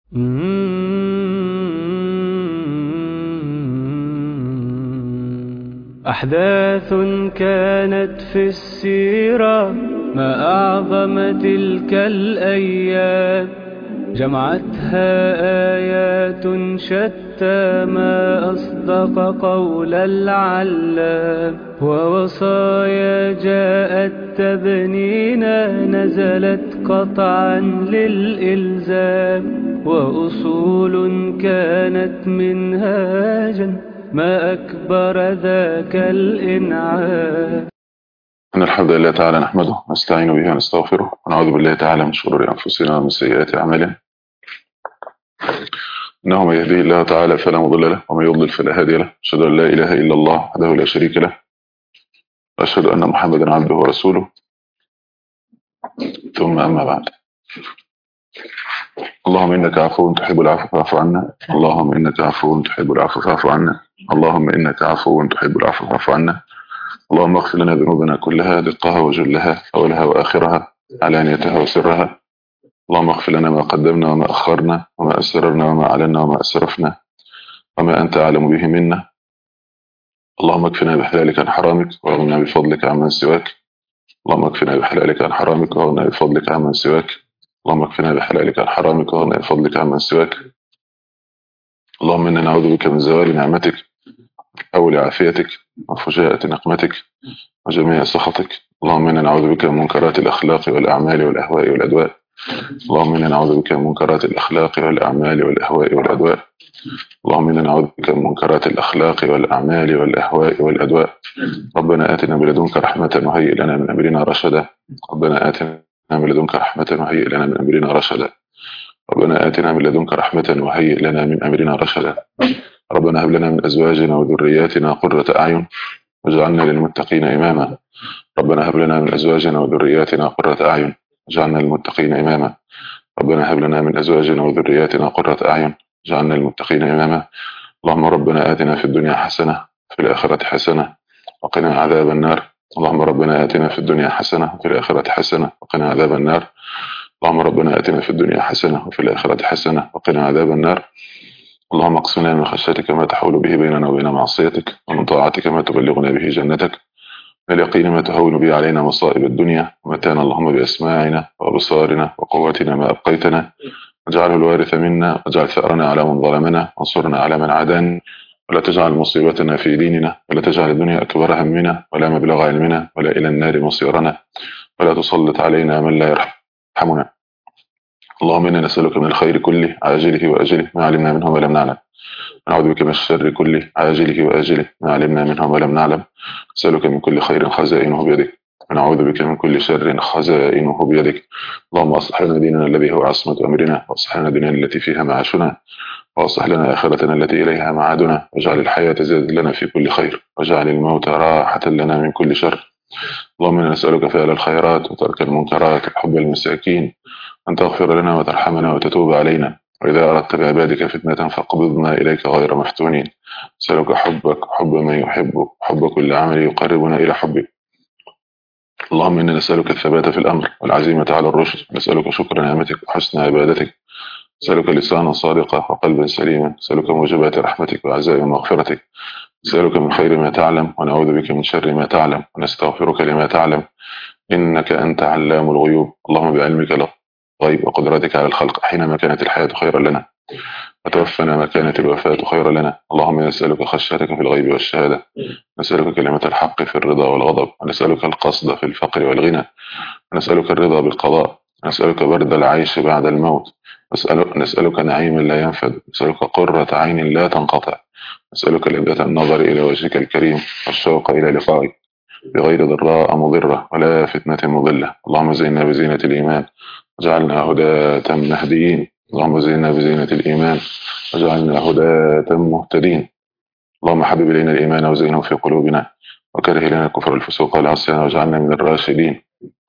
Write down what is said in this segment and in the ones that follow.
أحداث كانت في السيرة ما أعظم تلك الأيام جمعتها آيات شتى ما أصدق قول العلام ووصايا جاءت تبنينا نزلت قطعا للإلزام وأصول كانت منهاجا ما أكبر ذاك الإنعام إن الحمد لله تعالى نحمده ونستعين به ونستغفره ونعوذ بالله تعالى من شرور أنفسنا ومن سيئات أعمالنا إنه من يهديه الله تعالى فلا مضل له ومن يضلل فلا هادي له أشهد أن لا إله إلا الله وحده لا شريك له وأشهد أن محمدا عبده ورسوله ثم أما بعد اللهم إنك عفو تحب العفو فاعف عنا اللهم إنك عفو تحب العفو فاعف عنا اللهم إنك عفو تحب العفو فاعف عنا اللهم اغفر لنا ذنوبنا كلها دقها وجلها أولها وآخرها علانيتها وسرها اللهم اغفر لنا ما قدمنا وما أخرنا وما أسررنا وما أعلنا وما أسرفنا وما أنت أعلم به منا اللهم اكفنا بحلالك عن حرامك واغننا بفضلك عمن سواك اللهم اكفنا بحلالك عن حرامك واغننا بفضلك عمن سواك اللهم اكفنا بحلالك عن حرامك واغننا بفضلك عمن سواك اللهم إنا نعوذ بك من زوال نعمتك أول عافيتك وفجاءة نقمتك وجميع سخطك اللهم إنا نعوذ بك من منكرات الأخلاق والأعمال والأهواء والأدواء اللهم إنا نعوذ بك من منكرات الأخلاق والأعمال والأهواء والأدواء اللهم إنا نعوذ بك من منكرات الأخلاق والأعمال والأهواء والأدواء ربنا آتنا من لدنك رحمة وهيئ لنا من أمرنا رشدا ربنا آتنا من لدنك رحمة وهيئ لنا من أمرنا رشدا ربنا آتنا من لدنك رحمة وهيئ لنا من أمرنا رشدا ربنا هب لنا من أزواجنا وذرياتنا قرة أعين واجعلنا للمتقين إماما ربنا هب لنا من أزواجنا وذرياتنا قرة أعين واجعلنا للمتقين إماما ربنا هب لنا من أزواجنا وذرياتنا قرة أعين واجعلنا للمتقين إماما اللهم ربنا آتنا في الدنيا حسنة في الآخرة حسنة وقنا عذاب النار اللهم ربنا آتنا في الدنيا حسنة وفي الآخرة حسنة وقنا عذاب النار اللهم ربنا آتنا في الدنيا حسنة وفي الآخرة حسنة وقنا عذاب النار اللهم اقسمنا من خشيتك ما تحول به بيننا وبين معصيتك ومن طاعتك ما تبلغنا به جنتك من اليقين ما تهون به علينا مصائب الدنيا ومتانا اللهم بأسماعنا وأبصارنا وقوتنا ما أبقيتنا واجعله الوارث منا واجعل ثأرنا على من ظلمنا وانصرنا على من عادانا ولا تجعل مصيبتنا في ديننا ولا تجعل الدنيا أكبر همنا ولا مبلغ علمنا ولا إلى النار مصيرنا ولا تسلط علينا من لا يرحمنا اللهم إنا نسألك من الخير كله عاجله وأجله ما علمنا منه ولم نعلم نعوذ بك من الشر كله عاجله وآجله ما علمنا منه ولم نعلم نسألك من كل خير خزائنه بيدك ونعوذ بك من كل شر خزائنه بيدك اللهم أصلح لنا ديننا الذي هو عصمة أمرنا وأصلح لنا ديننا التي فيها معاشنا وأصلح لنا آخرتنا التي إليها معادنا واجعل الحياة زاد لنا في كل خير واجعل الموت راحة لنا من كل شر اللهم إنا نسألك فعل الخيرات وترك المنكرات وحب المساكين أن تغفر لنا وترحمنا وتتوب علينا وإذا أردت بعبادك فتنة فاقبضنا إليك غير مفتونين نسألك حبك حب من يحبك حب كل عمل يقربنا إلى حبك اللهم إنا نسألك الثبات في الأمر والعزيمة على الرشد نسألك شكر نعمتك وحسن عبادتك نسألك لسانا صادقا وقلبا سليما نسألك موجبات رحمتك وعزائم مغفرتك نسألك من خير ما تعلم ونعوذ بك من شر ما تعلم ونستغفرك لما تعلم إنك أنت علام الغيوب اللهم بعلمك الغيب وقدرتك على الخلق حينما كانت الحياة خيرا لنا وتوفنا ما كانت الوفاة خيرا لنا اللهم نسألك خشيتك في الغيب والشهادة نسألك كلمة الحق في الرضا والغضب ونسألك القصد في الفقر والغنى ونسألك الرضا بالقضاء نسألك برد العيش بعد الموت نسألك, نسألك نعيما لا ينفد نسألك قرة عين لا تنقطع نسألك لذة النظر إلى وجهك الكريم والشوق إلى لقائك بغير ضراء مضرة ولا فتنة مضلة اللهم زينا بزينة الإيمان وجعلنا هداة مهديين اللهم زينا بزينة الإيمان وجعلنا هداة مهتدين اللهم حبب إلينا الإيمان وزينه في قلوبنا وكره لنا الكفر والفسوق والعصيان واجعلنا من الراشدين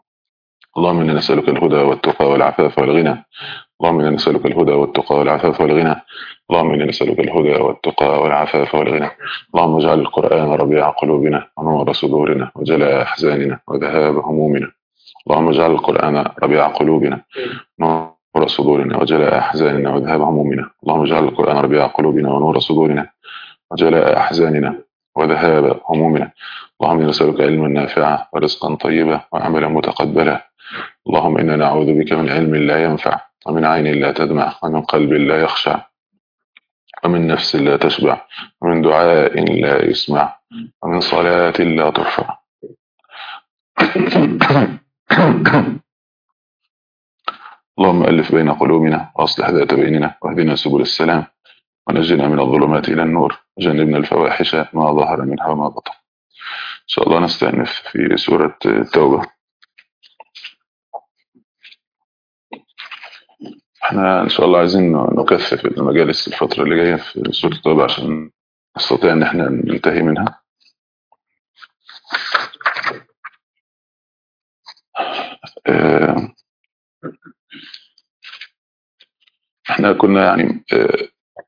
اللهم إنا نسألك الهدى والتقى والعفاف والغنى اللهم إنا نسألك الهدى والتقى والعفاف والغنى اللهم إنا نسألك الهدى والتقى والعفاف والغنى اللهم اجعل القرآن ربيع قلوبنا ونور صدورنا وجلاء أحزاننا وذهاب همومنا اللهم اجعل القرآن ربيع قلوبنا ونور صدورنا وجلاء أحزاننا وذهاب همومنا اللهم اجعل القرآن ربيع قلوبنا ونور صدورنا وجلاء أحزاننا وذهاب همومنا اللهم إنا نسألك علما نافعا ورزقا طيبا وعملا متقبلا اللهم إنا نعوذ بك من علم لا ينفع ومن عين لا تدمع ومن قلب لا يخشع ومن نفس لا تشبع ومن دعاء لا يسمع ومن صلاة لا ترفع اللهم ألف بين قلوبنا وأصلح ذات بيننا واهدنا سبل السلام ونجنا من الظلمات إلى النور وجنبنا الفواحش ما ظهر منها وما بطن إن شاء الله نستأنف في سورة التوبة احنا إن شاء الله عايزين نكثف المجالس الفترة اللي جاية في سورة التوبة عشان نستطيع إن احنا ننتهي منها اه احنا كنا يعني اه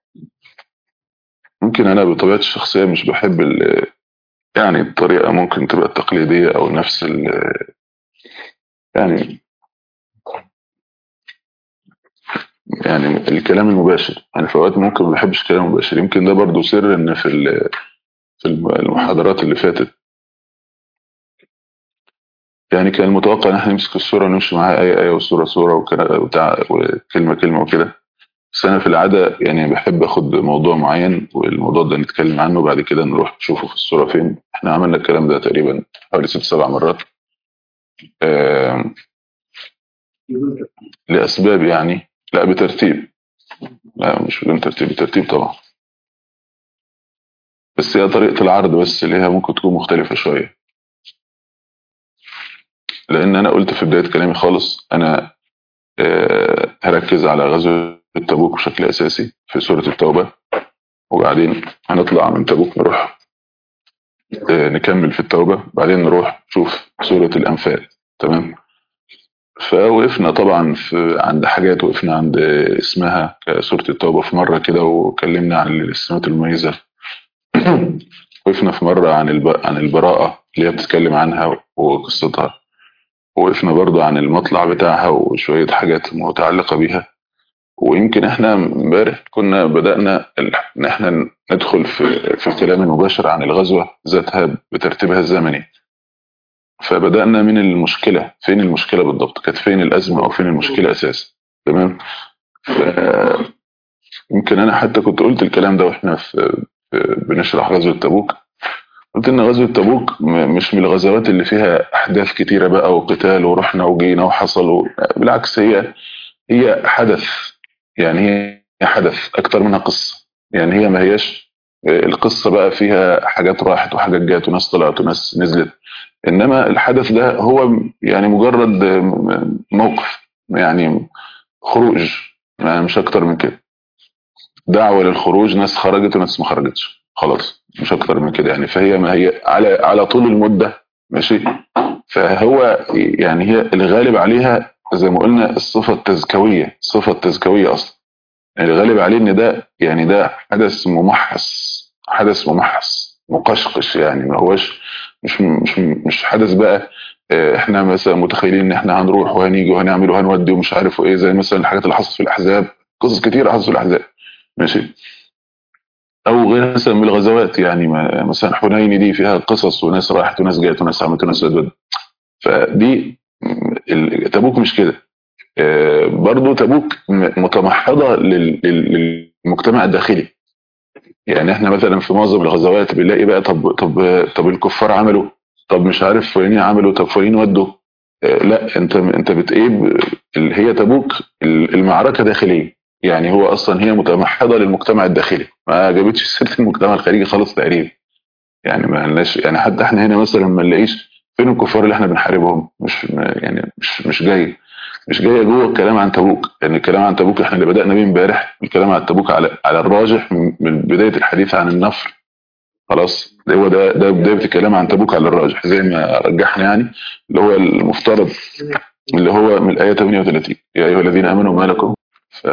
ممكن انا بطبيعتي الشخصيه مش بحب يعني الطريقه ممكن تبقى التقليديه او نفس ال يعني يعني الكلام المباشر يعني في اوقات ممكن ما بحبش الكلام المباشر يمكن ده برضو سر ان في في المحاضرات اللي فاتت يعني كان المتوقع ان احنا نمسك الصوره ونمشي معاها ايه ايه وصوره صوره وكلمه كلمه وكده بس انا في العاده يعني بحب اخد موضوع معين والموضوع ده نتكلم عنه وبعد كده نروح نشوفه في الصوره فين احنا عملنا الكلام ده تقريبا حوالي ست سبع مرات آه لاسباب يعني لا بترتيب لا مش بدون ترتيب بترتيب طبعا بس هي طريقه العرض بس اللي هي ممكن تكون مختلفه شويه لان انا قلت في بدايه كلامي خالص انا آه هركز على غزوه تبوك بشكل أساسي في سورة التوبة وبعدين هنطلع من تبوك نروح نكمل في التوبة بعدين نروح نشوف سورة الأنفال تمام فوقفنا طبعا في عند حاجات وقفنا عند اسمها سورة التوبة في مرة كده وكلمنا عن الاسمات المميزة وقفنا في مرة عن الب... عن البراءة اللي هي بتتكلم عنها وقصتها وقفنا برضو عن المطلع بتاعها وشوية حاجات متعلقة بيها ويمكن احنا امبارح كنا بدأنا ان احنا ندخل في في الكلام المباشر عن الغزوة ذاتها بترتيبها الزمني فبدأنا من المشكلة فين المشكلة بالضبط كانت فين الأزمة أو فين المشكلة أساسا تمام يمكن أنا حتى كنت قلت الكلام ده وإحنا في بنشرح غزوة تبوك قلت إن غزوة تبوك مش من الغزوات اللي فيها أحداث كتيرة بقى وقتال ورحنا وجينا وحصل بالعكس هي هي حدث يعني هي حدث أكتر منها قصة يعني هي ما هياش القصة بقى فيها حاجات راحت وحاجات جات وناس طلعت وناس نزلت إنما الحدث ده هو يعني مجرد موقف يعني خروج يعني مش أكتر من كده دعوة للخروج ناس خرجت وناس ما خرجتش خلاص مش أكتر من كده يعني فهي ما هي على على طول المدة ماشي فهو يعني هي الغالب عليها زي ما قلنا الصفة التزكوية الصفة التزكوية أصلا يعني الغالب عليه إن ده يعني ده حدث ممحص حدث ممحص مقشقش يعني ما هوش مش مش مش حدث بقى احنا مثلا متخيلين ان احنا هنروح وهنيجي وهنعمل وهنودي ومش عارف ايه زي مثلا الحاجات اللي حصلت في الاحزاب قصص كتير حصلت في الاحزاب ماشي او غير مثلا من الغزوات يعني مثلا حنين دي فيها قصص وناس راحت وناس جات وناس عملت وناس ودت فدي تبوك مش كده برضو تبوك متمحضة للمجتمع الداخلي يعني احنا مثلا في معظم الغزوات بنلاقي بقى طب طب طب الكفار عملوا طب مش عارف فلانين عملوا طب فلانين ودوا لا انت انت بت ايه هي تبوك المعركه داخليه يعني هو اصلا هي متمحضه للمجتمع الداخلي ما جابتش سيره المجتمع الخارجي خالص تقريبا يعني ما لناش يعني حتى احنا هنا مثلا ما نلاقيش فين الكفار اللي احنا بنحاربهم مش يعني مش مش جاي مش جايه جوه الكلام عن تبوك لان يعني الكلام عن تبوك احنا اللي بدانا بيه امبارح الكلام عن تبوك على على الراجح من بدايه الحديث عن النفر خلاص ده هو ده ده بدايه الكلام عن تبوك على الراجح زي ما رجحنا يعني اللي هو المفترض اللي هو من الايه 38 يا ايها الذين امنوا ما لكم ف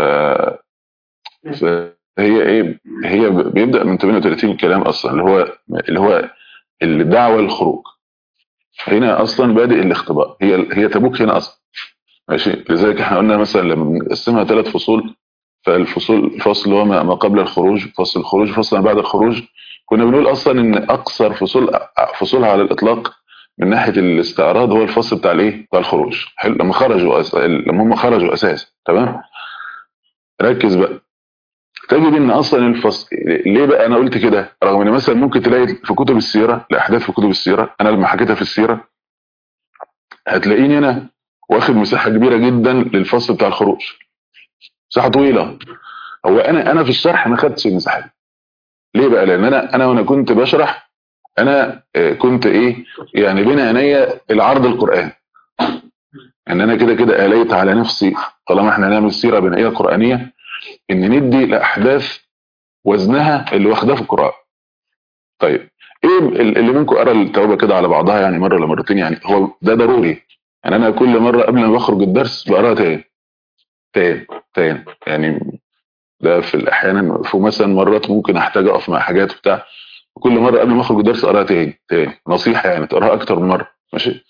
فهي ايه هي بيبدا من 38 الكلام اصلا اللي هو اللي هو الدعوه للخروج هنا اصلا بادئ الاختباء هي هي تبوك هنا اصلا ماشي لذلك احنا قلنا مثلا لما بنقسمها ثلاث فصول فالفصول الفصل هو ما ما قبل الخروج فصل الخروج فصل ما بعد الخروج كنا بنقول اصلا ان اقصر فصول فصولها على الاطلاق من ناحيه الاستعراض هو الفصل بتاع الايه بتاع الخروج حلو لما خرجوا أس... لما هم خرجوا اساسا تمام ركز بقى تجد ان اصلا الفصل ليه بقى انا قلت كده رغم ان مثلا ممكن تلاقي في كتب السيره الاحداث في كتب السيره انا لما حكيتها في السيره هتلاقيني انا واخد مساحه كبيره جدا للفصل بتاع الخروج مساحه طويله هو انا انا في الشرح ما خدتش المساحه دي ليه بقى لان انا انا وانا كنت بشرح انا آه، كنت ايه يعني بين عينيا العرض القراني ان انا كده كده اليت على نفسي طالما احنا هنعمل سيره بنائيه قرانيه ان ندي لاحداث وزنها اللي واخداه في القران طيب ايه ال- اللي منكم قرا التوبه كده على بعضها يعني مره ولا مرتين يعني هو ده ضروري يعني انا كل مره قبل ما بخرج الدرس بقراها تاني تاني تاني يعني ده في الاحيانا في مثلا مرات ممكن احتاج اقف مع حاجات بتاع كل مره قبل ما اخرج الدرس اقراها تاني تاني نصيحه يعني تقراها اكتر من مره ماشي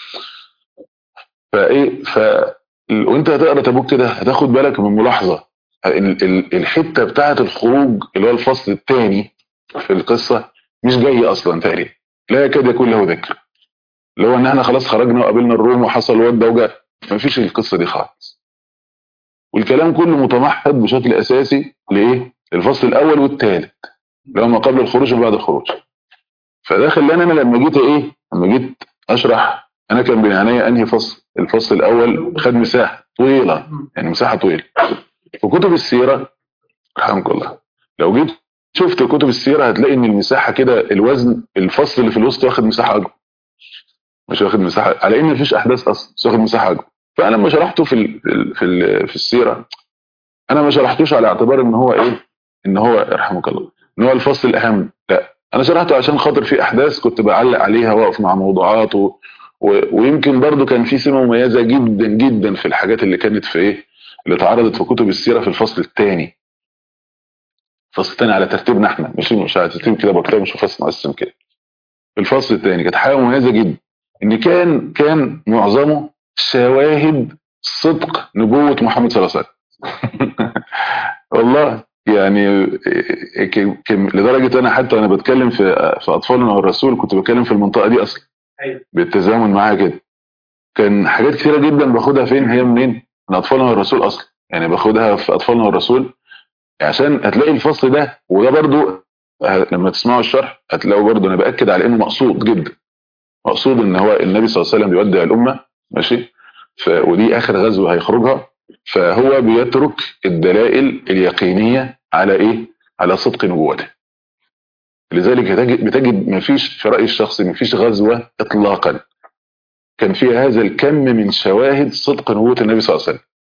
فايه ف وانت هتقرا تابوت كده هتاخد بالك من ملاحظه ال- ال- الحته بتاعه الخروج اللي هو الفصل الثاني في القصه مش جاي اصلا تقريبا لا يكاد يكون له ذكر اللي هو ان احنا خلاص خرجنا وقابلنا الروم وحصل وده وجاء ما فيش القصه دي خالص والكلام كله متمحض بشكل اساسي لايه الفصل الاول والثالث اللي هو ما قبل الخروج وبعد الخروج فده خلاني انا لما جيت ايه لما جيت اشرح انا كان بين عينيا انهي فصل الفصل الاول خد مساحه طويله يعني مساحه طويله في كتب السيره رحمك الله لو جيت شفت كتب السيره هتلاقي ان المساحه كده الوزن الفصل اللي في الوسط واخد مساحه اكبر مش واخد مساحه على ان مفيش احداث اصلا بس واخد مساحه اكبر فانا لما شرحته في ال في ال في, ال في السيره انا ما شرحتوش على اعتبار ان هو ايه ان هو يرحمك الله ان هو الفصل الاهم لا انا شرحته عشان خاطر في احداث كنت بعلق عليها واقف مع موضوعات و... و... ويمكن برضو كان في سمه مميزه جدا جدا في الحاجات اللي كانت في ايه اللي اتعرضت في كتب السيره في الفصل الثاني الفصل الثاني على ترتيبنا احنا مش مش على ترتيب كده بكتب مش فصل مقسم كده في الفصل الثاني كانت حاجه مميزه جدا ان كان كان معظمه شواهد صدق نبوه محمد صلى الله عليه وسلم والله يعني ك- ك- لدرجه انا حتى وانا بتكلم في في اطفالنا والرسول كنت بتكلم في المنطقه دي اصلا أيوة. بالتزامن معاها كده كان حاجات كثيره جدا باخدها فين هي منين من اطفالنا والرسول اصلا يعني باخدها في اطفالنا والرسول عشان هتلاقي الفصل ده وده برضو ه- لما تسمعوا الشرح هتلاقوا برضو انا باكد على انه مقصود جدا مقصود ان هو النبي صلى الله عليه وسلم بيودع الامه ماشي ف... ودي اخر غزوه هيخرجها فهو بيترك الدلائل اليقينيه على ايه على صدق نبوته لذلك بتجد, بتجد ما فيش في رايي الشخصي ما فيش غزوه اطلاقا كان فيها هذا الكم من شواهد صدق نبوه النبي صلى الله عليه وسلم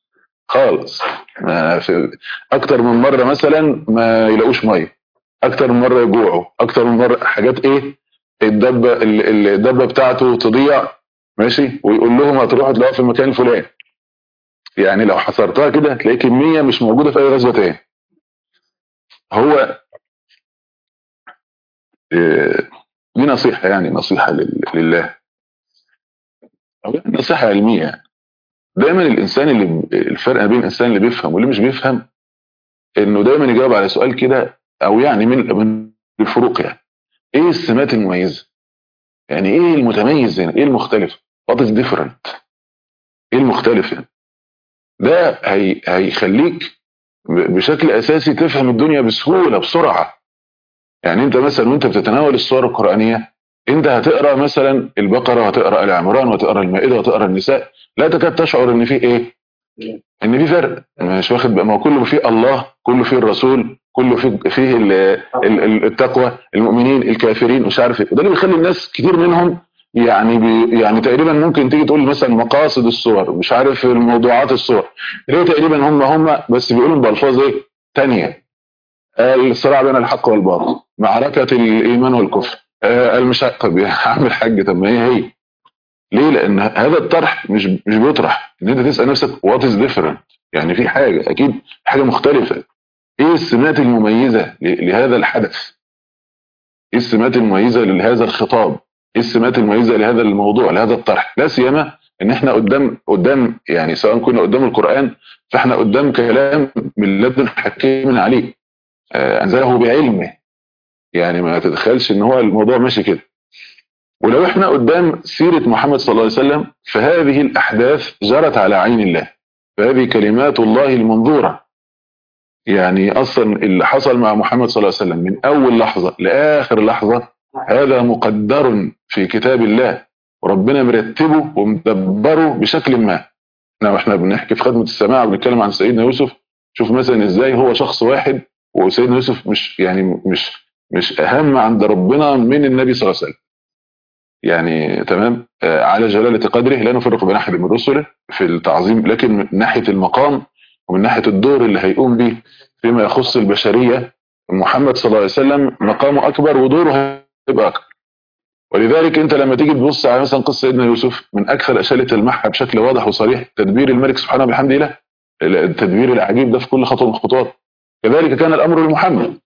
خالص ما في اكتر من مره مثلا ما يلاقوش ميه اكتر من مره يجوعوا اكتر من مره حاجات ايه الدبه ال- الدبه بتاعته تضيع ماشي ويقول لهم هتروحوا تلاقوها في المكان الفلاني يعني لو حصرتها كده هتلاقي كميه مش موجوده في اي غزوه تاني هو إيه، دي نصيحه يعني نصيحه لل- لله أو يعني نصيحه علميه يعني. دايما الانسان اللي الفرق بين الانسان اللي بيفهم واللي مش بيفهم انه دايما يجاوب على سؤال كده او يعني من من الفروق يعني ايه السمات المميزه يعني ايه المتميز هنا ايه المختلف what is different ايه المختلف يعني ده هي هيخليك ب- بشكل اساسي تفهم الدنيا بسهوله بسرعه يعني انت مثلا وانت بتتناول السور القرانيه انت هتقرا مثلا البقره وهتقرا ال عمران وهتقرا المائده وهتقرا النساء لا تكاد تشعر ان في ايه ان في فرق مش واخد بقى ما هو كله فيه الله كله فيه الرسول كله فيه فيه ال- ال- ال- التقوى المؤمنين الكافرين مش عارف ايه وده اللي بيخلي الناس كتير منهم يعني بي يعني تقريبا ممكن تيجي تقول مثلا مقاصد الصور مش عارف الموضوعات الصور ليه تقريبا هم هم بس بيقولوا بألفاظ ايه تانية آه، الصراع بين الحق والباطل معركة الإيمان والكفر آه، المش طب يا عم الحاج طب ما هي هي ليه لأن هذا الطرح مش مش بيطرح إن أنت تسأل نفسك وات از ديفرنت يعني في حاجة أكيد حاجة مختلفة إيه السمات المميزة ل- لهذا الحدث ايه السمات المميزه لهذا الخطاب ايه السمات المميزه لهذا الموضوع لهذا الطرح لا سيما ان احنا قدام قدام يعني سواء كنا قدام القران فاحنا قدام كلام من لدن حكيم عليه آه، انزله بعلمه يعني ما تتخيلش ان هو الموضوع ماشي كده ولو احنا قدام سيرة محمد صلى الله عليه وسلم فهذه الأحداث جرت على عين الله فهذه كلمات الله المنظورة يعني أصلا اللي حصل مع محمد صلى الله عليه وسلم من أول لحظة لآخر لحظة هذا مقدر في كتاب الله وربنا مرتبه ومدبره بشكل ما احنا احنا بنحكي في خدمة السماع بنتكلم عن سيدنا يوسف شوف مثلا ازاي هو شخص واحد وسيدنا يوسف مش يعني مش مش اهم عند ربنا من النبي صلى الله عليه وسلم يعني تمام آه، على جلالة قدره لا نفرق بين احد من رسله في التعظيم لكن من ناحية المقام ومن ناحية الدور اللي هيقوم به فيما يخص البشرية محمد صلى الله عليه وسلم مقامه اكبر ودوره هيبقى اكبر ولذلك انت لما تيجي تبص على مثلا قصه سيدنا يوسف من اكثر الاشياء اللي تلمحها بشكل واضح وصريح تدبير الملك سبحانه وبحمده له التدبير العجيب ده في كل خطوه من الخطوات كذلك كان الامر لمحمد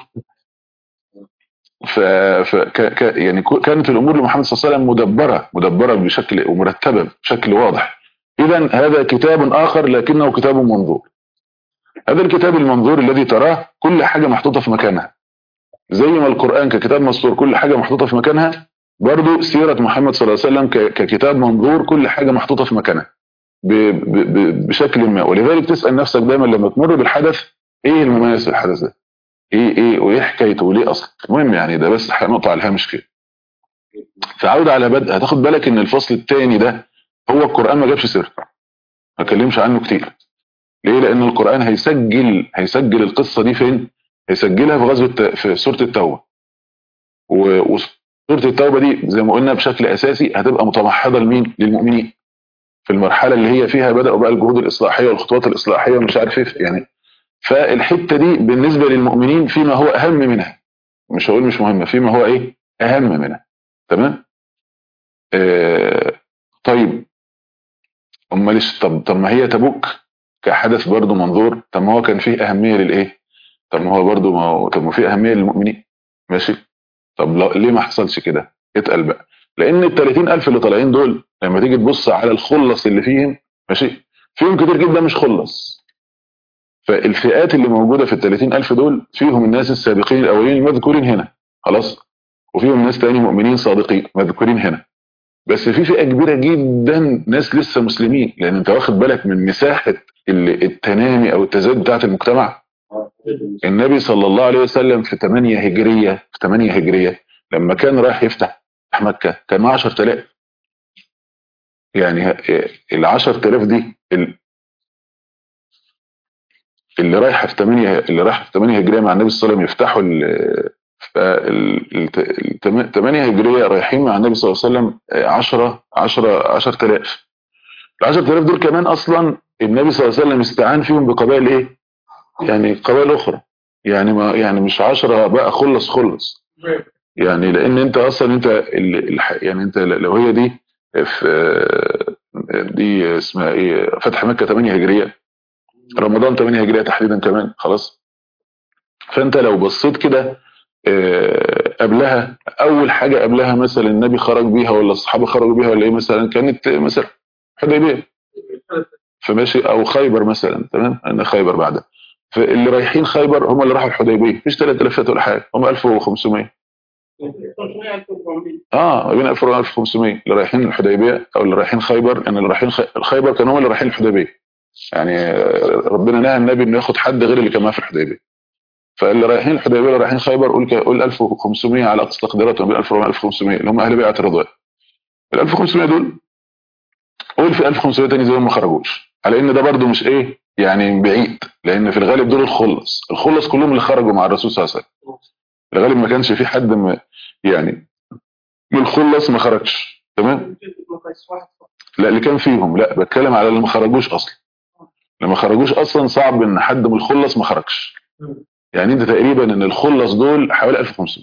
ف... ف... ك... ك... يعني ك- كانت الامور لمحمد صلى الله عليه وسلم مدبره مدبره بشكل ومرتبه بشكل واضح اذا هذا كتاب اخر لكنه كتاب منظور هذا الكتاب المنظور الذي تراه كل حاجه محطوطه في مكانها زي ما القران ككتاب مسطور كل حاجه محطوطه في مكانها برضو سيره محمد صلى الله عليه وسلم ك... ككتاب منظور كل حاجه محطوطه في مكانها ب... ب... ب... بشكل ما ولذلك تسال نفسك دايما لما تمر بالحدث ايه المميز في الحدث ده ايه ايه وايه حكايته وليه اصلا المهم يعني ده بس نقطه على الهامش كده فعودة على بدء هتاخد بالك ان الفصل الثاني ده هو القرآن ما جابش سيرته ما اتكلمش عنه كتير ليه لان القرآن هيسجل هيسجل القصة دي فين هيسجلها في غزوة في سورة التوبة و- وسورة التوبة دي زي ما قلنا بشكل اساسي هتبقى متمحضة لمين للمؤمنين في المرحلة اللي هي فيها بدأوا بقى الجهود الإصلاحية والخطوات الإصلاحية ومش عارف ايه يعني فالحتة دي بالنسبة للمؤمنين فيما هو أهم منها مش هقول مش مهمة فيما هو ايه أهم منها تمام آه طيب امال إيش- طب طب ما هي تبوك كحدث برضه منظور طب ما هو كان فيه اهميه للايه طب ما هو برضه ما هو طب ما فيه اهميه للمؤمنين ماشي طب لا- ليه ما حصلش كده اتقل بقى لان ال 30000 اللي طالعين دول لما تيجي تبص على الخلص اللي فيهم ماشي فيهم كتير جدا مش خلص فالفئات اللي موجوده في ال 30000 دول فيهم الناس السابقين الاولين المذكورين هنا خلاص وفيهم ناس تاني مؤمنين صادقين مذكورين هنا بس في فئه كبيره جدا ناس لسه مسلمين لان انت واخد بالك من مساحه ال- التنامي او التزايد بتاعه المجتمع النبي صلى الله عليه وسلم في 8 هجريه في 8 هجريه لما كان رايح يفتح مكه كان معاه 10000 يعني ال 10000 دي ال- اللي رايحه في 8 اللي رايحه في 8 هجريه مع النبي صلى الله عليه وسلم يفتحوا ال- ال 8 هجريه رايحين مع النبي صلى الله عليه وسلم 10 10 10000 ال 10000 دول كمان اصلا النبي صلى الله عليه وسلم استعان فيهم بقبائل ايه؟ يعني قبائل اخرى يعني ما يعني مش 10 بقى خلص خلص يعني لان انت اصلا انت ال- الح- يعني انت لو هي دي في دي اسمها ايه فتح مكه 8 هجريه رمضان 8 هجريه تحديدا كمان خلاص فانت لو بصيت كده آه، قبلها اول حاجه قبلها مثلا النبي خرج بيها ولا الصحابه خرجوا بيها ولا ايه مثلا كانت مثلا حديبيه فماشي او خيبر مثلا تمام ان خيبر بعدها فاللي رايحين خيبر هم اللي راحوا الحديبيه مفيش 3000 ولا حاجه هم 1500 اه ما بين 1000 و 1500 اللي رايحين الحديبيه او اللي رايحين خيبر ان اللي رايحين خي- خيبر كانوا هم اللي رايحين الحديبيه يعني آه، ربنا نهى النبي انه ياخد حد غير اللي كان معاه في الحديبيه فاللي رايحين الحديبيه اللي رايحين خيبر قول ك- قول 1500 على اقصى تقديراتهم بين 1000 و 1500 اللي هم اهل بيعه الرضوان ال 1500 دول قول في 1500 تاني زي ما خرجوش على ان ده برضو مش ايه يعني بعيد لان في الغالب دول الخلص الخلص كلهم اللي خرجوا مع الرسول صلى الله عليه وسلم في الغالب ما كانش في حد م... يعني من الخلص ما خرجش تمام لا اللي كان فيهم لا بتكلم على اللي ما خرجوش اصلا لما خرجوش اصلا صعب ان حد من الخلص ما خرجش يعني انت تقريبا ان الخلص دول حوالي 1500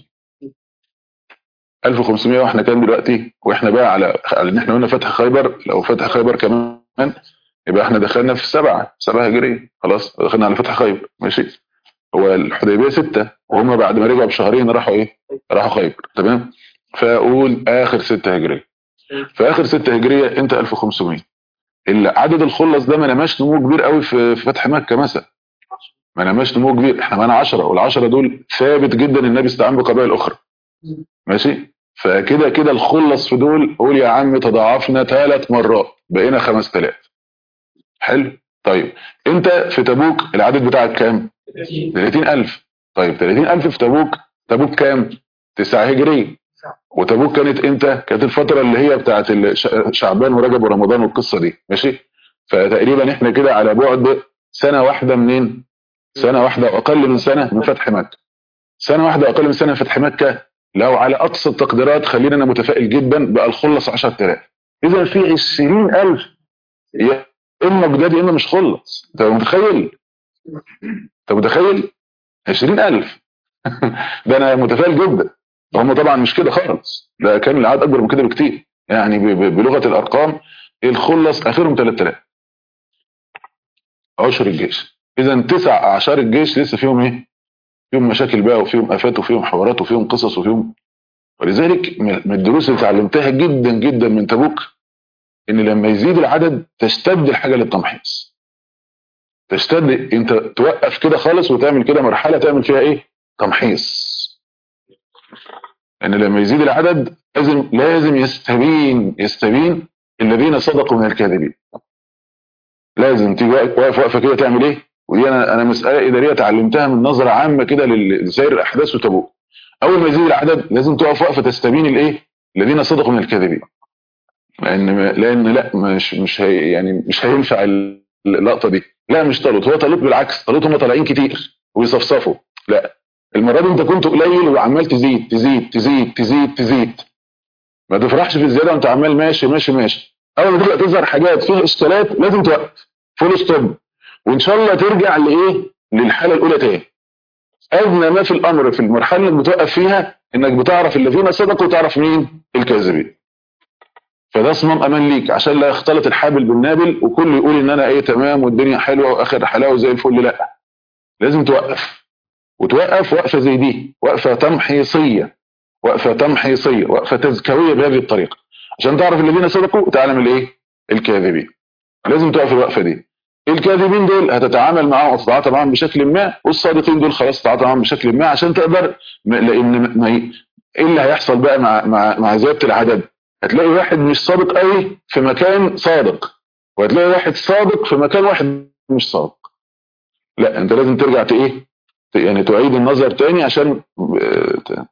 1500 واحنا كام دلوقتي واحنا بقى على على ان احنا قلنا فتح خيبر لو فتح خيبر كمان يبقى احنا دخلنا في سبعة سبعة هجرية خلاص دخلنا على فتح خيبر ماشي هو الحديبية ستة وهم بعد ما رجعوا بشهرين راحوا ايه راحوا خيبر تمام فاقول اخر ستة هجرية في اخر 6 هجريه انت 1500 عدد الخلص ده ما نماش نمو كبير قوي في في فتح مكه مثلا ما نماش نمو كبير احنا معانا 10 وال10 دول ثابت جدا النبي استعان بقبائل اخرى ماشي فكده كده الخلص في دول قول يا عم تضاعفنا ثلاث مرات بقينا 5000 حلو طيب انت في تبوك العدد بتاعك كام 30000 طيب 30000 في تبوك تبوك كام 9 هجري وتبوك كانت امتى كانت الفتره اللي هي بتاعت الش- شعبان ورجب ورمضان والقصه دي ماشي فتقريبا احنا كده على بعد سنه واحده منين سنه واحده واقل من سنه من فتح مكه سنه واحده اقل من سنه من فتح مكه لو على اقصى التقديرات خلينا انا متفائل جدا بقى الخلص 10000 اذا في 20000 يا اما جداد يا اما مش خلص انت متخيل انت متخيل 20000 ده انا متفائل جدا هم طبعا مش كده خالص ده كان العدد اكبر من كده بكتير يعني ب- ب- بلغه الارقام الخلص اخرهم 3000 عشر الجيش اذا تسع اعشار الجيش لسه فيهم ايه فيهم مشاكل بقى وفيهم افات وفيهم حوارات وفيهم قصص وفيهم ولذلك من من الدروس اللي اتعلمتها جدا جدا من تبوك ان لما يزيد العدد تشتد الحاجه للتمحيص تشتد انت توقف كده خالص وتعمل كده مرحله تعمل فيها ايه تمحيص ان لما يزيد العدد لازم لازم يستبين يستبين الذين صدقوا من الكاذبين لازم تيجي واقف واقف وقفه كده تعمل ايه ودي انا انا مساله اداريه اتعلمتها من نظره عامه كده لل- لسير الاحداث وتبوك اول ما يزيد العدد لازم تقف وقفه تستبين الايه الذين صدقوا من الكاذبين لان لان لا مش مش هي يعني مش هينفع اللقطه دي لا مش طالوت هو طالوت بالعكس طالوت هم طالعين كتير ويصفصفوا لا المره دي انت كنت قليل وعمال تزيد تزيد تزيد تزيد تزيد ما تفرحش في الزياده وانت عمال ماشي ماشي ماشي اول ما تبدا تظهر حاجات فيها اشكالات لازم توقف فول ستوب وان شاء الله ترجع لايه للحاله الاولى تاني ادنى ما في الامر في المرحله اللي بتوقف فيها انك بتعرف الذين صدقوا وتعرف مين الكاذبين فده صمام امان ليك عشان لا يختلط الحابل بالنابل وكل يقول ان انا ايه تمام والدنيا حلوه واخر حلاوه زي الفل لا لازم توقف وتوقف وقفه زي دي وقفه تمحيصيه وقفه تمحيصيه وقفه تزكويه بهذه الطريقه عشان تعرف الذين صدقوا وتعلم الايه الكاذبين لازم تقف الوقفه دي الكاذبين دول هتتعامل معاهم وتتعاطى معاهم بشكل ما والصادقين دول خلاص تتعاطى معاهم بشكل ما عشان تقدر م- لان ما ي- ايه اللي هيحصل بقى مع مع مع زياده العدد هتلاقي واحد مش صادق قوي في مكان صادق وهتلاقي واحد صادق في مكان واحد مش صادق لا انت لازم ترجع ت- ايه ت- يعني تعيد النظر تاني عشان آه، ت-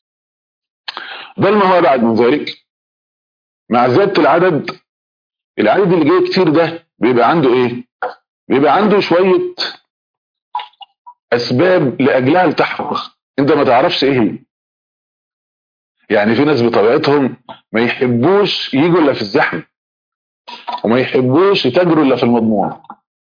بل ما هو بعد من ذلك مع زياده العدد العدد اللي جاي كتير ده بيبقى عنده ايه بيبقى عنده شويه اسباب لاجلها التحرك انت ما تعرفش ايه هي يعني في ناس بطبيعتهم ما يحبوش يجوا الا في الزحمه وما يحبوش يتاجروا الا في المضمون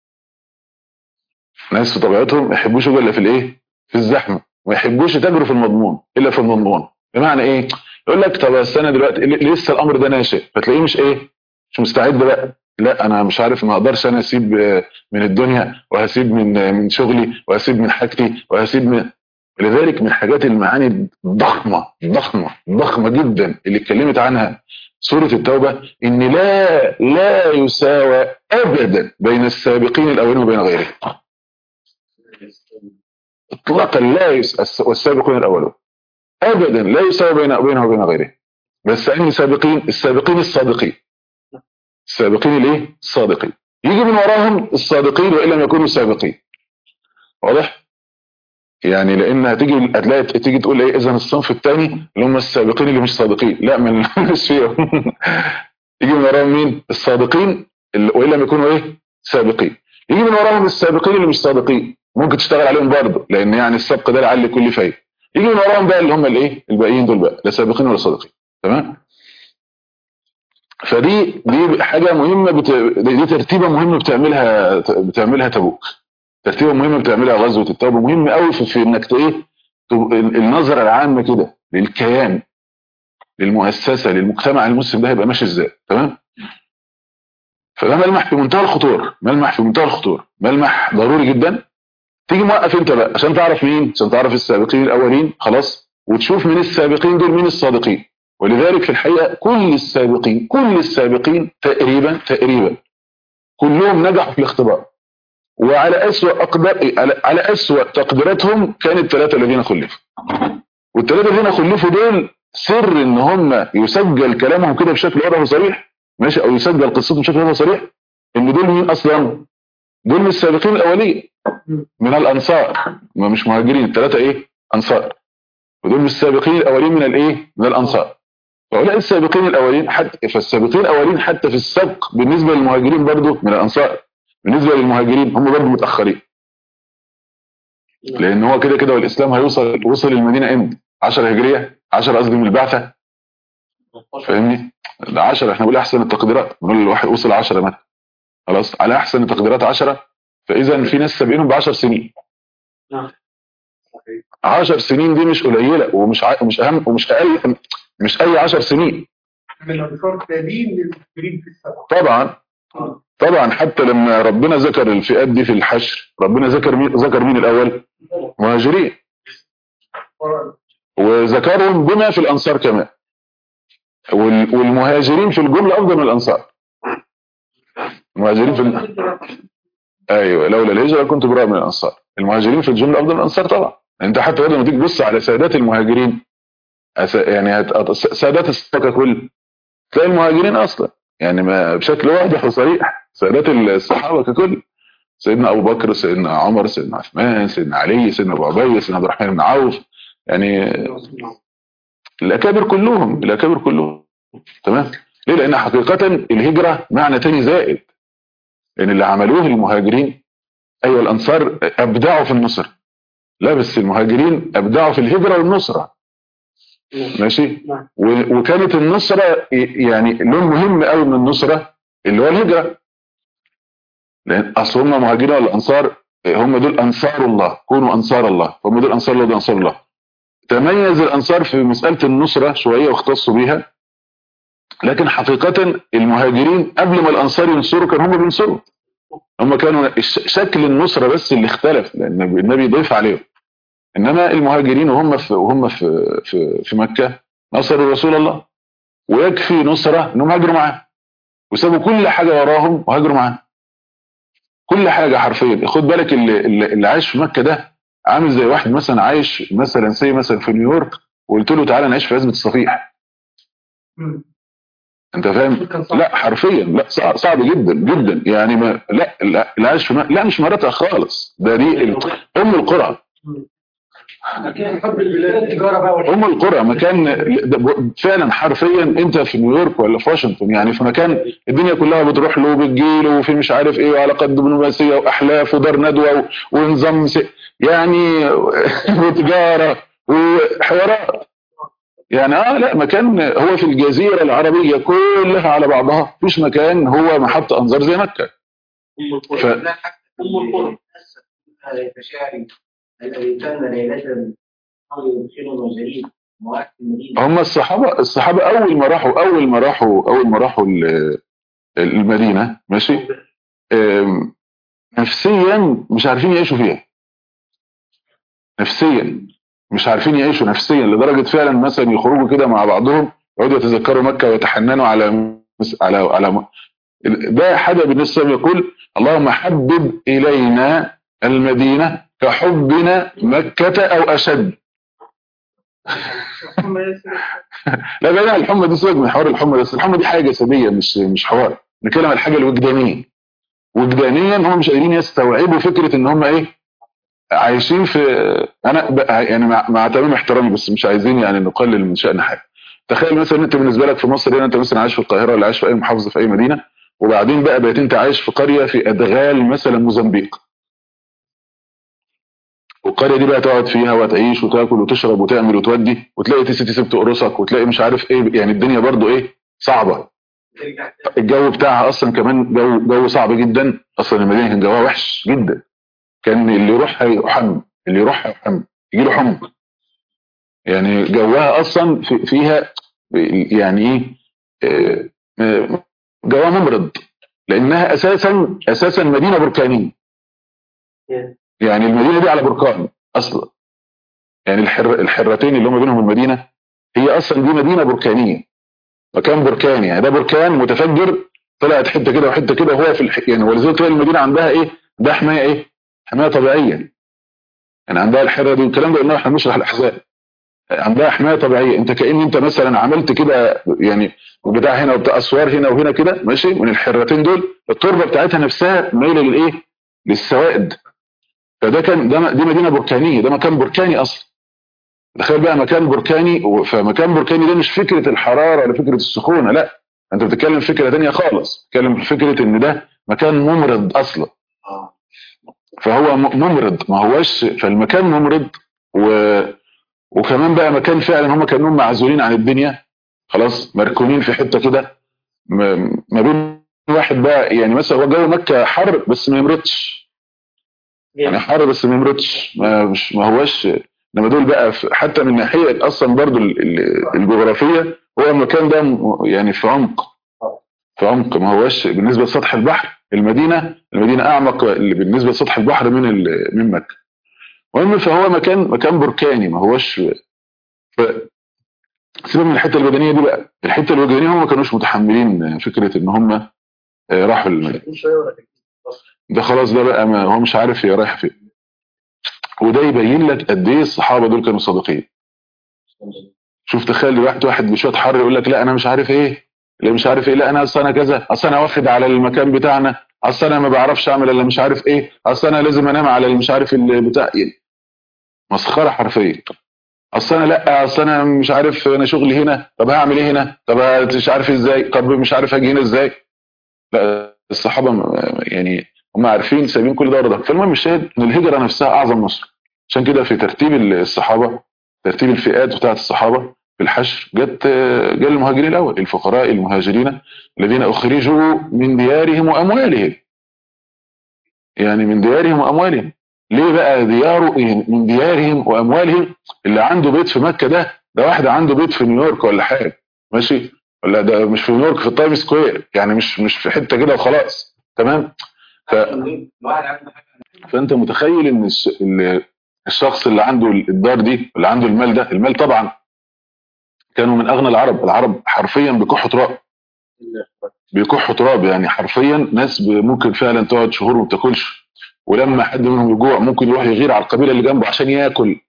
ناس في طبيعتهم ما يحبوش يجوا الا في الايه في الزحمه وما يحبوش يتاجروا في المضمون الا في المضمون بمعنى ايه يقول لك طب بس انا دلوقتي ل- لسه الامر ده ناشئ فتلاقيه مش ايه مش مستعد بقى لا انا مش عارف ما اقدرش انا اسيب آه، من الدنيا وهسيب من آه، من شغلي وهسيب من حاجتي وهسيب من لذلك من حاجات المعاني الضخمه ضخمه ضخمه جدا اللي اتكلمت عنها سوره التوبه ان لا لا يساوى ابدا بين السابقين الاولين وبين غيرهم اطلاقا لا يس... والسابقون الاولون ابدا لا يساوي بين بينه وبين غيره بس انهي سابقين السابقين الصادقين السابقين الايه الصادقين يجي من وراهم الصادقين وان لم يكونوا سابقين واضح يعني لان هتيجي هتلاقي تيجي تقول ايه اذا الصنف الثاني اللي هم السابقين اللي مش صادقين لا من مش فيهم يجي من وراهم مين الصادقين اللي وان لم يكونوا ايه سابقين يجي من وراهم السابقين اللي مش صادقين ممكن تشتغل عليهم برضه لان يعني السبق ده لعل كل فايد يجي من وراهم بقى اللي هم الايه الباقيين دول بقى لا سابقين ولا صادقين تمام فدي دي حاجه مهمه بت... دي ترتيبه مهمه بتعملها بتعملها تبوك ترتيبه مهمه بتعملها غزوه التوبه مهم قوي في, في انك ت- ايه ت- النظره العامه كده للكيان للمؤسسه للمجتمع المسلم ده هيبقى ماشي ازاي تمام فده ملمح في منتهى الخطوره ملمح في منتهى الخطوره ملمح ضروري جدا تيجي موقف انت بقى عشان تعرف مين عشان تعرف السابقين الاولين خلاص وتشوف من السابقين دول مين الصادقين ولذلك في الحقيقه كل السابقين كل السابقين تقريبا تقريبا كلهم نجحوا في الاختبار وعلى اسوأ اقدر على- على اسوأ تقديراتهم كان الثلاثه الذين خلفوا والثلاثه الذين خلفوا دول سر ان هم يسجل كلامهم كده بشكل واضح وصريح ماشي او يسجل قصتهم بشكل واضح وصريح ان دول مين اصلا دول من السابقين الاولين من الانصار ما مش مهاجرين الثلاثه ايه انصار ودول من السابقين الاولين من الايه من الانصار فهؤلاء السابقين الاولين حتى فالسابقين الاولين حتى في السبق بالنسبه للمهاجرين برضو من الانصار بالنسبه للمهاجرين هم برضو متاخرين لان هو كده كده والاسلام هيوصل وصل المدينه امتى 10 هجريه 10 قصدي من البعثه فاهمني ده 10 احنا بنقول احسن التقديرات بنقول الواحد وصل 10 مثلا خلاص على احسن التقديرات 10 فاذا في ناس سابقينهم ب 10 سنين نعم صحيح 10 سنين دي مش قليله ومش ع... مش اهم ومش اقل مش اي 10 سنين من انصار تابعين للمسلمين في السبع طبعا طبعا حتى لما ربنا ذكر الفئات دي في الحشر ربنا ذكر مين ذكر مين الاول مهاجرين وذكرهم بما في الانصار كمان وال- والمهاجرين في الجمله افضل من الانصار المهاجرين في ال... ايوه لولا الهجره كنت براء من الانصار المهاجرين في الجمله افضل من الانصار طبعا انت حتى لما تيجي تبص على سادات المهاجرين أس... يعني هت... سادات السكه كل تلاقي المهاجرين اصلا يعني ما بشكل واضح وصريح سادات الصحابه ككل سيدنا ابو بكر سيدنا عمر سيدنا عثمان سيدنا علي سيدنا ابو عبيده سيدنا عبد الرحمن بن عوف يعني الاكابر كلهم الاكابر كلهم تمام ليه لان حقيقه الهجره معنى تاني زائد لان اللي عملوه المهاجرين ايوه الانصار ابدعوا في النصر لا بس المهاجرين ابدعوا في الهجره والنصره ماشي نعم. و- وكانت النصره يعني لون مهم قوي من النصره اللي هو الهجره لان اصل هم مهاجرين ولا انصار هم دول انصار الله كونوا انصار الله هم دول انصار الله ودول انصار الله تميز الانصار في مساله النصره شويه واختصوا بيها لكن حقيقه المهاجرين قبل ما الانصار ينصروا كانوا هم بينصروا هم كانوا الش- شكل النصره بس اللي اختلف لان النبي ضيف عليهم انما المهاجرين وهم في وهم في في, في مكه نصروا رسول الله ويكفي نصره انهم هاجروا معاه وسابوا كل حاجه وراهم وهاجروا معاه كل حاجه حرفيا خد بالك اللي, اللي اللي عايش في مكه ده عامل زي واحد مثلا عايش مثلا سي مثلا في نيويورك وقلت له تعالى نعيش في عزبه الصفيح مم. انت فاهم كان صعب. لا حرفيا لا صع- صعب جدا جدا يعني ما لا لا اللي عايش في م- لا مش مراتها خالص ده دي ال- ام القرى مكان حب البلاد التجاره بقى والحب ام القرى مكان ده ب- فعلا حرفيا انت في نيويورك ولا في واشنطن يعني في مكان الدنيا كلها بتروح له وبتجيله وفي مش عارف ايه وعلاقات دبلوماسيه واحلاف ودار ندوه و- ونظام س- يعني وتجاره وحوارات يعني اه لا مكان هو في الجزيره العربيه كلها على بعضها مفيش مكان هو محط انظار زي مكه ام القرى ف- لا حتى ام القرى مشاعري الذي كان ليلة حول يدخلنا جريد مؤكد المدينة هم الصحابه الصحابه اول ما راحوا اول ما راحوا اول ما راحوا ال- المدينه ماشي آم، نفسيا مش عارفين يعيشوا فيها نفسيا مش عارفين يعيشوا نفسيا لدرجه فعلا مثلا يخرجوا كده مع بعضهم يقعدوا يتذكروا مكه ويتحننوا على على على ده حدا بالنسبه لهم يقول اللهم حبب الينا المدينه كحبنا مكه او اشد ثم ياسر لا بعيد عن الحمى دي سيبك من حوار الحمى بس الحمى دي حاجه جسديه مش مش حوار نتكلم عن الحاجه الوجدانيه وجدانيا هم مش قادرين يستوعبوا فكره ان هم ايه عايشين في انا ب- يعني مع, مع تمام احترامي بس مش عايزين يعني نقلل من شان حاجه تخيل مثلا انت بالنسبه لك في مصر هنا انت مثلا عايش في القاهره ولا عايش في اي محافظه في اي مدينه وبعدين بقى بقيت انت عايش في قريه في ادغال مثلا موزمبيق والقريه دي بقى تقعد فيها وتعيش وتاكل وتشرب وتعمل وتودي وتلاقي تيسي تيسي بتقرصك وتلاقي مش عارف ايه يعني الدنيا برضو ايه صعبه ترجع الجو بتاعها اصلا كمان جو جو صعب جدا اصلا المدينه كان جوها وحش جدا كان اللي يروح يحم اللي يروح يحم يجي له حمى يعني جوها اصلا في فيها يعني ايه آه، جوها ممرض لانها اساسا اساسا مدينه بركانيه يعني المدينه دي على بركان اصلا يعني الحر الحرتين اللي هم بينهم المدينه هي اصلا دي مدينه بركانيه مكان بركاني يعني ده بركان متفجر طلعت حته كده وحته كده وهو في الح... يعني ولذلك تلاقي المدينه عندها ايه ده حمايه ايه حمايه طبيعيه يعني عندها الحره دي والكلام ده قلناه احنا بنشرح الاحزاب عندها حمايه طبيعيه انت كأن انت مثلا عملت كده يعني بتاع هنا وبتاع اسوار هنا وهنا كده ماشي من الحرتين دول التربه بتاعتها نفسها مايله للايه للسوائد فده كان ده دي مدينه بركانيه ده مكان بركاني اصلا تخيل بقى مكان بركاني و- فمكان بركاني ده مش فكره الحراره ولا فكره السخونه لا انت بتتكلم في فكره تانية خالص بتتكلم في فكره ان ده مكان ممرض اصلا فهو م- ممرض ما هوش فالمكان ممرض و وكمان بقى مكان فعلا هم كانوا معزولين عن الدنيا خلاص مركونين في حته كده م- ما بين واحد بقى يعني مثلا هو جو مكه حر بس ما يمرضش يعني حر بس ما يمرضش ما مش ما هوش انما دول بقى في- حتى من ناحيه اصلا برضو ال- ال- الجغرافيه هو المكان ده م- يعني في عمق في عمق ما هوش بالنسبه لسطح البحر المدينه المدينه اعمق بالنسبه لسطح البحر من ال- من مكه المهم فهو مكان مكان بركاني ما هوش ف... سيبك من الحته البدنيه دي بقى الحته البدنيه هم ما كانوش متحملين فكره ان هم آه، راحوا المدينه ده خلاص ده بقى ما هو مش عارف هي رايحه فين وده يبين لك قد ايه الصحابه دول كانوا صادقين شوف تخيل واحد واحد بشويه حر يقول لك لا انا مش عارف ايه لا مش عارف ايه لا انا اصل انا كذا اصل انا واخد على المكان بتاعنا اصل انا ما بعرفش اعمل الا مش عارف ايه اصل انا لازم انام على مش عارف اللي بتاع يعني مسخره حرفيا اصل انا لا اصل انا مش عارف انا شغلي هنا طب هعمل ايه هنا طب مش عارف ازاي طب مش عارف اجي هنا ازاي لا الصحابه م- يعني هم عارفين سايبين كل ده ورا ده فالمهم الشاهد ان الهجره نفسها اعظم نصر عشان كده في ترتيب الصحابه ترتيب الفئات بتاعه الصحابه في الحشر جت جاء المهاجرين الاول الفقراء المهاجرين الذين اخرجوا من ديارهم واموالهم يعني من ديارهم واموالهم ليه بقى دياره من ديارهم واموالهم اللي عنده بيت في مكه ده ده واحد عنده بيت في نيويورك ولا حاجه ماشي ولا ده مش في نيويورك في التايم سكوير يعني مش مش في حته كده وخلاص تمام ف... الواحد عنده حاجه فانت متخيل ان الش... ال- الشخص اللي عنده الدار دي اللي عنده المال ده المال طبعا كانوا من اغنى العرب العرب حرفيا بيكحوا تراب بيكحوا تراب يعني حرفيا ناس ب- ممكن فعلا تقعد شهور ما بتاكلش ولما حد منهم يجوع ممكن يروح يغير على القبيله اللي جنبه عشان ياكل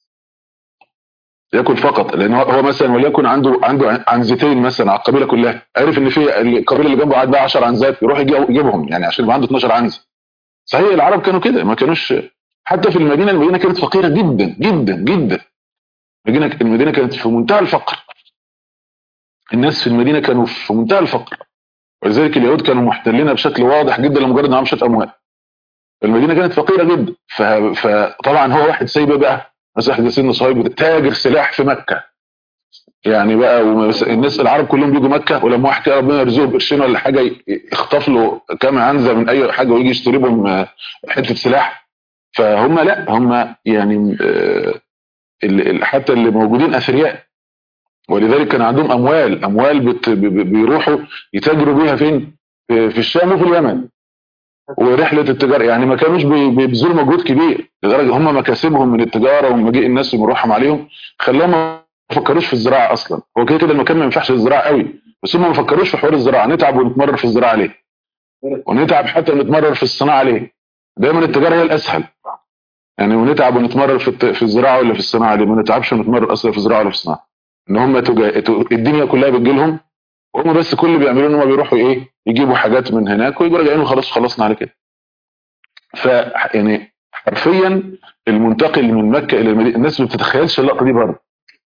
ياكل فقط لان هو- هو مثلا وليكن عنده عنده عنزتين مثلا على القبيله كلها عارف ان في القبيله اللي جنبه قاعد بقى 10 عنزات يروح يجي- يجيبهم يعني عشان يبقى عنده 12 عنزه صحيح العرب كانوا كده ما كانوش حتى في المدينه المدينه كانت فقيره جدا جدا جدا المدينه المدينه كانت في منتهى الفقر الناس في المدينه كانوا في منتهى الفقر ولذلك اليهود كانوا محتلينها بشكل واضح جدا لمجرد ان معاهم شويه اموال المدينه كانت فقيره جدا ف- فطبعا هو واحد سايبه بقى مثلا واحد زي سيدنا صهيب تاجر سلاح في مكه يعني بقى ومس- الناس العرب كلهم بيجوا مكه ولما واحد كده ربنا يرزقه بقرشين ولا حاجه ي- يخطف له كام عنزه من اي حاجه ويجي يشتري بهم آه، حته سلاح فهم لا هم يعني آه، ال- ال- حتى اللي موجودين اثرياء ولذلك كان عندهم اموال اموال بت ب- ب- بيروحوا يتاجروا بيها فين في في الشام وفي اليمن ورحله التجاره يعني ما كانوش بي- بيبذلوا مجهود كبير لدرجه هم مكاسبهم من التجاره ومجيء الناس ومروحهم عليهم خلاهم ما فكروش في الزراعه اصلا هو كده كده المكان ما ينفعش للزراعه قوي بس هم ما فكروش في حوار الزراعه نتعب ونتمرر في الزراعه ليه ونتعب حتى نتمرر في الصناعه ليه دايما التجاره هي الاسهل يعني ونتعب ونتمرر في الت- في الزراعه ولا في الصناعه ليه ما نتعبش ونتمرر اصلا في الزراعه ولا في الصناعه ان هم تجا... ت- الدنيا كلها بتجي لهم وهم بس كل اللي بيعملوه ان هم بيروحوا ايه يجيبوا حاجات من هناك ويجوا راجعين وخلاص خلصنا على كده ف يعني حرفيا المنتقل من مكه الى المدينه الناس ما بتتخيلش اللقطه دي بره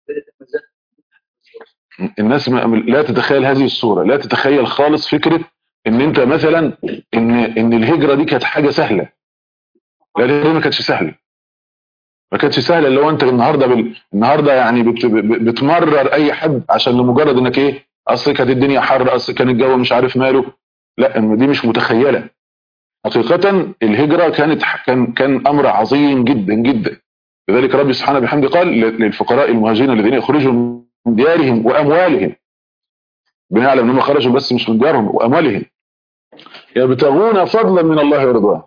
الناس ما لا تتخيل هذه الصوره لا تتخيل خالص فكره ان انت مثلا ان ان الهجره دي كانت حاجه سهله لا الهجره ما كانتش سهله ما كانتش سهله اللي هو انت النهارده بال... النهارده يعني بت... ب- بتمرر اي حد عشان لمجرد انك ايه اصل كانت الدنيا حر اصل كان الجو مش عارف ماله لا إن دي مش متخيله حقيقه الهجره كانت كان كان امر عظيم جدا جدا لذلك ربي سبحانه بحمده قال ل- للفقراء المهاجرين الذين يخرجوا من ديارهم واموالهم بنعلم انهم خرجوا بس مش من ديارهم واموالهم يبتغون فضلا من الله ورضوانه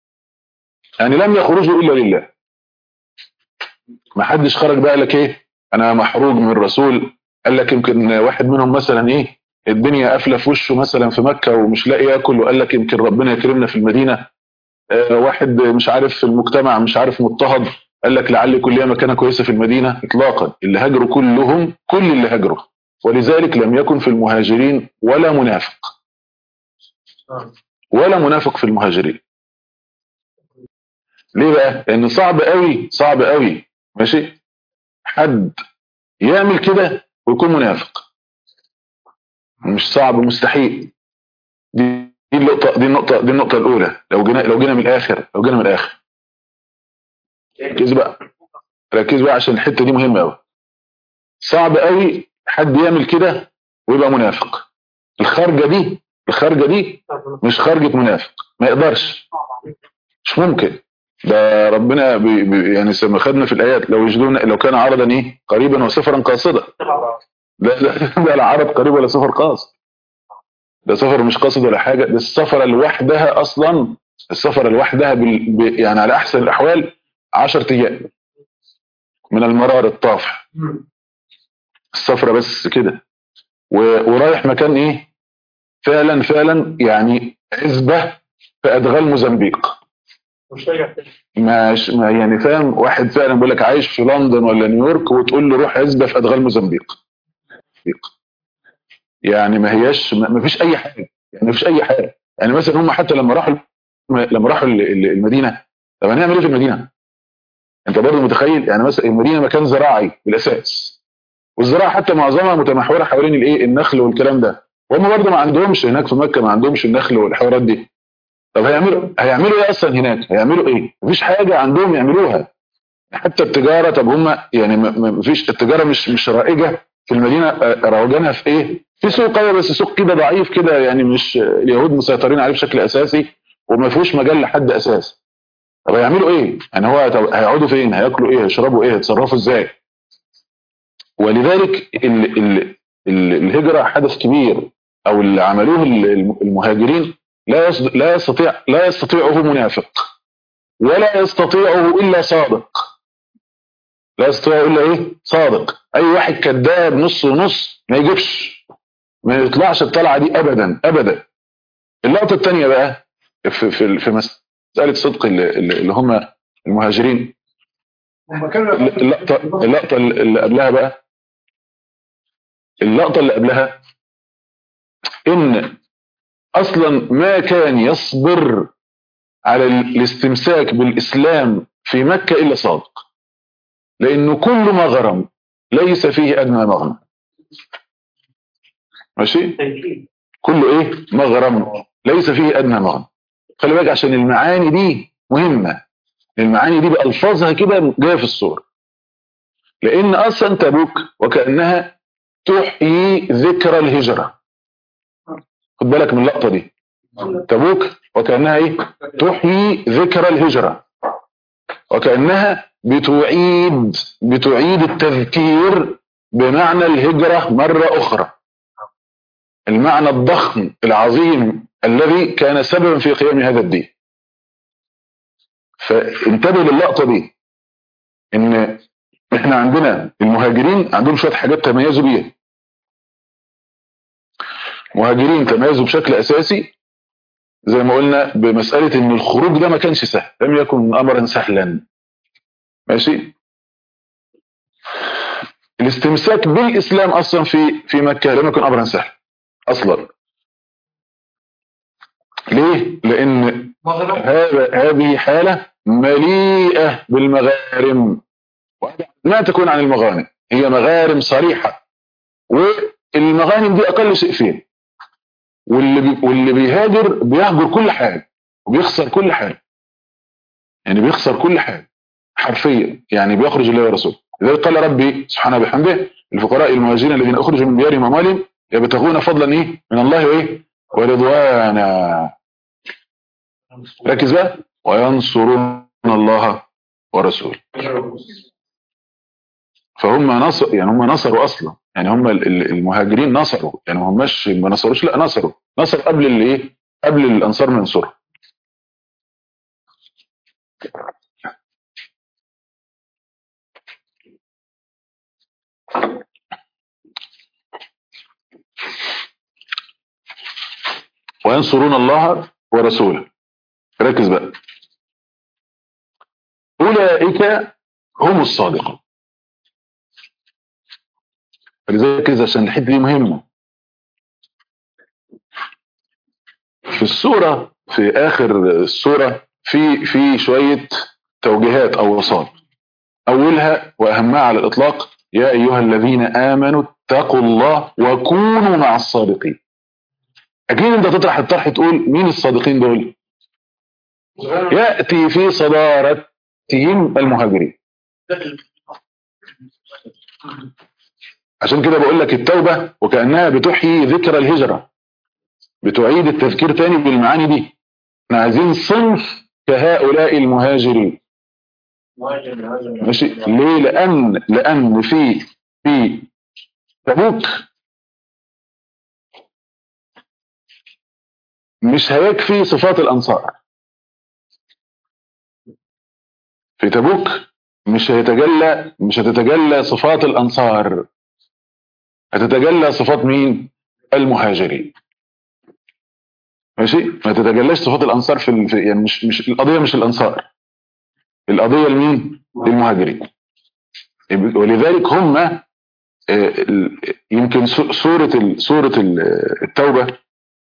يعني لم يخرجوا الا لله ما حدش خرج بقى لك ايه انا محروج من الرسول قال لك يمكن واحد منهم مثلا ايه الدنيا قافله في وشه مثلا في مكه ومش لاقي ياكل وقال لك يمكن ربنا يكرمنا في المدينه آه، واحد مش عارف في المجتمع مش عارف مضطهد قال لك لعل يكون ليا مكانه كويسه في المدينه اطلاقا اللي هاجروا كلهم كل اللي هاجروا ولذلك لم يكن في المهاجرين ولا منافق ولا منافق في المهاجرين ليه بقى لان صعب قوي صعب قوي ماشي حد يعمل كده ويكون منافق مش صعب مستحيل دي دي النقطة دي النقطة دي النقطة الأولى لو جينا لو جينا من الآخر لو جينا من الآخر ركز بقى ركز بقى عشان الحتة دي مهمة أوي صعب قوي حد يعمل كده ويبقى منافق الخارجة دي الخارجة دي مش خارجة منافق ما يقدرش مش ممكن ده ربنا بي بي يعني لما خدنا في الآيات لو يجدون لو كان عرضا إيه قريبا وسفرا قاصدا لا لا ده لا عرض قريب ولا سفر قاصد ده سفر مش قاصد ولا حاجة ده السفرة لوحدها أصلا السفرة لوحدها بال... ب... يعني على أحسن الأحوال 10 أيام من المرار الطافح السفرة بس كده و... ورايح مكان إيه فعلا فعلا يعني عزبة في أدغال موزمبيق مش راجع تاني مش ما يعني فاهم واحد فعلا بيقول لك عايش في لندن ولا نيويورك وتقول له روح عزبة في أدغال موزمبيق يعني ما هياش ما ما فيش اي حاجه يعني ما فيش اي حاجه يعني مثلا هم حتى لما راحوا لما راحوا ال- ال- المدينه طب هنعمل ايه في المدينه؟ انت برضه متخيل يعني مثلا المدينه مكان زراعي بالاساس والزراعه حتى معظمها متمحوره حوالين الايه النخل والكلام ده وهم برضه ما عندهمش هناك في مكه ما عندهمش النخل والحوارات دي طب هيعملوا هيعملوا ايه اصلا هناك؟ هيعملوا ايه؟ مفيش حاجه عندهم يعملوها حتى التجاره طب هم يعني ما- ما فيش التجاره مش مش رائجه في المدينه آه، روجانها في ايه؟ في سوق ايوه بس سوق كده ضعيف كده يعني مش اليهود مسيطرين عليه بشكل اساسي وما فيهوش مجال لحد اساسي. طب هيعملوا ايه؟ يعني هو طب هيقعدوا فين؟ هياكلوا ايه؟ هيشربوا ايه؟ هيتصرفوا ازاي؟ ولذلك ال ال ال الهجره حدث كبير او اللي عملوه ال- الم- المهاجرين لا يصد- لا يستطيع لا يستطيعه منافق ولا يستطيعه الا صادق لا يستطيع الا ايه صادق اي واحد كذاب نص ونص ما يجيبش ما يطلعش الطلعه دي ابدا ابدا اللقطه الثانيه بقى في في في مساله صدق اللي, اللي هم المهاجرين هم كانوا اللقطه اللقطه اللي قبلها بقى اللقطه اللي قبلها ان اصلا ما كان يصبر على الاستمساك بالاسلام في مكه الا صادق لانه كل مغرم ليس فيه ادنى مغنم ماشي تأكيد كله ايه مغرم ليس فيه ادنى مغنم خلي بالك عشان المعاني دي مهمه المعاني دي بالفاظها كده جايه في الصوره لان اصلا تبوك وكانها تحيي ذكرى الهجره خد بالك من اللقطه دي تبوك وكانها ايه تحيي ذكرى الهجره وكانها بتعيد بتعيد التذكير بمعنى الهجره مره اخرى المعنى الضخم العظيم الذي كان سببا في قيام هذا الدين فانتبه للقطه دي ان احنا عندنا المهاجرين عندهم شويه حاجات تميزوا بيها مهاجرين تميزوا بشكل اساسي زي ما قلنا بمساله ان الخروج ده ما كانش سهل لم يكن امرا سهلا ماشي الاستمساك بالاسلام اصلا في في مكه لم يكن امرا سهلا اصلا ليه لان مغرب هذا هذه حالة مليئة بالمغارم ما تكون عن المغانم هي مغارم صريحة والمغانم دي أقل شيء فين واللي, بي واللي بيهاجر بيهجر كل حاجة وبيخسر كل حاجة يعني بيخسر كل حاجة حرفيا يعني بيخرج الله ورسوله لذلك قال ربي سبحانه بحمده الفقراء المهاجرين الذين أخرجوا من ديارهم وأموالهم يبتغون فضلا إيه من الله وإيه ورضوانا ركز بقى وينصرون الله ورسوله فهم نصر يعني هم نصروا اصلا يعني هم ال- ال- المهاجرين نصروا يعني ما هماش ما نصروش لا نصروا نصر قبل اللي ايه قبل الانصار ما ينصروا وينصرون الله ورسوله ركز بقى أولئك هم الصادقون فلذلك كده عشان الحته دي مهمه في السوره في اخر السوره في في شويه توجيهات او وصايا اولها واهمها على الاطلاق يا ايها الذين امنوا اتقوا الله وكونوا مع الصادقين اكيد انت تطرح الطرح تقول مين الصادقين دول ياتي في صدارتهم المهاجرين عشان كده بقول لك التوبة وكأنها بتحيي ذكرى الهجرة بتعيد التذكير تاني بالمعاني دي احنا عايزين صنف كهؤلاء المهاجرين مهاجر مهاجر ماشي ليه لأن لأن في في تبوك مش هيكفي صفات الأنصار في تبوك مش هيتجلى مش هتتجلى صفات الأنصار هتتجلى صفات مين المهاجرين ماشي ما تتجلاش صفات الانصار في, ال... في يعني مش مش القضيه مش الانصار القضيه لمين للمهاجرين ولذلك هم آه، ال- يمكن سو- سوره ال... سوره ال- التوبه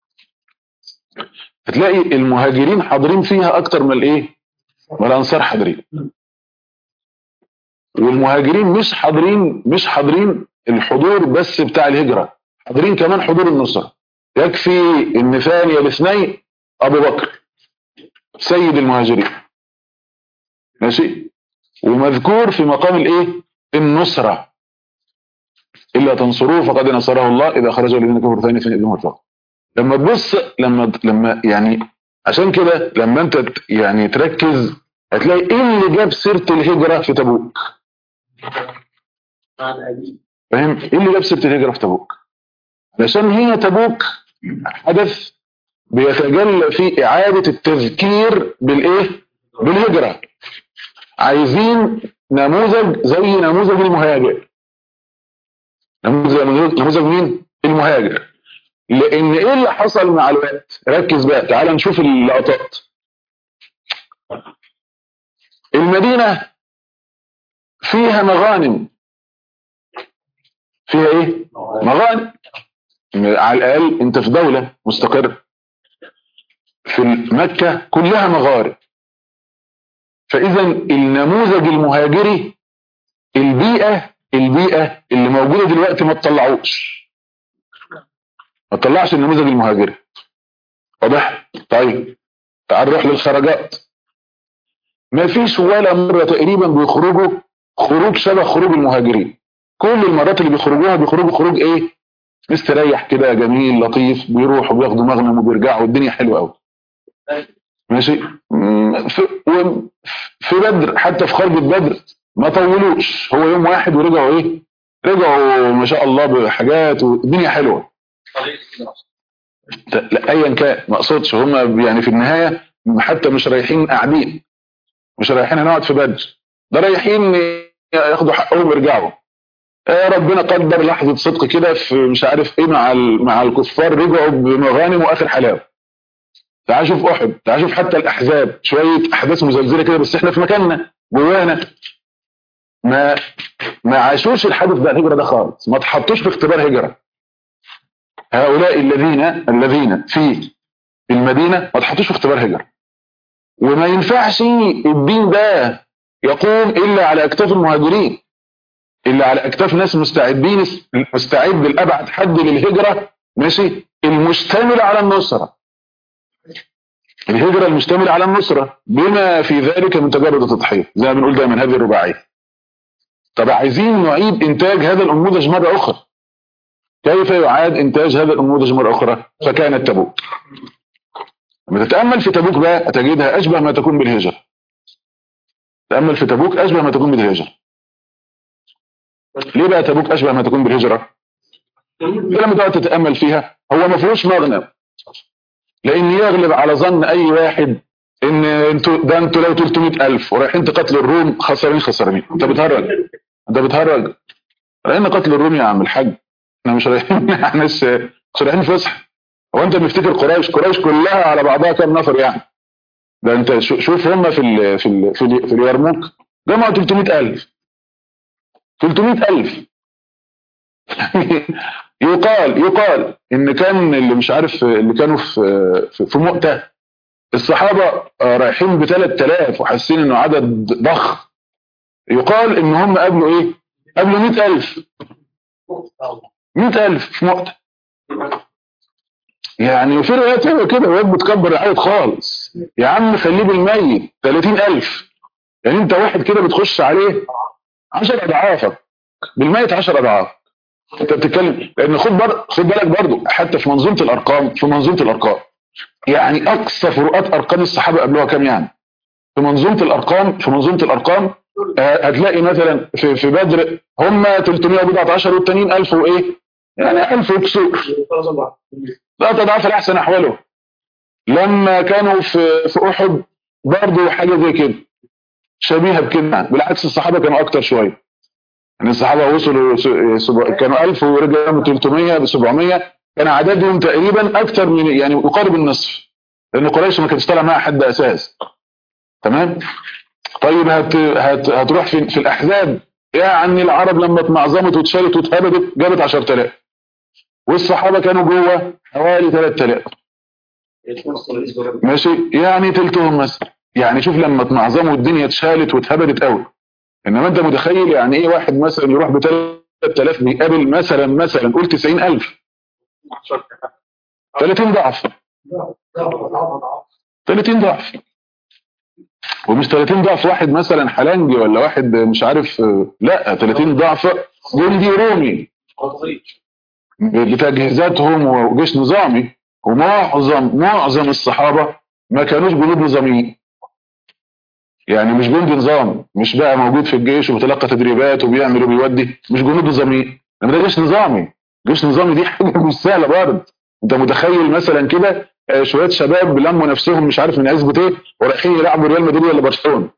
هتلاقي المهاجرين حاضرين فيها اكتر من الايه من الانصار حاضرين والمهاجرين مش حاضرين مش حاضرين الحضور بس بتاع الهجرة حاضرين كمان حضور النصرة يكفي ان ثاني الاثنين ابو بكر سيد المهاجرين ماشي ومذكور في مقام الايه النصرة الا تنصروه فقد نصره الله اذا خرج الذين كفروا ثاني ثاني ابنهم الفقر لما تبص لما لما يعني عشان كده لما انت ت- يعني تركز هتلاقي ايه اللي جاب سيره الهجره في تبوك عن أبي فاهم ايه اللي جاب سيره الهجره في تبوك علشان هي تبوك حدث بيتجلى في اعاده التذكير بالايه بالهجره عايزين نموذج زي نموذج المهاجر نموذج نموذج مين المهاجر لان ايه اللي حصل مع الوقت ركز بقى تعال نشوف اللقطات المدينه فيها مغانم فيها ايه مغانم على الاقل انت في دوله مستقره في مكه كلها مغارب فاذا النموذج المهاجري البيئه البيئه اللي موجوده دلوقتي ما تطلعوش ما تطلعش النموذج المهاجري واضح طيب تعال نروح للخرجات ما فيش ولا مره تقريبا بيخرجوا خروج شبه خروج المهاجرين كل المرات اللي بيخرجوها بيخرجوا خروج ايه مستريح كده جميل لطيف بيروحوا بياخدوا مغنم وبيرجعوا والدنيا حلوه قوي ماشي مم، في, و- في بدر حتى في خرجة بدر ما طولوش هو يوم واحد ورجعوا ايه رجعوا ما شاء الله بحاجات والدنيا حلوه لا لا، ايا كان ما اقصدش هم يعني في النهايه حتى مش رايحين قاعدين مش رايحين هنقعد في بدر ده رايحين ياخدوا حقهم ويرجعوا آه، ربنا قدر لحظه صدق كده في مش عارف ايه مع ال- مع الكفار رجعوا بمغانم واخر حلاوه تعال شوف احد تعال شوف حتى الاحزاب شويه احداث مزلزله كده بس احنا في مكاننا جوانا ما ما عاشوش الحدث ده الهجره ده خالص ما تحطوش في اختبار هجره هؤلاء الذين الذين في المدينه ما تحطوش في اختبار هجره وما ينفعش الدين ده يقوم الا على اكتاف المهاجرين الا على اكتاف ناس مستعدين مستعد لابعد حد للهجره ماشي المشتمل على النصره الهجرة المشتملة على النصرة بما في ذلك من تجارب التضحية زي ما بنقول دايما هذه الرباعية طب عايزين نعيد إنتاج هذا النموذج مرة أخرى كيف يعاد إنتاج هذا النموذج مرة أخرى فكانت تبوك لما تتأمل في تبوك بقى تجدها أشبه ما تكون بالهجرة تأمل في تبوك أشبه ما تكون بالهجرة ليه بقى تبوك أشبه ما تكون بالهجرة لما تقعد تتأمل فيها هو ما فيهوش مغنم لان يغلب على ظن اي واحد ان انتوا ده انتوا لو 300000 ورايحين تقتلوا الروم خسرانين خسرانين انت بتهرج انت بتهرج رايحين قتل الروم يا عم الحاج احنا مش رايحين احنا مش مش رايحين فسح هو انت مفتكر قريش قريش كلها على بعضها كام نفر يعني ده انت شو- شوف هم في ال في ال في, ال في اليرموك جمعوا 300000 300000 يقال يقال ان كان اللي مش عارف اللي كانوا في في, في مؤتة الصحابه آه، رايحين ب 3000 وحاسين انه عدد ضخم يقال ان هم قابلوا ايه؟ قابلوا 100000 100000 في مؤتة يعني وفي روايات حلوه كده روايات بتكبر العدد خالص يا عم خليه بالميت 30000 يعني انت واحد كده بتخش عليه 10 اضعافك بالميت 10 اضعاف انت بتتكلم لان خد بر... خد بالك برضو حتى في منظومه الارقام في منظومه الارقام يعني اقصى فروقات ارقام الصحابه قبلها كام يعني في منظومه الارقام في منظومه الارقام آه، هتلاقي مثلا في في بدر هم 314 والتانيين 1000 وايه يعني 1000 وكسور لا تضعف الاحسن احواله لما كانوا في في احد برضه حاجه زي كده شبيهه بكده يعني. بالعكس الصحابه كانوا اكتر شويه يعني الصحابه وصلوا س- سب- كانوا 1000 ورجعوا 300 ب 700 كان عددهم تقريبا اكتر من يعني يقارب النصف لان قريش ما كانش طالع معاها حد اساس تمام طيب هت هت هتروح في, في الاحزاب يعني العرب لما اتمعظمت واتشالت واتهبدت جابت 10000 والصحابه كانوا جوه حوالي 3000 ماشي يعني تلتهم مثلا يعني شوف لما اتمعظموا الدنيا اتشالت واتهبدت قوي انما انت متخيل يعني ايه واحد مثلا يروح ب 3000 بيقابل مثلا مثلا قول 90000 30 ضعف 30 ضعف ومش 30 ضعف واحد مثلا حلنجي ولا واحد مش عارف لا 30 ضعف جندي رومي بتجهيزاتهم وجيش نظامي ومعظم معظم الصحابه ما كانوش جنود نظاميين يعني مش جندي نظام مش بقى موجود في الجيش وبيتلقى تدريبات وبيعمل وبيودي مش جنود نظاميين انما ده جيش نظامي جيش نظامي دي حاجه مش سهله برضه انت متخيل مثلا كده آه، شويه شباب لموا نفسهم مش عارف من عزبه ايه ورايحين يلعبوا ريال مدريد ولا برشلونه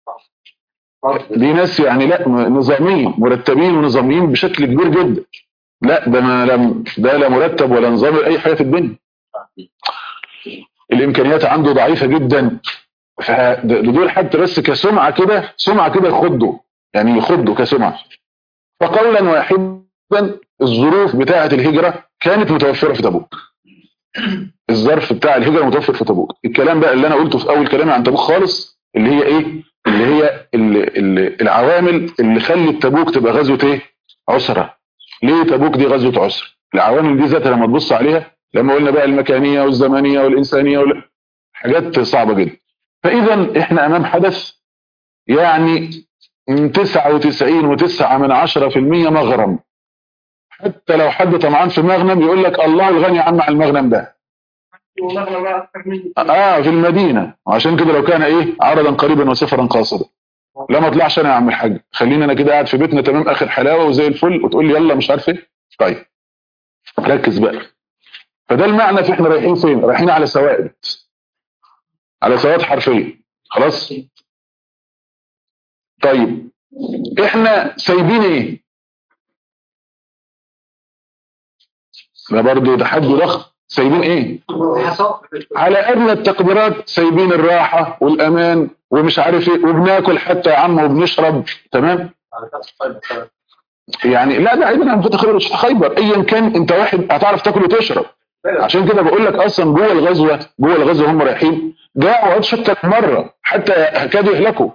دي ناس يعني لا م- نظاميين مرتبين ونظاميين بشكل كبير جدا لا ده ما لم ده لا مرتب ولا نظام ولا اي حاجه في الدنيا الامكانيات عنده ضعيفه جدا فدول حتى بس كسمعه كده سمعه كده يخضوا يعني يخضوا كسمعه فقولا واحدا الظروف بتاعه الهجره كانت متوفره في تبوك الظرف بتاع الهجره متوفر في تبوك الكلام بقى اللي انا قلته في اول كلامي عن تبوك خالص اللي هي ايه اللي هي اللي اللي العوامل اللي خلت تبوك تبقى غزوه ايه عسره ليه تبوك دي غزوه عسره العوامل دي ذاتها لما تبص عليها لما قلنا بقى المكانيه والزمنيه والانسانيه وال... حاجات صعبه جدا فاذا احنا امام حدث يعني من 99 وتسعة من عشرة في المية مغرم حتى لو حد طمعان في مغنم يقول لك الله الغني عن مع المغنم ده اه في المدينة وعشان كده لو كان ايه عرضا قريبا وسفرا قاصدا لا ما اطلعش انا يا عم الحاج خليني انا كده قاعد في بيتنا تمام اخر حلاوة وزي الفل وتقول لي يلا مش عارف ايه طيب ركز بقى فده المعنى في احنا رايحين فين رايحين على سوائد على سوائد حرفية خلاص طيب احنا سايبين ايه ده برضه تحدي ضخم سايبين ايه على ادنى التقديرات سايبين الراحه والامان ومش عارف ايه وبناكل حتى يا عم وبنشرب تمام يعني لا ده بعيدا عن فتح خيبر وفتح خيبر ايا كان انت واحد هتعرف تاكل وتشرب عشان كده بقول لك اصلا جوه الغزوه جوه الغزوه هم رايحين جاعوا شكك مره حتى كادوا يهلكوا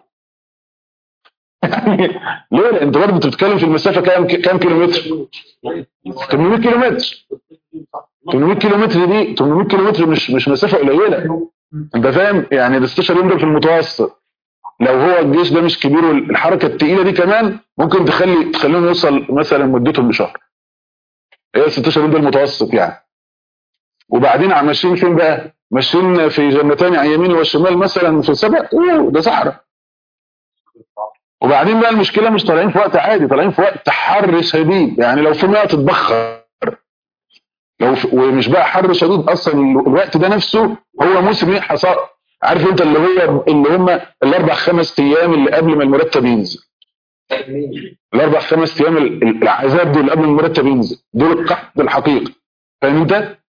يعني ليه؟ لأن انت برضه انت بتتكلم في المسافه كام كام كيلومتر؟ 800 كيلومتر 800 كيلومتر دي 800 كيلومتر مش مش مسافه قليله انت فاهم يعني ال 16 يوم دول في المتوسط لو هو الجيش ده مش كبير والحركه الثقيله دي كمان ممكن تخلي تخليهم يوصل مثلا مدتهم لشهر هي 16 يوم ده المتوسط يعني وبعدين عم ماشيين فين بقى؟ ماشيين في جنتين عن اليمين والشمال مثلا في سبع اوه ده صحراء وبعدين بقى المشكله مش طالعين في وقت عادي طالعين في وقت حر شديد يعني لو في ميه تتبخر لو في ومش بقى حر شديد اصلا الوقت ده نفسه هو موسم ايه حصاد عارف انت اللي هو اللي هم الاربع خمس ايام اللي قبل ما المرتب ينزل الاربع خمس ايام العذاب دول قبل المرتب ينزل دول القحط الحقيقي فاهم انت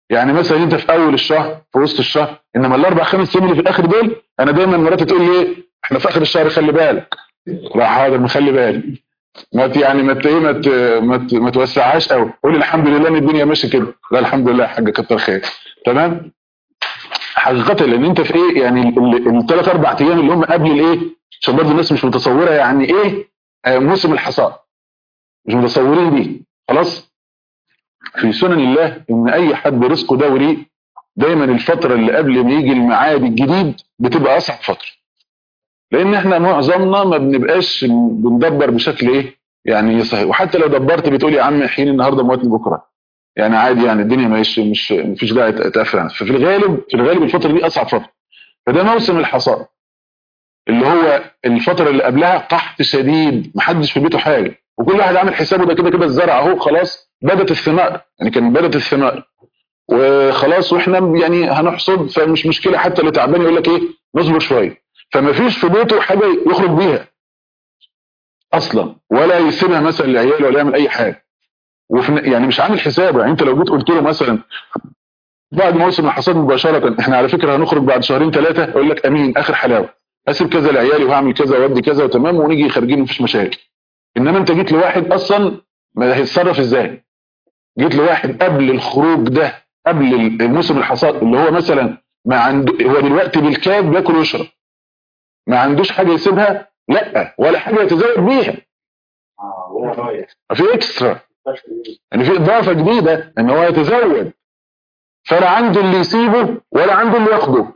يعني مثلا انت في اول الشهر في وسط الشهر انما الاربع خمس ايام اللي في الاخر دول انا دايما مراتي تقول لي ايه احنا في اخر الشهر خلي بالك لا حاضر مخلي بالي ما ت- يعني ما ت- ايه ما ت- ما ت- ما توسعهاش قوي قول الحمد لله ان الدنيا ماشيه كده لا الحمد لله يا حاجه كتر خير تمام حقيقه لان انت في ايه يعني الثلاث اربع ايام اللي هم قبل الايه عشان برضه الناس مش متصوره يعني ايه آه، موسم الحصاد مش متصورين دي خلاص في سنن الله ان اي حد رزقه دوري دايما الفتره اللي قبل ما يجي الميعاد الجديد بتبقى اصعب فتره لان احنا معظمنا ما بنبقاش بندبر بشكل ايه يعني صحيح وحتى لو دبرت بتقول يا عم حين النهارده موتني بكره يعني عادي يعني الدنيا مش مش مفيش داعي تقفل عنها. ففي الغالب في الغالب الفتره دي اصعب فتره فده موسم الحصاد اللي هو الفتره اللي قبلها قحط شديد محدش في بيته حاجه وكل واحد عامل حسابه ده كده كده الزرع اهو خلاص بدت الثمار يعني كان بدت الثمار وخلاص واحنا يعني هنحصد فمش مشكله حتى اللي تعبان يقول لك ايه نصبر شويه فما فيش في بيته حاجه يخرج بيها اصلا ولا يسيبها مثلا لعياله ولا يعمل اي حاجه وفي يعني مش عامل حسابه يعني انت لو جيت قلت له مثلا بعد موسم الحصاد مباشره احنا على فكره هنخرج بعد شهرين ثلاثه يقول لك امين اخر حلاوه هسيب كذا لعيالي وهعمل كذا وادي كذا وتمام ونيجي خارجين مفيش مشاكل انما انت جيت لواحد اصلا ما هيتصرف ازاي جيت لواحد قبل الخروج ده قبل موسم الحصاد اللي هو مثلا ما عنده هو دلوقتي بالكاد بياكل ويشرب ما عندوش حاجه يسيبها لا ولا حاجه يتزود بيها اه هو رايح في اكسترا يعني في اضافه جديده ان هو يتزود فلا عنده اللي يسيبه ولا عنده اللي ياخده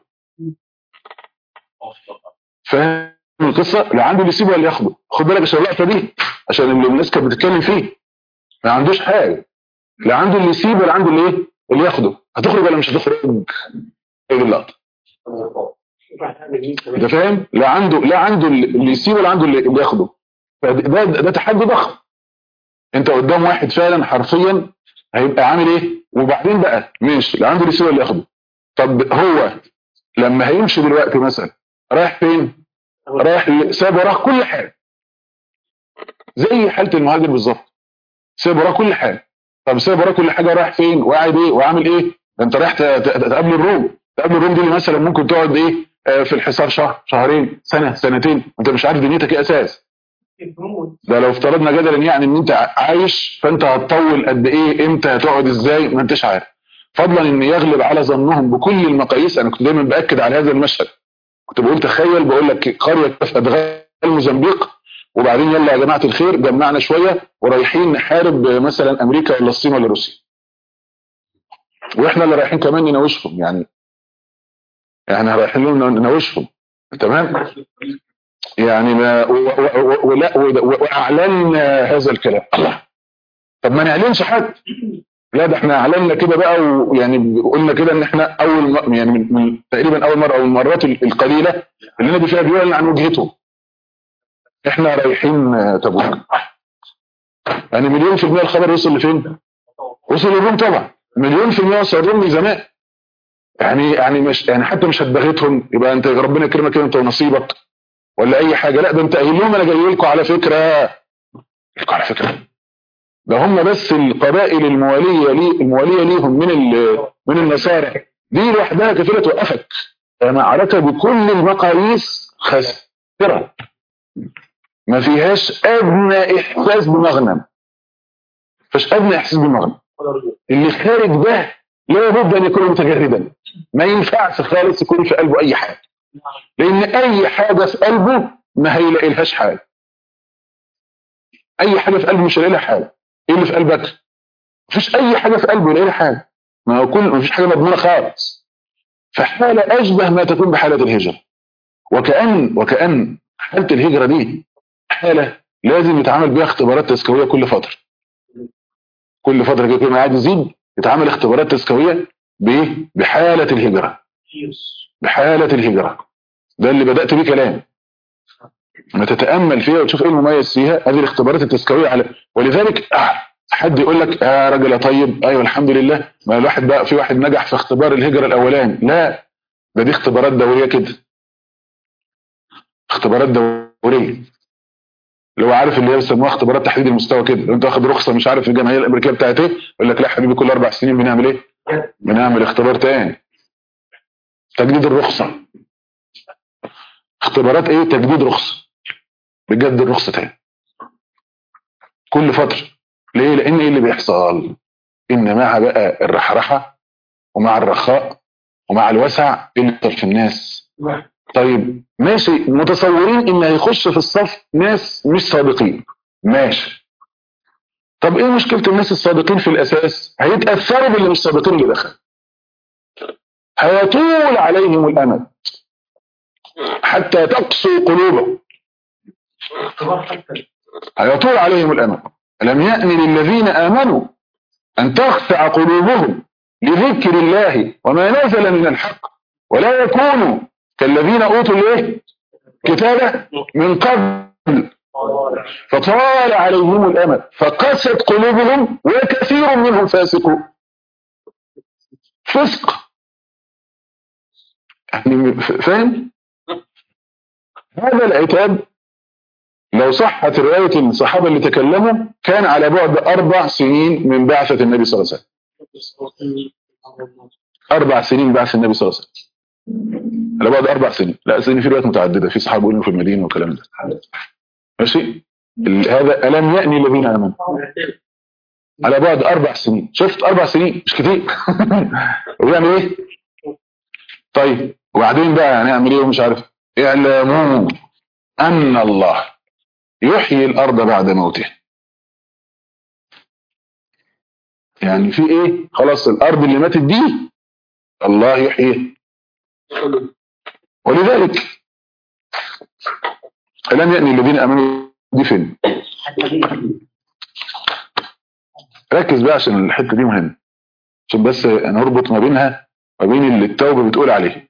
فاهم القصه لا عنده اللي يسيبه ولا ياخده خد بالك عشان اللقطه دي عشان اللي الناس كانت بتتكلم فيه ما عندوش حاجه لا عنده اللي يسيبه ولا عنده اللي ايه اللي ياخده هتخرج ولا مش هتخرج ايه اللقطه انت فاهم لا عنده لا عنده اللي يسيبه ولا عنده اللي اللي ياخده فده ده, ده تحدي ضخم انت قدام واحد فعلا حرفيا هيبقى عامل ايه وبعدين بقى ماشي لا عنده اللي يسيبه ولا ياخده طب هو لما هيمشي دلوقتي مثلا رايح فين رايح ل- ساب وراه كل حاجه زي حاله المهاجر بالظبط ساب وراه كل حاجه طب ساب وراه كل حاجه رايح فين وقاعد ايه وعامل ايه ده انت رايح ت- ت- تقابل الروم تقابل الروم دي اللي مثلا ممكن تقعد ايه آه، في الحصار شهر شهرين سنه سنتين انت مش عارف دنيتك ايه اساس ده لو افترضنا جدلا يعني ان انت عايش فانت هتطول قد ايه امتى هتقعد ازاي ما انتش عارف فضلا ان يغلب على ظنهم بكل المقاييس انا كنت دايما باكد على هذا المشهد كنت بقول تخيل بقول لك قريه في ادغال موزمبيق وبعدين يلا يا جماعه الخير جمعنا شويه ورايحين نحارب مثلا امريكا ولا الصين ولا روسيا واحنا اللي رايحين كمان نناوشهم يعني احنا رايحين لهم نناوشهم تمام يعني ما و- و- و- ولا و- واعلن هذا الكلام الله طب ما نعلنش حد لا ده احنا اعلنا كده بقى ويعني قلنا كده ان احنا اول م- يعني من, من تقريبا اول مره او المرات ال- القليله اللي النبي فيها بيعلن عن وجهته احنا رايحين آه، تبوك يعني مليون في المية الخبر وصل لفين؟ وصل للروم طبعا مليون في المية وصل الروم من زمان يعني يعني مش يعني حتى مش هتبغتهم يبقى انت ربنا يكرمك كده انت ونصيبك ولا اي حاجه لا ده انت قايل لهم انا جاي لكم على فكره لكم على فكره ده هم بس القبائل المواليه لي المواليه ليهم من ال- من النصارى دي لوحدها كفيله توقفك معركه بكل المقاييس خاسره ما فيهاش ادنى احساس بمغنم فيش ادنى احساس بمغنم اللي خارج ده لابد ان يكون متجردا ما ينفعش خالص يكون في قلبه اي حاجه لان اي حاجه في قلبه ما هيلاقي لهاش حاجه اي حاجه في قلبه مش هيلاقي لها حاجه ايه اللي في قلبك مفيش اي حاجه في قلبه يلاقي لها حاجه ما هو كل مفيش حاجه مضمونه خالص فحاله اشبه ما تكون بحاله الهجره وكأن وكأن حالة الهجرة دي حالة لازم يتعامل بيها اختبارات تزكوية كل فترة كل فترة كده كل ما قاعد يزيد يتعامل اختبارات تزكوية بايه؟ بحالة الهجرة بحالة الهجرة ده اللي بدأت بيه كلام ما تتأمل فيها وتشوف ايه المميز فيها هذه الاختبارات التزكوية على ولذلك آه، حد يقول لك يا راجل يا طيب ايوه الحمد لله ما الواحد بقى في واحد نجح في اختبار الهجرة الاولاني لا ده دي اختبارات دورية كده اختبارات دورية اللي هو عارف اللي هي بيسموها اختبارات تحديد المستوى كده لو انت واخد رخصه مش عارف في الجمعيه الامريكيه بتاعت ايه يقول لك لا يا حبيبي كل اربع سنين بنعمل ايه بنعمل اختبار تاني تجديد الرخصة اختبارات ايه تجديد رخصة بجد الرخصة تاني كل فترة ليه لان ايه اللي بيحصل ان مع بقى الرحرحة ومع الرخاء ومع الوسع إيه اللي بيحصل في الناس طيب ماشي متصورين ان هيخش في الصف ناس مش صادقين ماشي طب ايه مشكلة الناس الصادقين في الاساس هيتأثروا باللي مش صادقين اللي دخل هيطول عليهم الامد حتى تقسو قلوبهم هيطول عليهم الامد ألم يأن للذين آمنوا أن تخشع قلوبهم لذكر الله وما نزل من الحق ولا يكونوا كالذين أوتوا الايه كتابة من قبل فطال عليهم الأمد فقست قلوبهم وكثير منهم فاسقون فسق يعني فاهم هذا العتاب لو صحت رواية الصحابة اللي تكلموا كان على بعد أربع سنين من بعثة النبي صلى الله عليه وسلم أربع سنين بعث النبي صلى الله عليه وسلم على بعد أربع سنين لا سنين في روايات متعددة في صحابة يقولوا في المدينة والكلام ده ماشي ال- هذا ألم يأني الذين آمنوا على بعد أربع سنين شفت أربع سنين مش كتير ويعمل إيه طيب وبعدين بقى هنعمل إيه ومش عارف اعلموا أن الله يحيي الأرض بعد موته يعني في إيه خلاص الأرض اللي ماتت دي الله يحييها ولذلك ألم يأني الذين آمنوا دي فين ركز بقى عشان الحتة دي مهمة عشان بس نربط ما بينها وبين اللي التوبة بتقول عليه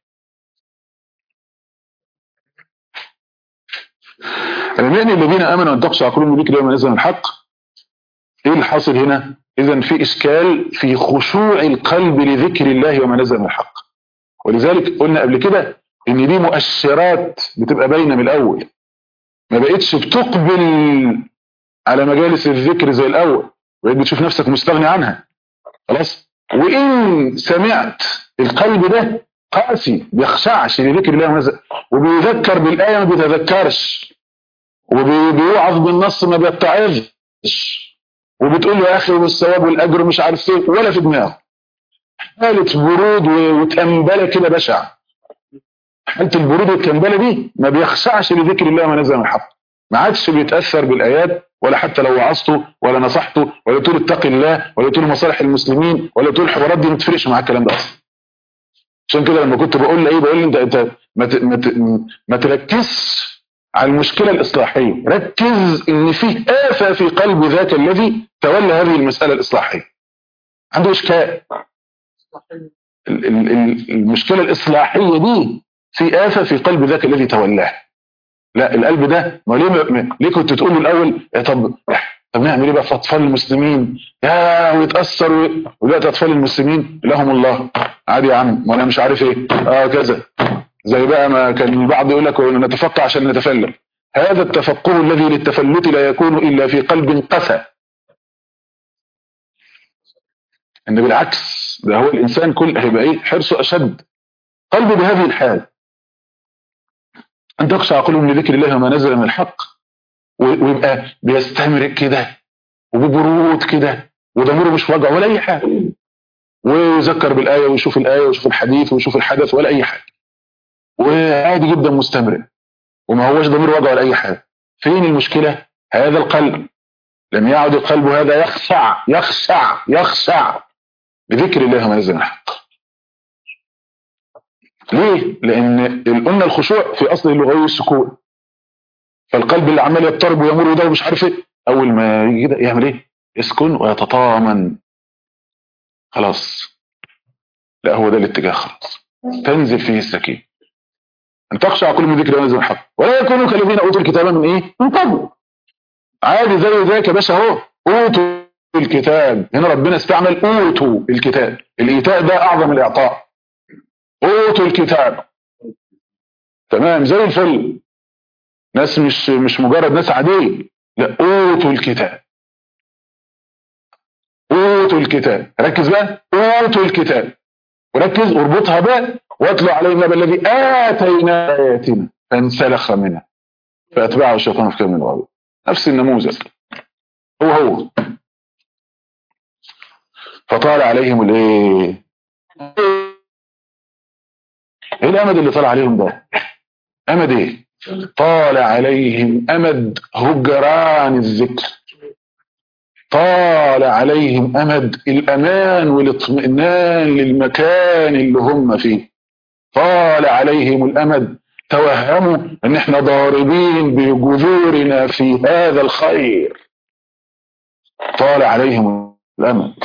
ألم يأني الذين آمنوا أن تخشع قلوبهم لذكر يوم نزل الحق إيه اللي حاصل هنا إذا في إشكال في خشوع القلب لذكر الله وما نزل من الحق ولذلك قلنا قبل كده إن دي مؤشرات بتبقى باينة من الأول ما بقتش بتقبل على مجالس الذكر زي الأول بقيت بتشوف نفسك مستغني عنها خلاص وإن سمعت القلب ده قاسي بيخشعش لذكر الله ونزل وبيذكر بالآية ما بيتذكرش وبيوعظ بالنص ما بيتعظش وبتقول له يا اخي والثواب والاجر مش عارف ايه ولا في دماغه حاله برود وتنبله كده بشع حاله البرود والتنبله دي ما بيخشعش لذكر الله ما نزل من الحق ما عادش بيتاثر بالايات ولا حتى لو وعظته ولا نصحته ولا تقول اتق الله ولا تقول مصالح المسلمين ولا تقول الحوارات دي ما تفرقش معاه الكلام ده اصلا عشان كده لما كنت بقول له ايه بقول له انت انت ما ت- ما ت- ما تركزش على المشكلة الإصلاحية ركز إن فيه آفة في قلب ذاك الذي تولى هذه المسألة الإصلاحية عنده إشكال ال- ال- ال- المشكلة الإصلاحية دي في آفة في قلب ذاك الذي تولاه لا القلب ده ما ليه ما- ليه كنت تقول له الأول يا طب طب نعمل ايه بقى في اطفال المسلمين يا ويتاثر و- ودلوقتي اطفال المسلمين لهم الله عادي يا عم وانا مش عارف ايه اه كذا زي بقى ما كان البعض يقول لك نتفقه عشان نتفلت هذا التفقه الذي للتفلت لا يكون الا في قلب قسى ان بالعكس ده هو الانسان كل هيبقى ايه حرصه اشد قلبه بهذه الحال ان تخشع قلوب لذكر الله وما نزل من الحق و- ويبقى بيستمر كده وببرود كده وضميره مش في وجعه ولا اي حاجه ويذكر بالايه ويشوف الايه ويشوف الحديث ويشوف الحدث ولا اي حاجه وعادي جدا مستمر وما هوش ضمير وجع ولا اي حاجه فين المشكله هذا القلب لم يعد القلب هذا يخشع يخشع يخشع بذكر الله وما نزل من الحق ليه لان قلنا الخشوع في اصل اللغوي السكون فالقلب اللي عمال يضطرب ويمر وده ومش عارف ايه اول ما يجي كده يعمل ايه يسكن ويتطامن خلاص لا هو ده الاتجاه خلاص تنزل فيه السكينه ان تخشع كل من ذكر ونزل الحق ولا يكونوا كالذين اوتوا الكتاب من ايه من قبل عادي زي ذاك يا باشا اهو اوتوا الكتاب هنا ربنا استعمل اوتوا الكتاب الايتاء ده اعظم الاعطاء اوتوا الكتاب تمام زي الفل ناس مش مش مجرد ناس عاديه لا اوتوا الكتاب اوتوا الكتاب ركز بقى اوتوا الكتاب وركز واربطها بقى واتلو عليهم نبأ الذي اتينا اياتنا فانسلخ منها فاتبعه الشيطان في كلمه الغالب نفس النموذج هو هو فطال عليهم الايه ايه الامد اللي طال عليهم ده امد ايه طال عليهم امد هجران الذكر طال عليهم امد الامان والاطمئنان للمكان اللي هم فيه طال عليهم الامد توهموا ان احنا ضاربين بجذورنا في هذا الخير طال عليهم الامد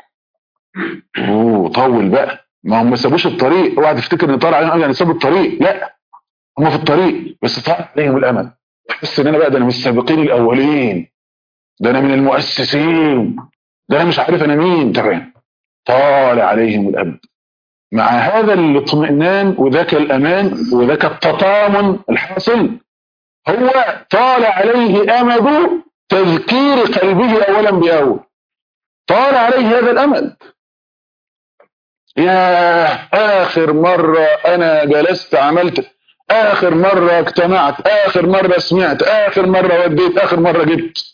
اوه طول بقى ما هم ما سابوش الطريق اوعى تفتكر ان طال عليهم يعني سابوا الطريق لا هم في الطريق بس طال عليهم الامل تحس ان انا بقى ده انا من السابقين الاولين ده انا من المؤسسين ده انا مش عارف انا مين تمام طال عليهم الامل مع هذا الاطمئنان وذاك الامان وذاك التطامن الحاصل هو طال عليه امد تذكير قلبه اولا باول طال عليه هذا الامل يا اخر مره انا جلست عملت اخر مره اجتمعت اخر مره سمعت اخر مره وديت اخر مره جبت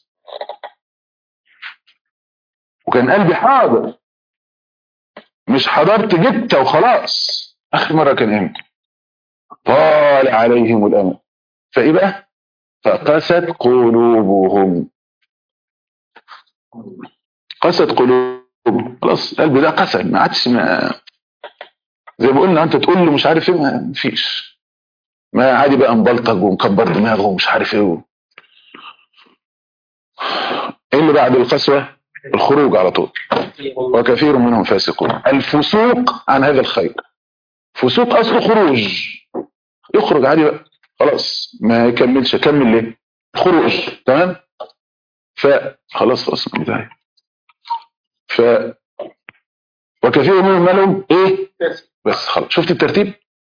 وكان قلبي حاضر مش حضرت جبت وخلاص اخر مره كان امتى طال عليهم الامل فايه بقى فقست قلوبهم قست قلوبهم خلاص القلب ده قسى ما عادش ما زي ما قلنا انت تقول له مش عارف ايه ما فيش ما عادي بقى مبلطج ومكبر دماغه ومش عارف ايه ايه اللي بعد القسوه الخروج على طول وكثير منهم فاسقون الفسوق عن هذا الخير فسوق اصله خروج يخرج عادي بقى خلاص ما يكملش كمل ليه خروج تمام فخلاص خلاص بتاعي ف وكثير منهم مالهم ايه بس خلاص شفت الترتيب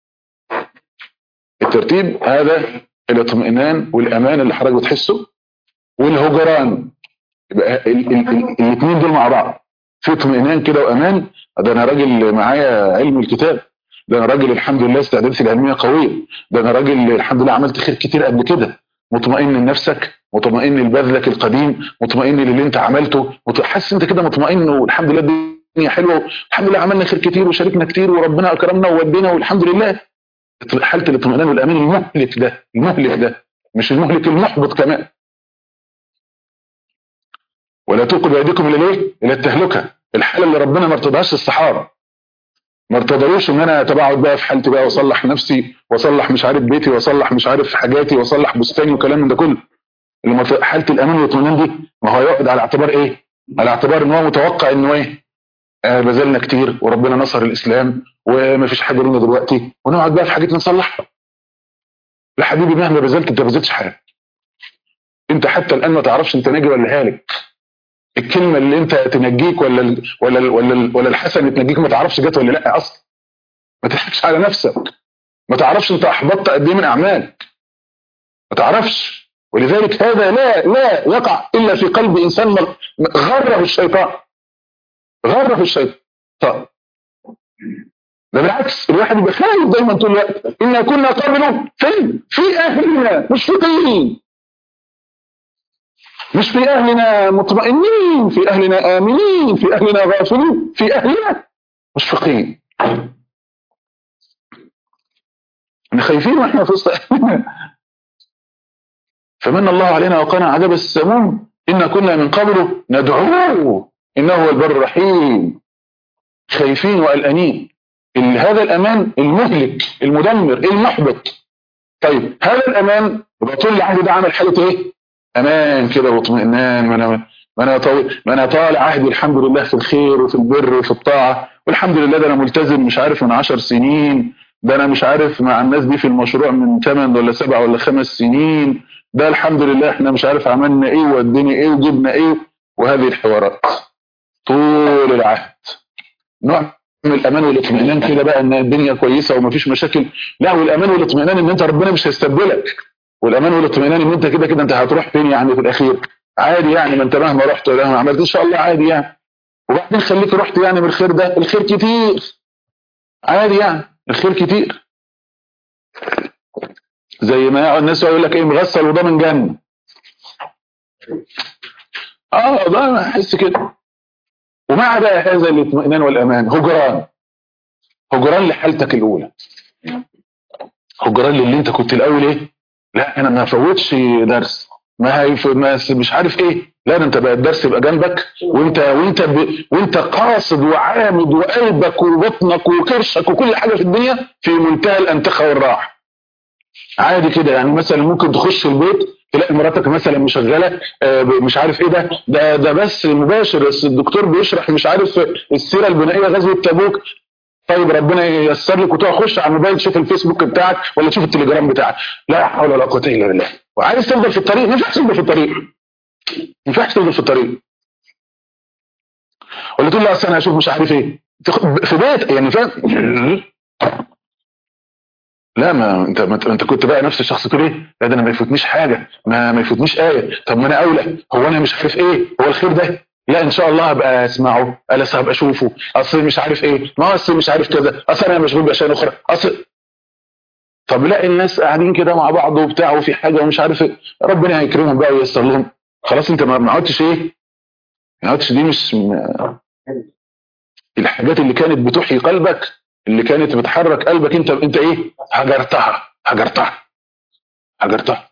الترتيب هذا الاطمئنان والامان اللي حضرتك بتحسه والهجران يبقى الاثنين دول مع بعض في اطمئنان كده وامان ده انا راجل معايا علم الكتاب ده انا راجل الحمد لله استعداداتي العلميه قويه ده انا راجل الحمد لله عملت خير كتير قبل كده مطمئن لنفسك مطمئن لبذلك القديم مطمئن للي انت عملته حاسس انت كده مطمئن والحمد لله الدنيا حلوه الحمد لله عملنا خير كتير وشاركنا كتير وربنا اكرمنا وودينا والحمد لله حاله الاطمئنان والامان المهلك ده المهلك ده مش المهلك المحبط كمان ولا تلقوا بايديكم الى الايه؟ الى التهلكه الحاله اللي ربنا ما ارتضاهاش الصحابه ما ارتضلوش ان انا تبعد بقى في حالتي بقى واصلح نفسي واصلح مش عارف بيتي واصلح مش عارف حاجاتي واصلح بستاني وكلام من ده كله اللي حاله الامان والاطمئنان دي ما هو يقعد على اعتبار ايه؟ على اعتبار ان هو متوقع انه ايه؟ آه بذلنا كتير وربنا نصر الاسلام وما فيش حاجه لنا دلوقتي ونقعد بقى في حاجتنا نصلحها لا حبيبي مهما بذلت انت ما بذلتش حاجه انت حتى الان ما تعرفش انت ناجي ولا هالك الكلمه اللي انت تنجيك ولا ال ولا ال ولا ال ولا الحسنه تنجيك ما تعرفش جت ولا لا اصلا ما تضحكش على نفسك ما تعرفش انت احبطت قد ايه من اعمالك ما تعرفش ولذلك هذا لا لا يقع الا في قلب انسان غره الشيطان غره الشيطان ده بالعكس الواحد يبقى خايف دايما طول الوقت إنا كنا قبل فين في أهلنا مشفقين مش في أهلنا مطمئنين في أهلنا آمنين في أهلنا غافلين في أهلنا مشفقين احنا خايفين واحنا في وسط أهلنا فمن الله علينا وقنا عذاب السموم إنا كنا من قبل ندعوه إنه هو البر الرحيم خايفين وقلقانين هذا الأمان المهلك المدمر المحبط طيب هذا الأمان يبقى طول العهد ده عمل حالة إيه؟ أمان كده واطمئنان ما أنا ما أنا طول ما أنا طال عهدي الحمد لله في الخير وفي البر وفي الطاعة والحمد لله ده أنا ملتزم مش عارف من عشر سنين ده أنا مش عارف مع الناس دي في المشروع من ثمان ولا سبع ولا خمس سنين ده الحمد لله احنا مش عارف عملنا ايه وودينا ايه وجبنا ايه وهذه الحوارات طول العهد نوع من الامان والاطمئنان كده بقى ان الدنيا كويسه ومفيش مشاكل لا والامان والاطمئنان ان انت ربنا مش هيستبدلك والامان والاطمئنان ان انت كده كده انت هتروح فين يعني في الاخير عادي يعني ما انت مهما رحت ولا مهما عملت ان شاء الله عادي يعني وبعدين خليك رحت يعني بالخير ده الخير كتير عادي يعني الخير كتير زي ما يقعد الناس يقول لك ايه مغسل وده من جنة اه ده انا احس كده ومع بقى هذا الاطمئنان والامان هجران هجران لحالتك الاولى هجران للي انت كنت الاول ايه لا انا ما فوتش درس ما هيف ما مش عارف ايه لا ده انت بقى الدرس يبقى جنبك وانت وانت ب... وانت قاصد وعامد وقلبك وبطنك وكرشك وكل حاجه في الدنيا في منتهى الانتخه والراحه عادي كده يعني مثلا ممكن تخش البيت تلاقي مراتك مثلا مشغله آه، مش عارف ايه ده ده ده بس مباشر بس الدكتور بيشرح مش عارف السيره البنائيه غزوه تبوك طيب ربنا ييسر لك وتقعد خش على الموبايل تشوف الفيسبوك بتاعك ولا تشوف التليجرام بتاعك لا حول ولا قوه الا بالله وعايز تفضل في الطريق ما ينفعش تفضل في الطريق ما ينفعش تفضل في الطريق ولا تقول لا اصل انا هشوف مش عارف ايه تخ- في بيت يعني فاهم لا ما انت ما انت- انت كنت بقى نفس الشخص تقول ايه لا ده انا ما يفوتنيش حاجه ما ما يفوتنيش ايه طب ما انا اولى هو انا مش عارف ايه هو الخير ده لا ان شاء الله هبقى اسمعه انا هبقى اشوفه اصل مش عارف ايه ما هو اصل مش عارف كذا اصل انا مشغول باشياء اخرى اصل طب لا الناس قاعدين كده مع بعض وبتاع وفي حاجه ومش عارف ايه ربنا هيكرمهم بقى وييسر لهم خلاص انت ما ما عدتش ايه ما عدتش دي مش م- الحاجات اللي كانت بتحيي قلبك اللي كانت بتحرك قلبك انت انت ايه هجرتها هجرتها هجرتها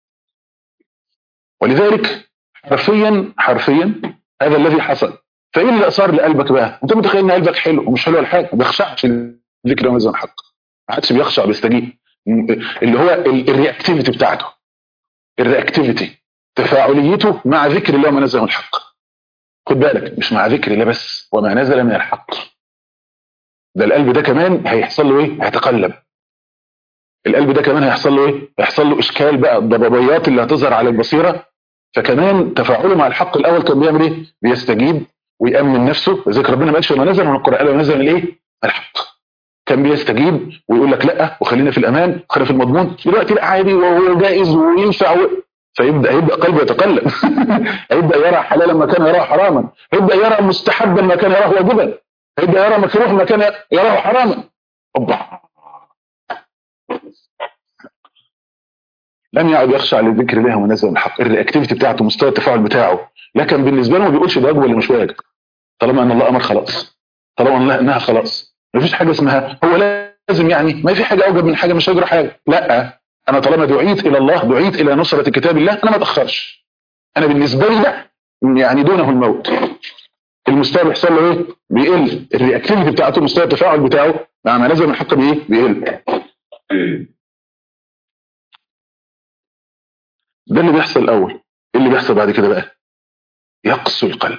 ولذلك حرفيا حرفيا هذا الذي حصل فايه اللي اثار لقلبك بقى انت متخيل ان قلبك حلو ومش حلو ولا حاجه ما بيخشعش الذكر ونزل الحق ما عادش بيخشع بيستجيب اللي هو ال- الرياكتيفيتي بتاعته الرياكتيفيتي تفاعليته مع ذكر الله وما نزل من الحق خد بالك مش مع ذكر الله بس وما نزل من الحق ده القلب ده كمان هيحصل له ايه هيتقلب القلب ده كمان هيحصل له ايه هيحصل له اشكال بقى الضبابيات اللي هتظهر على البصيره فكمان تفاعله مع الحق الاول كان بيعمل ايه بيستجيب ويامن نفسه ذكر ربنا ما قالش وما نزل من القران وما نزل من الايه الحق كان بيستجيب ويقول لك لا وخلينا في الامان وخلينا في المضمون دلوقتي لا عادي وهو جائز وينفع و... فيبدا يبدا قلبه يتقلب يبدا يرى حلالا ما كان يراه حراما يبدا يرى مستحبا ما كان يراه واجبا يبدا يرى مكروه ما كان يراه حراما أوبا. لم يعد يخشع لذكر الله ونزل من الحق الرياكتيفيتي بتاعته مستوى التفاعل بتاعه لكن بالنسبه له ما بيقولش ده واجب ولا مش واجب طالما ان الله امر خلاص طالما ان الله انها خلاص ما فيش حاجه اسمها هو لازم يعني ما في حاجه اوجب من حاجه مش هيجرى حاجه لا انا طالما دعيت الى الله دعيت الى نصره كتاب الله انا ما اتاخرش انا بالنسبه لي ده يعني دونه الموت المستوى بيحصل له ايه بيقل الرياكتيفيتي بتاعته مستوى التفاعل بتاعه مع ما نزل من الحق بايه بيقل ده اللي بيحصل الاول ايه اللي بيحصل بعد كده بقى يقسو القلب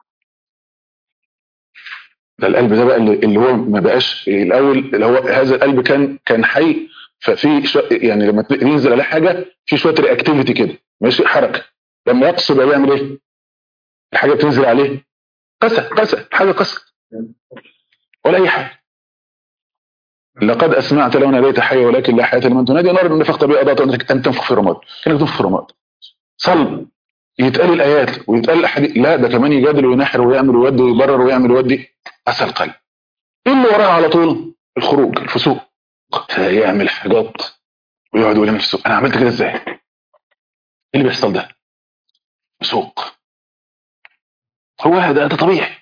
ده القلب ده بقى اللي اللي هو ما بقاش الاول اللي هو هذا القلب كان كان حي ففي شو يعني لما ت- ينزل عليه حاجه في شويه رياكتيفيتي كده ماشي حركه لما يقسو بقى بيعمل ايه؟ الحاجه بتنزل عليه قسى قسى حاجه قسى ولا اي حاجه لقد اسمعت لو ناديت حي ولكن لا حياه لمن تنادي نار نفخت به اضاءه انك ان تنفخ في رماد كانك تنفخ في رماد صل يتقال الايات ويتقال الاحاديث لا ده كمان يجادل وينحر ويعمل ويودي ويبرر ويعمل ويودي قسى القلب ايه اللي وراها على طول الخروج الفسوق يعمل حاجات ويقعد يقول لنفسه انا عملت كده ازاي ايه اللي بيحصل ده فسوق هو ده ده طبيعي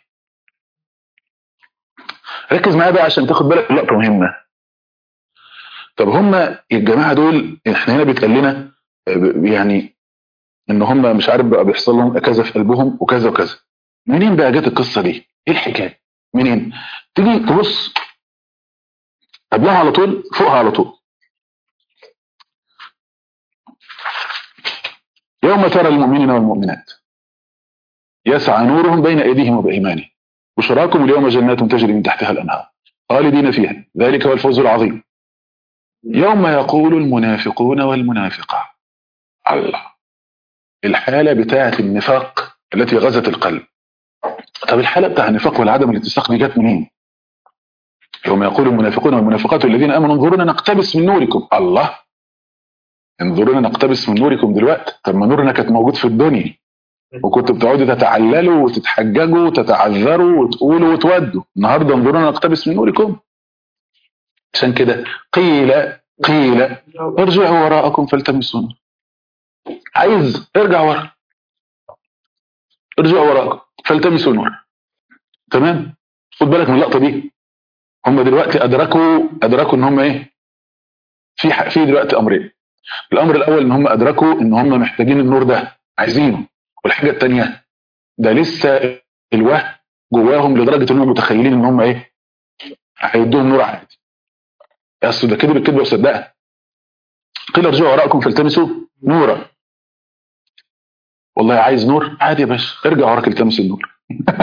ركز معايا بقى عشان تاخد بالك من لقطه مهمه طب هم الجماعه دول احنا هنا بيتقال لنا آه، يعني ان هم مش عارف بقى بيحصل لهم كذا في قلبهم وكذا وكذا منين بقى جت القصه دي ايه الحكايه منين تيجي تبص قبلها على طول فوقها على طول يوم ترى المؤمنين والمؤمنات يسعى نورهم بين ايديهم وبايمانهم بشراكم اليوم جنات تجري من تحتها الانهار خالدين فيها ذلك هو الفوز العظيم يوم يقول المنافقون والمنافقات الله الحاله بتاعه النفاق التي غزت القلب طب الحاله بتاع النفاق والعدم الاتساق دي جت منين يوم يقول المنافقون والمنافقات الذين امنوا انظرونا نقتبس من نوركم الله انظرونا نقتبس من نوركم دلوقتي طب ما نورنا كانت موجود في الدنيا وكنتوا بتقعدوا تتعللوا وتتحججوا وتتعذروا وتقولوا وتودوا النهارده انظرونا نقتبس من نوركم عشان كده قيل قيل ارجعوا وراءكم فالتمسوا نور. عايز ارجع ورا ارجعوا وراءكم فالتمسوا نور تمام خد بالك من اللقطه دي هم دلوقتي ادركوا ادركوا ان هم ايه في ح- في دلوقتي امرين الامر الاول ان هم ادركوا ان هم محتاجين النور ده عايزينه والحاجه الثانيه ده لسه الوهم جواهم لدرجه ان هم متخيلين ان هم ايه هيدوهم نور عادي اصل ده كذب الكذبه وصدقها قيل ارجعوا وراءكم فالتمسوا نورا والله عايز نور عادي يا باشا ارجع وراك التمس النور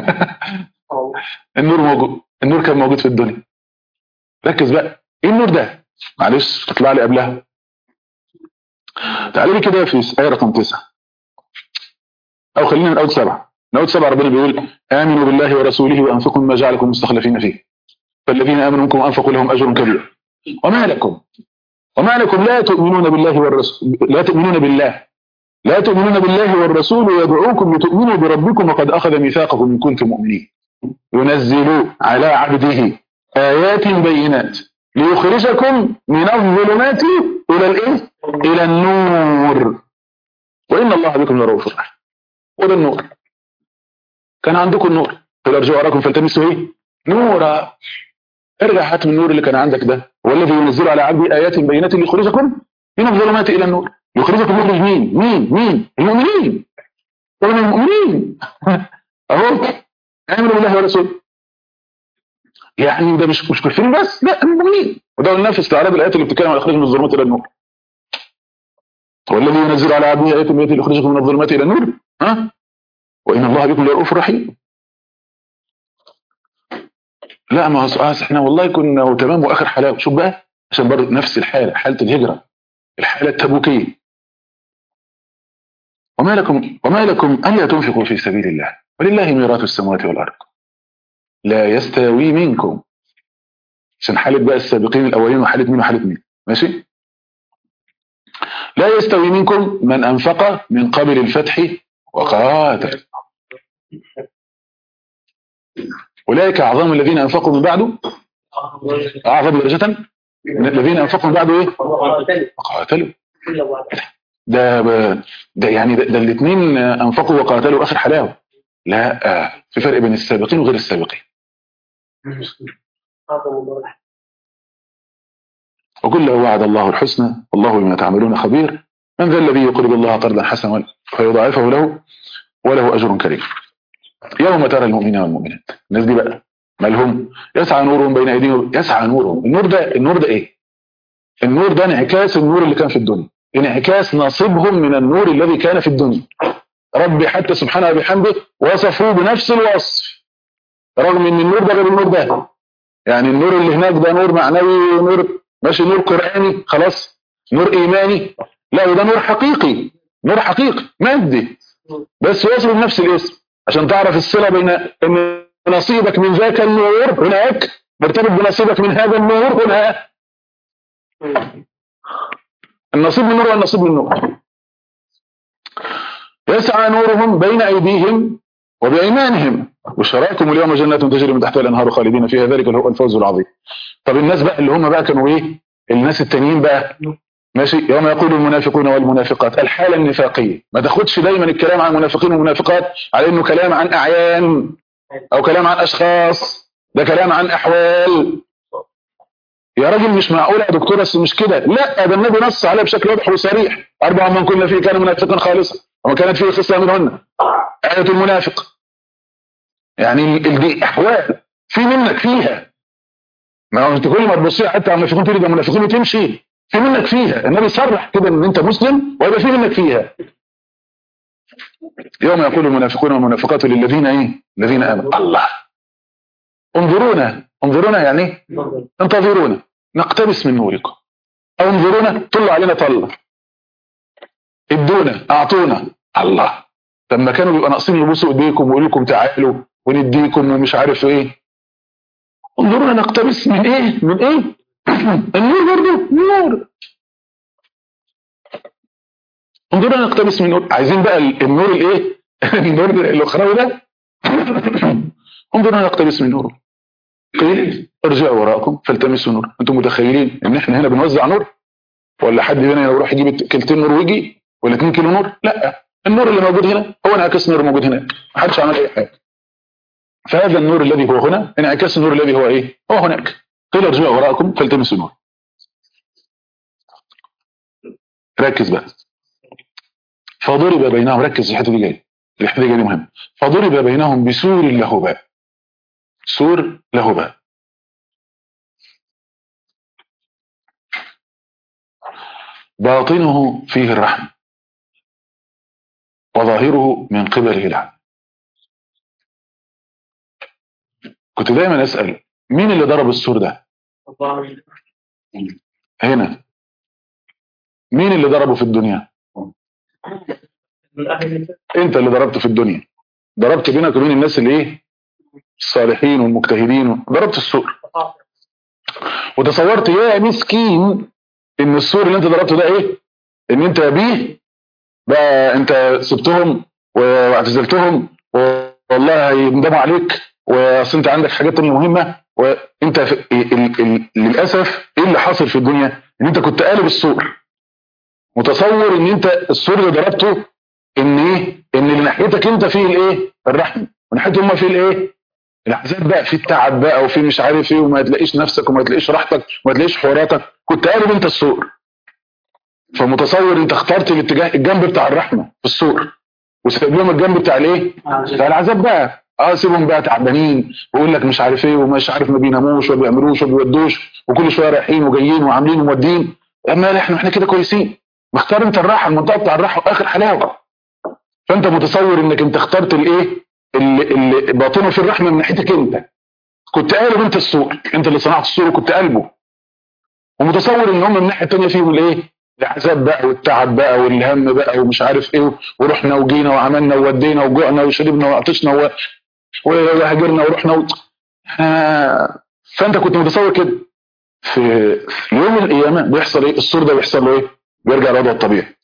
النور موجود النور كان موجود في الدنيا ركز بقى ايه النور ده معلش تطلع لي قبلها تعالى لي كده في آية رقم تسعة أو خلينا من أول سبعة من أول سبعة ربنا بيقول آمنوا بالله ورسوله وأنفقوا مما جعلكم مستخلفين فيه فالذين آمنوا منكم وأنفقوا لهم أجر كبير وما لكم وما لكم لا تؤمنون بالله والرسول لا تؤمنون بالله لا تؤمنون بالله والرسول يدعوكم لتؤمنوا بربكم وقد أخذ ميثاقكم إن كنتم مؤمنين ينزل على عبده آيات بينات ليخرجكم من الظلمات إلى الإيه؟ إلى النور وإن الله بكم لرؤوف رحيم وده النور كان عندكم النور قل ارجعوا وراكم فالتمسوا ايه؟ نورا ارجع هات من النور اللي كان عندك ده هو الذي ينزل على عبده آيات بينات ليخرجكم من الظلمات إلى النور يخرجكم يخرج مين؟ مين؟ مين؟ المؤمنين ومن المؤمنين أهو آمنوا بالله ورسوله يعني ده مش مش كافرين بس لا المؤمنين وده قلنا في استعراض الايات اللي بتتكلم عن اخراج من الظلمات الى النور هو الذي ينزل على عبده ايات بينات ليخرجكم من الظلمات الى النور ها وان الله بكم لرؤوف رحيم لا ما هو سؤال احنا والله كنا تمام واخر حلاوه شوف بقى عشان برضه نفس الحاله حاله الهجره الحاله التبوكيه وما لكم وما لكم الا تنفقوا في سبيل الله ولله ميراث السماوات والارض لا يستوي منكم عشان حالة بقى السابقين الأولين وحالة مين وحالة مين ماشي لا يستوي منكم من أنفق من قبل الفتح وقاتل أولئك أعظم الذين أنفقوا من بعده أعظم درجة من الذين أنفقوا من بعده إيه وقاتلوا ده ب- ده يعني ده, ده الاثنين أنفقوا وقاتلوا آخر حلاوة لا آه، في فرق بين السابقين وغير السابقين وكل وعد الله الحسنى والله بما تعملون خبير من ذا الذي يقرض الله قرضا حسنا فيضاعفه له وله أجر كريم يوم ترى المؤمنين والمؤمنات الناس دي بقى مالهم يسعى نورهم بين أيديهم يسعى نورهم النور ده النور ده إيه النور ده انعكاس النور اللي كان في الدنيا انعكاس نصيبهم من النور الذي كان في الدنيا ربي حتى سبحانه وبحمده وصفوه بنفس الوصف رغم ان النور ده غير النور ده يعني النور اللي هناك ده نور معنوي نور ماشي نور قرآني خلاص نور إيماني لا وده نور حقيقي نور حقيقي مادي بس يوصل بنفس الاسم عشان تعرف الصلة بين ان نصيبك من ذاك النور هناك مرتبط بنصيبك من هذا النور هنا النصيب من النور والنصيب من النور يسعى نورهم بين أيديهم وبأيمانهم بشراكم اليوم جنات تجري من تحتها الأنهار خالدين فيها ذلك هو الفوز العظيم طب الناس بقى اللي هم بقى كانوا ايه الناس التانيين بقى ماشي يوم يقول المنافقون والمنافقات الحالة النفاقية ما تاخدش دايما الكلام عن المنافقين والمنافقات على انه كلام عن اعيان او كلام عن اشخاص ده كلام عن احوال يا راجل مش معقول يا دكتور بس مش كده لا ده النبي نص عليه بشكل واضح وصريح اربع من كنا فيه كان منافقا خالصا وما كانت فيه خصله منهن آية المنافق يعني ال- دي احوال في منك فيها ما هو انت كل ما تبصيها حتى على المنافقين تقول ده منافقين وتمشي في منك فيها النبي صرح كده ان انت مسلم ويبقى في منك فيها يوم يقول المنافقون والمنافقات للذين ايه الذين امنوا الله انظرونا انظرونا يعني إيه؟ انتظرونا نقتبس من نوركم او انظرونا طلوا علينا طلة ادونا اعطونا الله لما كانوا بيبقى ناقصين يبوسوا ايديكم ويقولوا لكم تعالوا ونديكم ومش عارف ايه انظرونا نقتبس من ايه من ايه النور برضه نور انظرونا نقتبس من نور عايزين بقى ال- النور الايه النور الاخروي ده انظروا نقتبس من نوره قيل ارجعوا وراءكم فالتمسوا نور انتم متخيلين ان احنا هنا بنوزع نور ولا حد هنا يروح يجيب كيلتين نور ويجي ولا 2 كيلو نور لا النور اللي موجود هنا هو انعكاس النور موجود هناك ما حدش عمل اي حاجه فهذا النور الذي هو هنا انعكاس النور الذي هو ايه هو هناك قيل ارجعوا وراءكم فالتمسوا نور ركز بقى فضرب بينهم ركز الحته دي جايه الحته دي جايه دي مهمه فضرب بينهم بسور له باب سور له باب باطنه فيه الرحمه وظاهره من قبله العدل كنت دايما اسال مين اللي ضرب السور ده هنا مين اللي ضربه في الدنيا انت اللي ضربته في الدنيا ضربت بينك وبين الناس اللي ايه الصالحين والمجتهدين ضربت السور وتصورت يا مسكين ان السور اللي انت ضربته ده ايه ان انت بيه بقى انت سبتهم واعتزلتهم والله هيندموا عليك واصل انت عندك حاجات تانية مهمة وانت في ال ال للاسف ايه اللي حاصل في الدنيا ان انت كنت قالب السور متصور ان انت السور اللي ضربته ان ايه ان اللي ناحيتك انت فيه الايه الرحمه وناحيتهم هم فيه الايه العذاب بقى في التعب بقى وفي مش عارف ايه وما تلاقيش نفسك وما تلاقيش راحتك وما تلاقيش حواراتك كنت قالب انت السور فمتصور انت اخترت الاتجاه الجنب بتاع الرحمه في السور وسايب لهم الجنب بتاع الايه بتاع العذاب بقى اه سيبهم بقى تعبانين ويقول لك مش عارف ايه ومش عارف ما بيناموش وما بيعملوش وما بيودوش وكل شويه رايحين وجايين وعاملين ومودين اما احنا احنا كده كويسين مختار انت الراحه المنطقه بتاع الراحه واخر حلاوه فانت متصور انك انت اخترت الايه اللي, اللي باطنه في الرحمه من ناحيتك انت كنت قالب انت السوق انت اللي صنعت السوق وكنت قلبه ومتصور ان هم من الناحيه الثانيه فيهم الايه العذاب بقى والتعب بقى والهم بقى ومش عارف ايه ورحنا وجينا وعملنا وودينا وجوعنا وشربنا وعطشنا و... وهاجرنا ورحنا و... آه... فانت كنت متصور كده في يوم القيامه بيحصل ايه السور ده بيحصل له ايه بيرجع لوضعه الطبيعي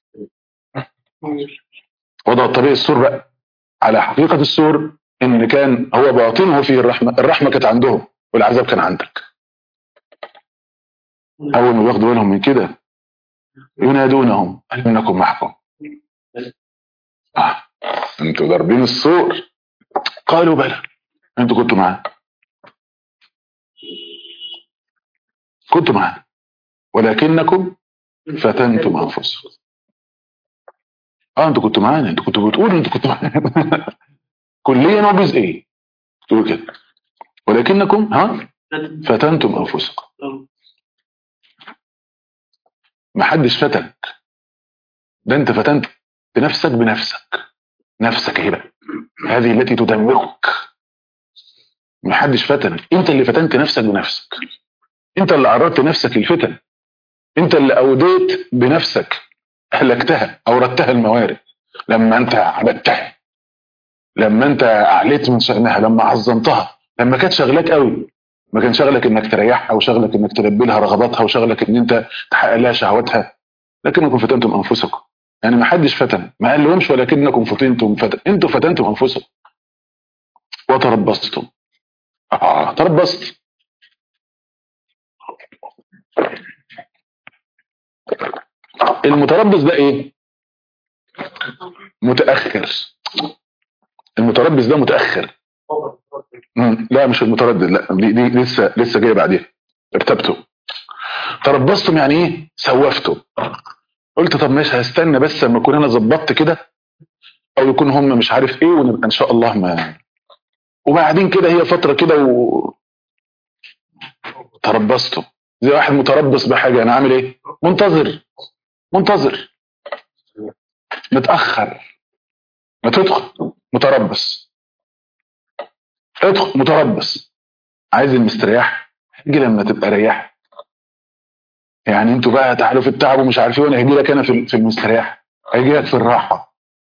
وضعه الطبيعي السور بقى على حقيقه السور ان كان هو باطنه فيه الرحمه الرحمه كانت عندهم والعذاب كان عندك اول ما بياخدوا بالهم من كده ينادونهم هل منكم معكم آه. انتوا ضاربين السور قالوا بلى انتوا كنتوا معاه كنتوا معاه ولكنكم فتنتم انفسكم اه انتوا كنتوا معانا انتوا كنتوا بتقولوا انتوا كنتوا معانا كليا وجزئيا تقول كده ولكنكم ها فتنتم انفسكم ما حدش فتنك ده انت فتنت بنفسك بنفسك نفسك ايه بقى هذه التي تدمرك ما حدش فتنك انت اللي فتنت نفسك بنفسك انت اللي عرضت نفسك الفتن انت اللي اوديت بنفسك اهلكتها اوردتها الموارد لما انت عبدتها لما انت اعليت من شأنها لما عظمتها لما كانت شغلاك قوي ما كان شغلك انك تريحها وشغلك انك تلبي لها رغباتها وشغلك ان انت تحقق لها شهواتها لكنكم فتنتم انفسكم يعني ما حدش فتن ما قال لهمش ولكنكم فتنتم فتن انتم فتنتم انفسكم وتربصتم اه تربصت المتربص ده ايه متاخر المتربص ده متاخر مم. لا مش المتردد لا دي, دي لسه لسه جايه بعديها ارتبته تربصتم يعني ايه سوفتم قلت طب ماشي هستنى بس لما اكون انا ظبطت كده او يكون هم مش عارف ايه ونبقى ان شاء الله ما وبعدين كده هي فتره كده و تربصتم زي واحد متربص بحاجه انا عامل ايه منتظر منتظر متاخر ما تدخل متربص ادخل متربص عايز المستريح هيجي لما تبقى ريح يعني انتوا بقى تعالوا في التعب ومش عارفين وانا هيجي لك انا في في المستريح هيجي لك في الراحه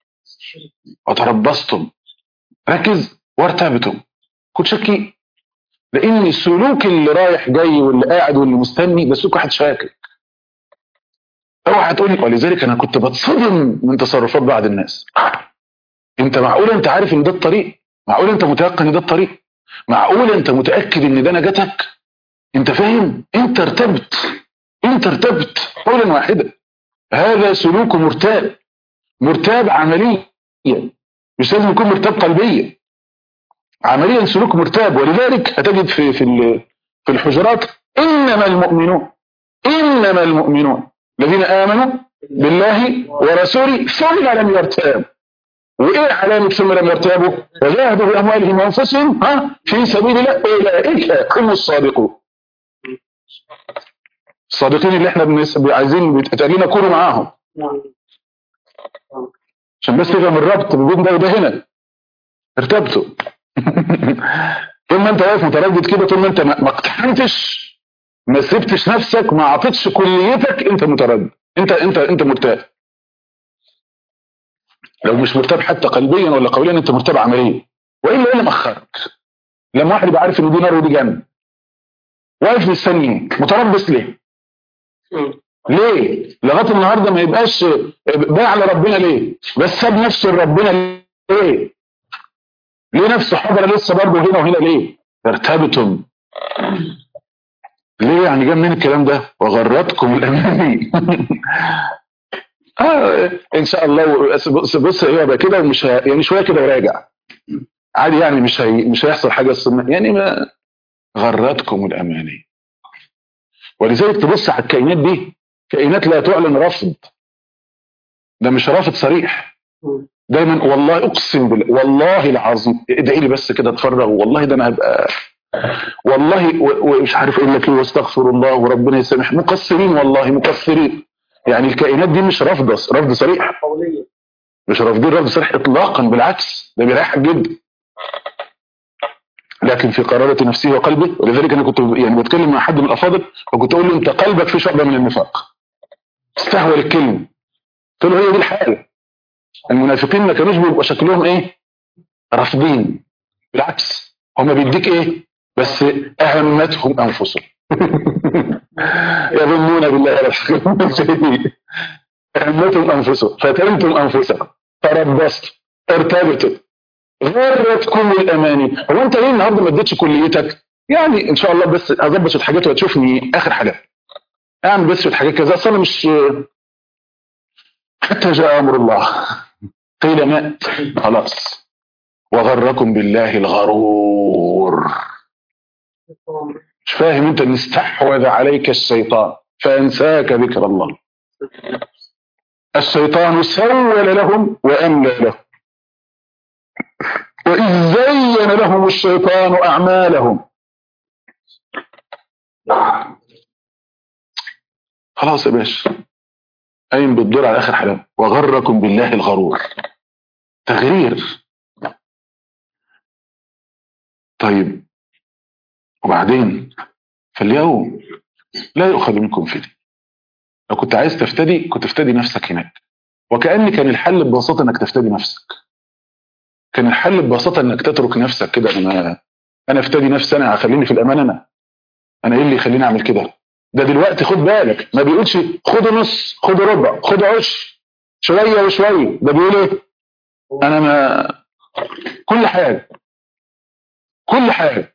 وتربصتم ركز وارتبتم كنت شكي لان السلوك اللي رايح جاي واللي قاعد واللي مستني ده سلوك واحد شاكك اوعى تقول لي ولذلك انا كنت بتصدم من تصرفات بعض الناس انت معقول انت عارف ان ده الطريق معقول انت متيقن ان ده الطريق معقول انت متاكد ان ده نجاتك انت فاهم انت ارتبت انت ارتبت قولا واحدا هذا سلوك مرتاب مرتاب عمليا مش لازم يكون مرتاب قلبيا عمليا سلوك مرتاب ولذلك هتجد في في ال- في الحجرات انما المؤمنون انما المؤمنون الذين امنوا بالله ورسوله ثم لم يرتابوا وايه علامه ثم لم يرتابوا وجاهدوا باموالهم وانفسهم ها في سبيل الله اولئك هم الصادقون الصادقين اللي احنا بنس- عايزين بيتقال لنا كونوا معاهم عشان بس تفهم الربط بين ده وده هنا ارتبتوا طول ما انت واقف متردد كده طول ما انت ما ما اقتحمتش ما سبتش نفسك ما اعطيتش كليتك انت متردد انت انت انت مرتاب لو مش مرتاب حتى قلبيا ولا قوليا انت مرتاب عمليا والا ايه اللي مأخرك لما واحد يبقى عارف ان دي نار ودي جنه واقف مستنيك متربص ليه؟ ليه؟ لغايه النهارده ما يبقاش بايع على ربنا ليه؟ بس ساب نفسه لربنا ليه؟ ليه نفسه حضر لسه برضه هنا وهنا ليه؟ ارتبتم ليه يعني جاب منين الكلام ده؟ وغرتكم الاماني اه ان شاء الله بص- بص بص هو بقى كده مش ه- يعني شويه كده وراجع عادي يعني مش هي مش هيحصل حاجه السنة يعني ما غرتكم الاماني ولذلك تبص على الكائنات دي كائنات لا تعلن رفض ده مش رافض صريح دايما والله اقسم بالله والله العظيم ادعي لي بس كده اتفرغ والله ده انا هبقى والله و- ومش عارف اقول لك ايه واستغفر الله وربنا يسامح مقصرين والله مقصرين يعني الكائنات دي مش رافضه رفض صريح قولية مش رافضين رفض صريح اطلاقا بالعكس ده بيريحك جدا لكن في قرارة نفسه وقلبه ولذلك انا كنت يعني بتكلم مع حد من الافاضل وكنت اقول له انت قلبك في شعبه من النفاق استهوى الكلمه قلت له هي دي الحاله المنافقين ما كانوش بيبقوا شكلهم ايه رافضين بالعكس هم بيديك ايه بس اهمتهم انفسهم يظنون بالله الحق اهمتهم انفسهم فتنتم انفسكم تربصتم ارتبتم غرتكم الاماني هو انت ليه النهارده ما اديتش كليتك يعني ان شاء الله بس هظبط شويه حاجات وهتشوفني اخر حاجات اعمل بس شويه حاجات كذا اصل انا مش حتى جاء امر الله قيل مات خلاص وغركم بالله الغرور مش فاهم انت ان استحوذ عليك الشيطان فانساك ذكر الله الشيطان سول لهم واملى لهم وإذ زين لهم الشيطان أعمالهم خلاص يا باشا قايم بالدور على آخر حلقة وغركم بالله الغرور تغرير طيب وبعدين فاليوم لا يؤخذ منكم فدية لو كنت عايز تفتدي كنت تفتدي نفسك هناك وكأن كان الحل ببساطة انك تفتدي نفسك كان الحل ببساطة انك تترك نفسك كده انا انا افتدي نفسي انا هخليني في الامان انا انا ايه اللي يخليني اعمل كده ده دلوقتي خد بالك ما بيقولش خد نص خد ربع خد عشر شوية وشوية ده بيقول ايه انا ما كل حاجة كل حاجة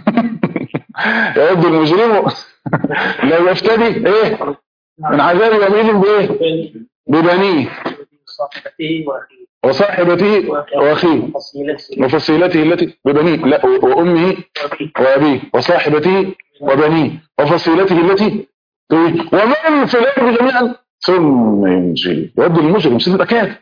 يبدو المجرم لو يفتدي ايه من عذاب يومئذ بايه ببنيه صاحبته واخيه وصاحبته واخيه وفصيلته وفصيلته التي ببنيه لا وامه وأبيه. وابيه وصاحبته وبنيه وفصيلته التي تؤويه ومن في الارض جميعا ثم ينجي يود المجرم ستة كافر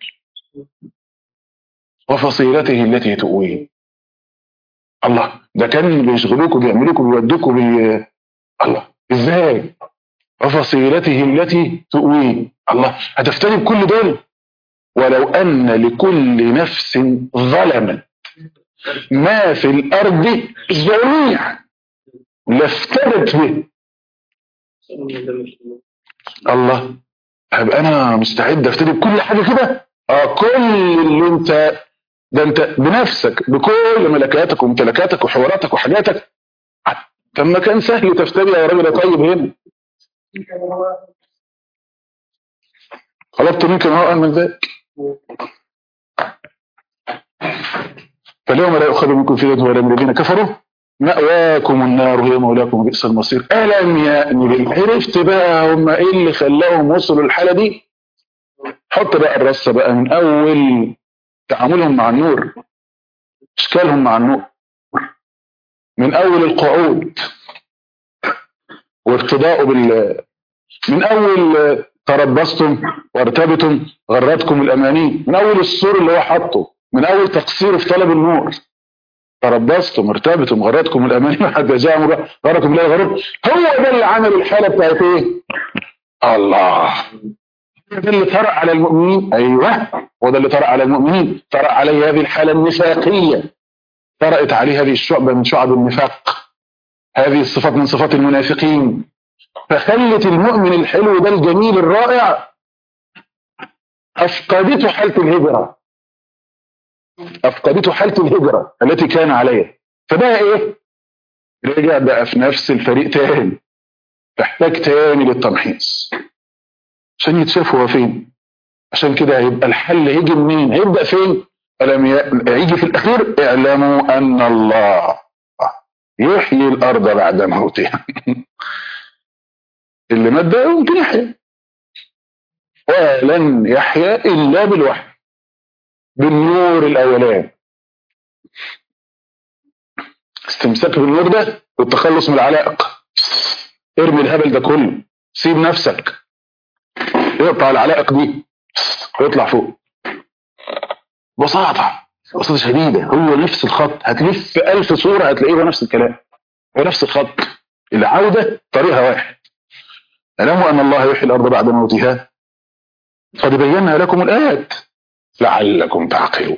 وفصيلته التي تؤويه الله ده كان بيشغلوكوا بيعملوكوا بيودوكوا بي... الله ازاي وفصيلته التي تؤويه الله هتفتري بكل دول ولو ان لكل نفس ظلمت ما في الارض جميعا لافترت به الله هبقى انا مستعد افتدي بكل حاجه كده اه كل اللي انت ده انت بنفسك بكل ملكاتك وممتلكاتك وحواراتك وحاجاتك طب ما كان سهل تفتدي يا راجل يا طيب هنا طلبت منك ما هو من ذلك اليوم لا يؤخذ منكم فدية ولا من الذين كفروا مأواكم النار هي مولاكم وبئس المصير ألم يأن لل- عرفت بقى هم إيه اللي خلاهم وصلوا الحالة دي حط بقى الرصة بقى من أول تعاملهم مع النور اشكالهم مع النور من اول القعود وارتداء بال من اول تربصتم وارتبتم غرتكم الاماني من اول السور اللي هو حطه من اول تقصيره في طلب النور تربصتم ارتبتم غرتكم الاماني حتى جاء امر غركم الله غرب هو ده اللي عمل الحاله بتاعت ايه؟ الله هو ده اللي طرأ على المؤمنين ايوه هو ده اللي طرأ على المؤمنين طرأ عليه هذه الحاله النفاقيه طرأت عليه هذه الشعبة من شعب النفاق هذه الصفات من صفات المنافقين فخلت المؤمن الحلو ده الجميل الرائع أفقدته حالة الهجرة أفقدته حالة الهجرة التي كان عليها فبقى إيه؟ رجع بقى في نفس الفريق تاني تحتاج تاني للتمحيص عشان يتشاف هو فين عشان كده هيبقى الحل هيجي منين هيبدأ فين ألم ي- يجي في الأخير اعلموا أن الله يحيي الأرض بعد موتها اللي مات ده يمكن يحيا ولن يحيا إلا بالوحي بالنور الأولاني استمساك بالنور ده والتخلص من العلائق ارمي الهبل ده كله سيب نفسك اقطع العلائق دي واطلع فوق بساطة بساطة شديدة هو نفس الخط هتلف ألف صورة هتلاقيه هو نفس الكلام هو نفس الخط العودة طريقها واحد اعلموا أن الله يحيي الأرض بعد موتها قد بينا لكم الآيات لعلكم تعقلون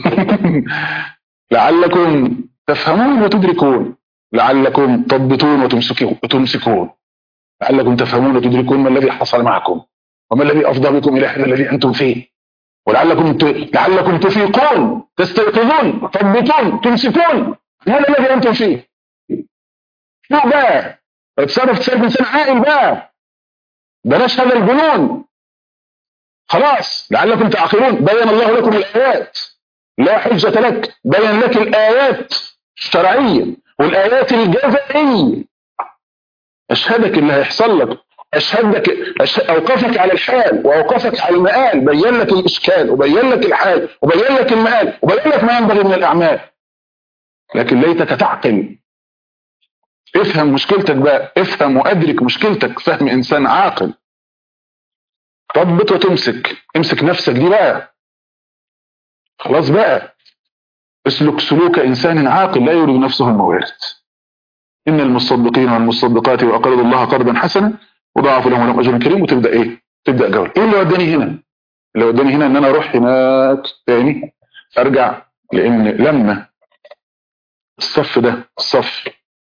لعلكم تفهمون وتدركون لعلكم تضبطون وتمسكون وتمسكون لعلكم تفهمون وتدركون ما الذي حصل معكم وما الذي أفضى بكم إلى هذا الذي أنتم فيه ولعلكم ت... لعلكم تفيقون تستيقظون تضبطون تمسكون هذا الذي انتم فيه لا بقى اتصرف تصرف انسان عاقل بقى بلاش هذا الجنون خلاص لعلكم تعقلون بين الله لكم الايات لا حجة لك بين لك الايات الشرعية والايات الجزائية اشهدك اللي هيحصل لك اشهدك أش... اوقفك على الحال واوقفك على المآل بين لك الاشكال وبين لك الحال وبين لك المآل وبين لك ما ينبغي من الاعمال لكن ليتك تعقل افهم مشكلتك بقى افهم وادرك مشكلتك فهم انسان عاقل طبط وتمسك امسك نفسك دي بقى خلاص بقى اسلك سلوك انسان عاقل لا يريد نفسه الموارد ان المصدقين والمصدقات واقرضوا الله قرضا حسنا وضاعفوا لهم ولهم اجر كريم وتبدا ايه تبدا جوله ايه اللي وداني هنا اللي وداني هنا ان انا اروح هناك تاني ارجع لان لما الصف ده الصف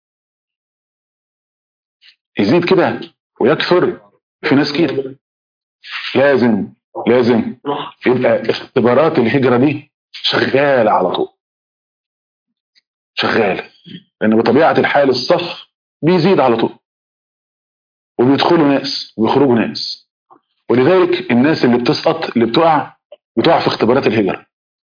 يزيد كده ويكثر في ناس كده لازم لازم يبقى اختبارات الهجرة دي شغالة على طول شغالة لأن بطبيعة الحال الصف بيزيد على طول وبيدخلوا ناس وبيخرجوا ناس ولذلك الناس اللي بتسقط اللي بتقع بتقع في اختبارات الهجرة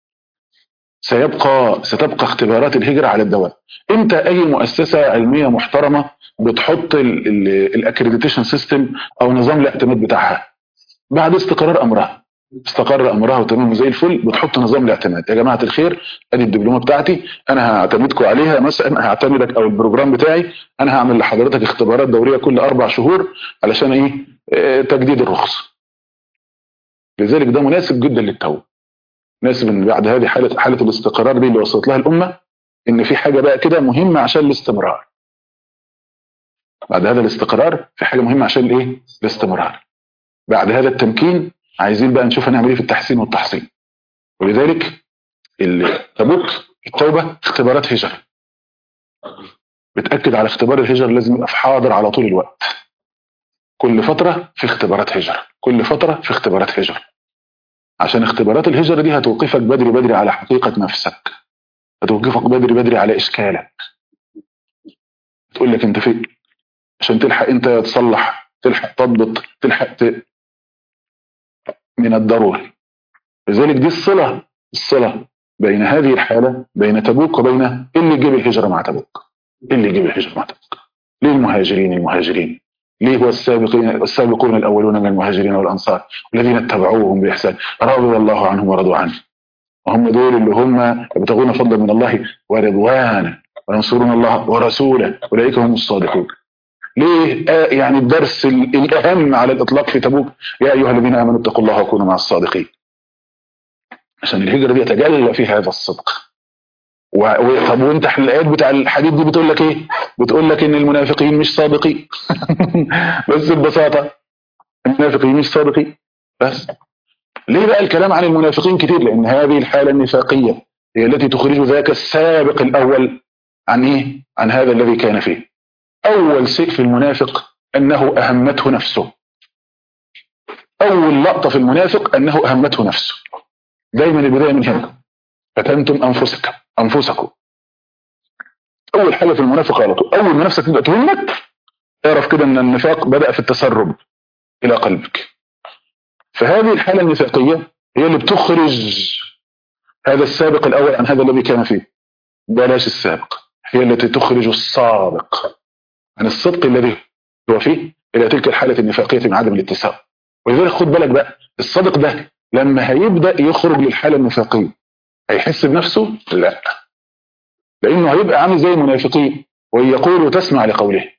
سيبقى ستبقى اختبارات الهجرة على الدوام انت اي مؤسسة علمية محترمة بتحط الاكريديتيشن سيستم او نظام الاعتماد بتاعها بعد استقرار امرها استقر امرها وتمام زي الفل بتحط نظام الاعتماد يا جماعه الخير ادي الدبلومه بتاعتي انا هعتمدكم عليها مثلا هعتمدك او البروجرام بتاعي انا هعمل لحضرتك اختبارات دوريه كل اربع شهور علشان ايه اه تجديد الرخصه لذلك ده مناسب جدا للتو مناسب ان بعد هذه حاله حاله الاستقرار دي اللي وصلت لها الامه ان في حاجه بقى كده مهمه عشان الاستمرار بعد هذا الاستقرار في حاجه مهمه عشان الايه الاستمرار بعد هذا التمكين عايزين بقى نشوف هنعمل ايه في التحسين والتحصين ولذلك تبوك التوبة اختبارات هجرة بتأكد على اختبار الهجرة لازم يبقى في حاضر على طول الوقت كل فترة في اختبارات هجرة كل فترة في اختبارات هجرة عشان اختبارات الهجرة دي هتوقفك بدري بدري على حقيقة نفسك هتوقفك بدري بدري على إشكالك تقول لك انت فين عشان تلحق انت تصلح تلحق تضبط تلحق ت... من الضروري لذلك دي الصلة الصلة بين هذه الحالة بين تبوك وبين إيه اللي يجيب الهجرة مع تبوك إيه اللي يجيب الهجرة مع تبوك ليه المهاجرين المهاجرين ليه هو السابقين السابقون الأولون من المهاجرين والأنصار الذين اتبعوهم بإحسان رضي الله عنهم ورضوا عنه وهم دول اللي هم يبتغون فضلا من الله ورضوانا وينصرون الله ورسوله أولئك هم الصادقون ليه آه يعني الدرس ال- الأهم على الإطلاق في تبوك يا أيها الذين آمنوا اتقوا الله وكونوا مع الصادقين عشان الهجرة دي يتجلى فيها هذا الصدق و... و... طب وانت الآيات بتاع الحديث دي بتقول لك ايه بتقول لك ان المنافقين مش صادقين بس ببساطة المنافقين مش صادقين بس ليه بقى الكلام عن المنافقين كتير لان هذه الحالة النفاقية هي التي تخرج ذاك السابق الأول عن ايه عن هذا الذي كان فيه أول شيء في المنافق أنه أهمته نفسه أول لقطة في المنافق أنه أهمته نفسه دايما البداية من هنا فتنتم أنفسكم أنفسكم أول حاجة في المنافق على طول أول ما نفسك تبقى تهمك اعرف كده أن النفاق بدأ في التسرب إلى قلبك فهذه الحالة النفاقية هي اللي بتخرج هذا السابق الأول عن هذا الذي كان فيه بلاش السابق هي التي تخرج الصادق عن الصدق الذي هو فيه إلى تلك الحالة النفاقية من عدم الاتساق ولذلك خد بالك بقى الصادق ده لما هيبدأ يخرج للحالة النفاقية هيحس بنفسه لا لأنه هيبقى عامل زي المنافقين ويقول وتسمع لقوله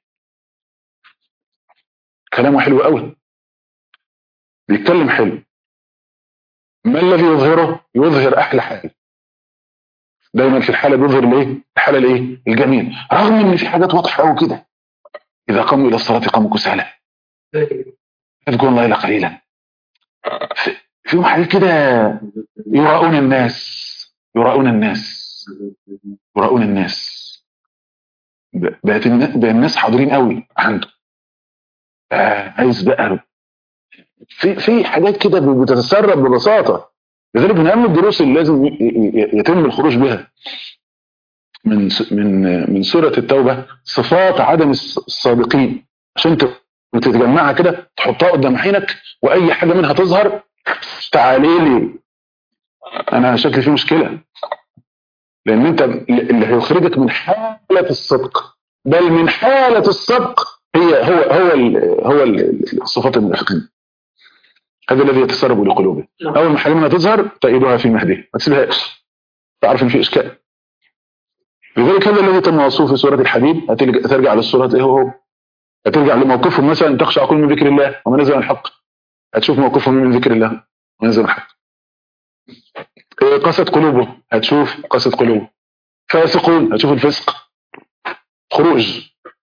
كلامه حلو قوي بيتكلم حلو ما الذي يظهره يظهر أحلى حاجة دايما في الحالة بيظهر الايه الحالة الايه الجميل رغم ان في حاجات واضحة قوي كده إذا قاموا إلى الصلاة قاموا كسالى يذكرون الله إلا قليلا في- فيهم حاجات كده يراؤون الناس يراؤون الناس يراؤون الناس ب- بقت النا- بقى الناس حاضرين قوي عنده آه عايز بقى في في حاجات كده بتتسرب ببساطة لذلك من أهم الدروس اللي لازم ي- ي- يتم الخروج بها من س- من من سورة التوبة صفات عدم الص- الصادقين عشان ت- تتجمعها كده تحطها قدام عينك وأي حاجة منها تظهر تعالي لي أنا شكلي في مشكلة لأن أنت اللي هيخرجك من حالة الصدق بل من حالة الصدق هي هو هو ال هو ال- صفات المنافقين هذا الذي يتسرب لقلوبه أول ما حاجة منها تظهر تأيدها في مهده ما تسيبهاش تعرف إن في إشكال لذلك هذا الذي تم وصفه في سورة الحديد هترجع ترجع للسورة ايه هو هترجع لموقفهم مثلا تخشع كل من ذكر الله وما نزل من الحق هتشوف موقفهم من ذكر الله وما نزل من الحق إيه قست قلوبهم هتشوف قست قلوبهم فاسقون هتشوف الفسق خروج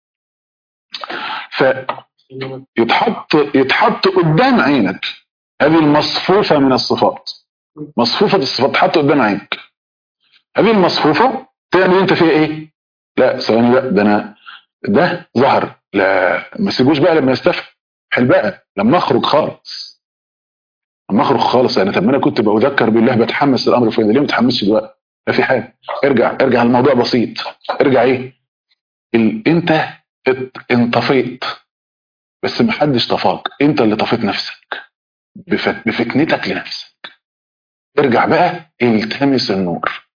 فيتحط يتحط قدام عينك هذه المصفوفة من الصفات مصفوفة الصفات تحط قدام عينك هذه المصفوفة تعمل انت فيها ايه لا ثواني لا ده انا ده ظهر لا ما سيبوش بقى لما يستفحل بقى لما اخرج خالص لما اخرج خالص انا طب ما انا كنت بذكر بالله بتحمس الامر فين ليه ما تحمسش دلوقتي لا في حاجه ارجع ارجع الموضوع بسيط ارجع ايه ال... انت ات- انطفيت بس ما حدش طفاك انت اللي طفيت نفسك بف... بفتنتك لنفسك ارجع بقى التمس النور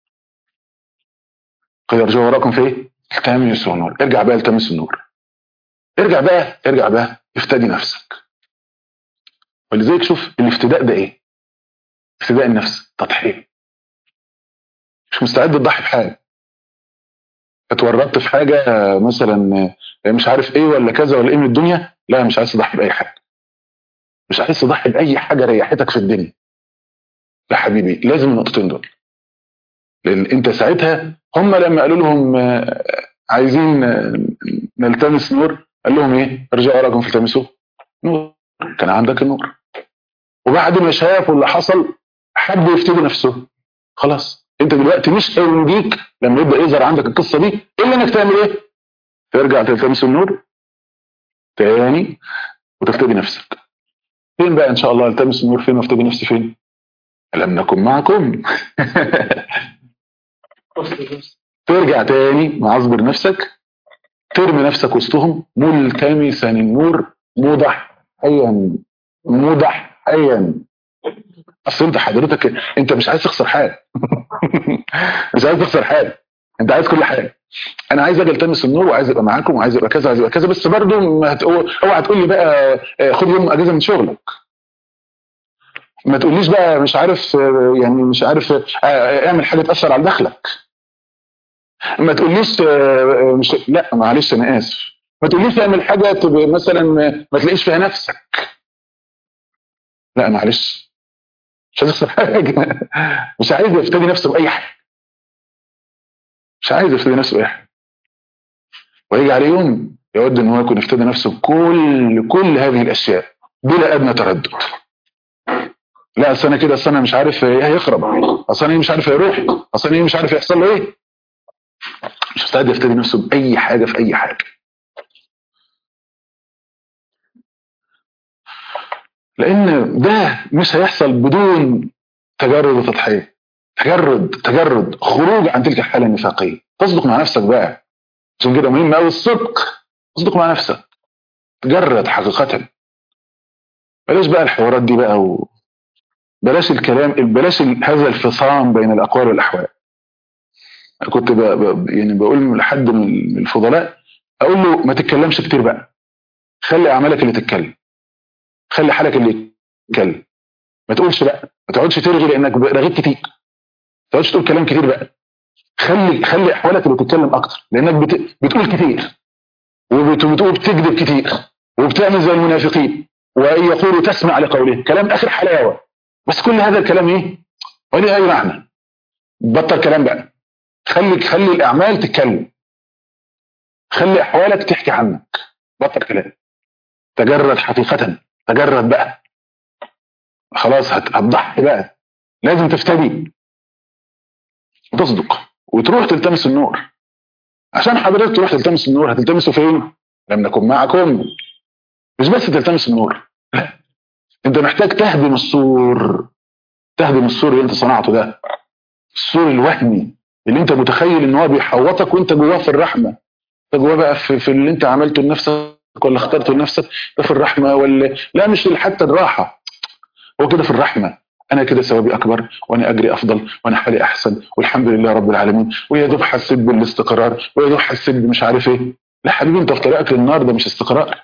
قد ارجو وراكم في ايه التمسوا النور ارجع بقى التمس النور ارجع بقى ارجع بقى افتدي نفسك ولذلك شوف الافتداء ده ايه افتداء النفس تضحية مش مستعد تضحي بحاجة اتورطت في حاجة مثلا مش عارف ايه ولا كذا ولا ايه من الدنيا لا مش عايز تضحي بأي حاجة مش عايز تضحي بأي حاجة ريحتك في الدنيا لا حبيبي لازم النقطتين دول لان انت ساعتها هم لما قالوا لهم آه، عايزين آه، نلتمس نور قال لهم ايه ارجعوا وراكم فالتمسوا نور كان عندك النور وبعد ما شافوا اللي حصل حبوا يفتدوا نفسهم خلاص انت دلوقتي مش هينجيك لما يبدا يظهر عندك القصه دي الا انك تعمل ايه ترجع تلتمس النور تاني وتفتدي نفسك فين بقى ان شاء الله التمس النور فين وافتدي نفسي فين ألم نكن معكم ترجع تاني معصبر نفسك ترمي نفسك وسطهم ملتمسا النور مضحيا مضحيا اصل انت حضرتك انت مش عايز تخسر حاجه مش عايز تخسر حاجه انت عايز كل حاجه انا عايز اجي التمس النور وعايز ابقى معاكم وعايز ابقى كذا وعايز ابقى كذا بس برضه ما هت- اوعى تقول لي بقى آه، خد يوم اجازه من شغلك ما تقوليش بقى مش عارف آه، يعني مش عارف آه، آه، اعمل حاجه تاثر على دخلك ما تقوليش آه، مش لا معلش انا اسف ما تقوليش اعمل حاجه تبقى مثلا ما- ما تلاقيش فيها نفسك لا معلش مش عايز اخسر حاجه مش عايز يفتدي نفسه باي حاجه مش عايز يفتدي نفسه باي حاجه ويجي عليه يوم يود ان هو يكون افتدى نفسه بكل كل هذه الاشياء بلا ادنى تردد لا اصل انا كده اصل انا مش عارف ايه هيخرب اصل انا إيه مش عارف هيروح اصل انا إيه مش عارف يحصل له ايه مش مستعد يفتدي نفسه باي حاجه في اي حاجه لان ده مش هيحصل بدون تجرد وتضحيه تجرد تجرد خروج عن تلك الحاله النفاقيه تصدق مع نفسك بقى عشان كده مهم قوي الصدق تصدق مع نفسك تجرد حقيقه بلاش بقى الحوارات دي بقى و... بلاش الكلام بلاش ال- هذا الفصام بين الاقوال والاحوال كنت ب... ب... يعني بقول لحد من الفضلاء اقول له ما تتكلمش كتير بقى خلي اعمالك اللي تتكلم خلي حالك اللي يتكلم ما تقولش بقى ما تقعدش ترغي لانك ب- رغيت كتير ما تقعدش تقول كلام كتير بقى خلي خلي احوالك اللي تتكلم اكتر لانك بت... بتقول كتير وبتقول بتكذب كتير وبتعمل زي المنافقين وان يقولوا تسمع لقولهم كلام اخر حلاوه بس كل هذا الكلام ايه؟ ولا اي معنى بطل كلام بقى خلي خلي الاعمال تتكلم خلي احوالك تحكي عنك بطل كلام تجرد حقيقه تجرد بقى خلاص هت- هتضحي بقى لازم تفتدي وتصدق وتروح تلتمس النور عشان حضرتك تروح تلتمس النور هتلتمسه فين؟ لم نكن معكم مش بس تلتمس النور لا انت محتاج تهدم السور تهدم السور اللي انت صنعته ده السور الوهمي اللي انت متخيل ان هو بيحوطك وانت جواه في الرحمه انت جواه بقى في, في اللي انت عملته لنفسك ولا اخترته لنفسك ده في الرحمه ولا لا مش حتى الراحه هو كده في الرحمه انا كده ثوابي اكبر وانا اجري افضل وانا حالي احسن والحمد لله رب العالمين ويا دوب حسيت بالاستقرار ويا دوب حسيت بمش عارف ايه لا حبيبي انت في طريقك للنار ده مش استقرار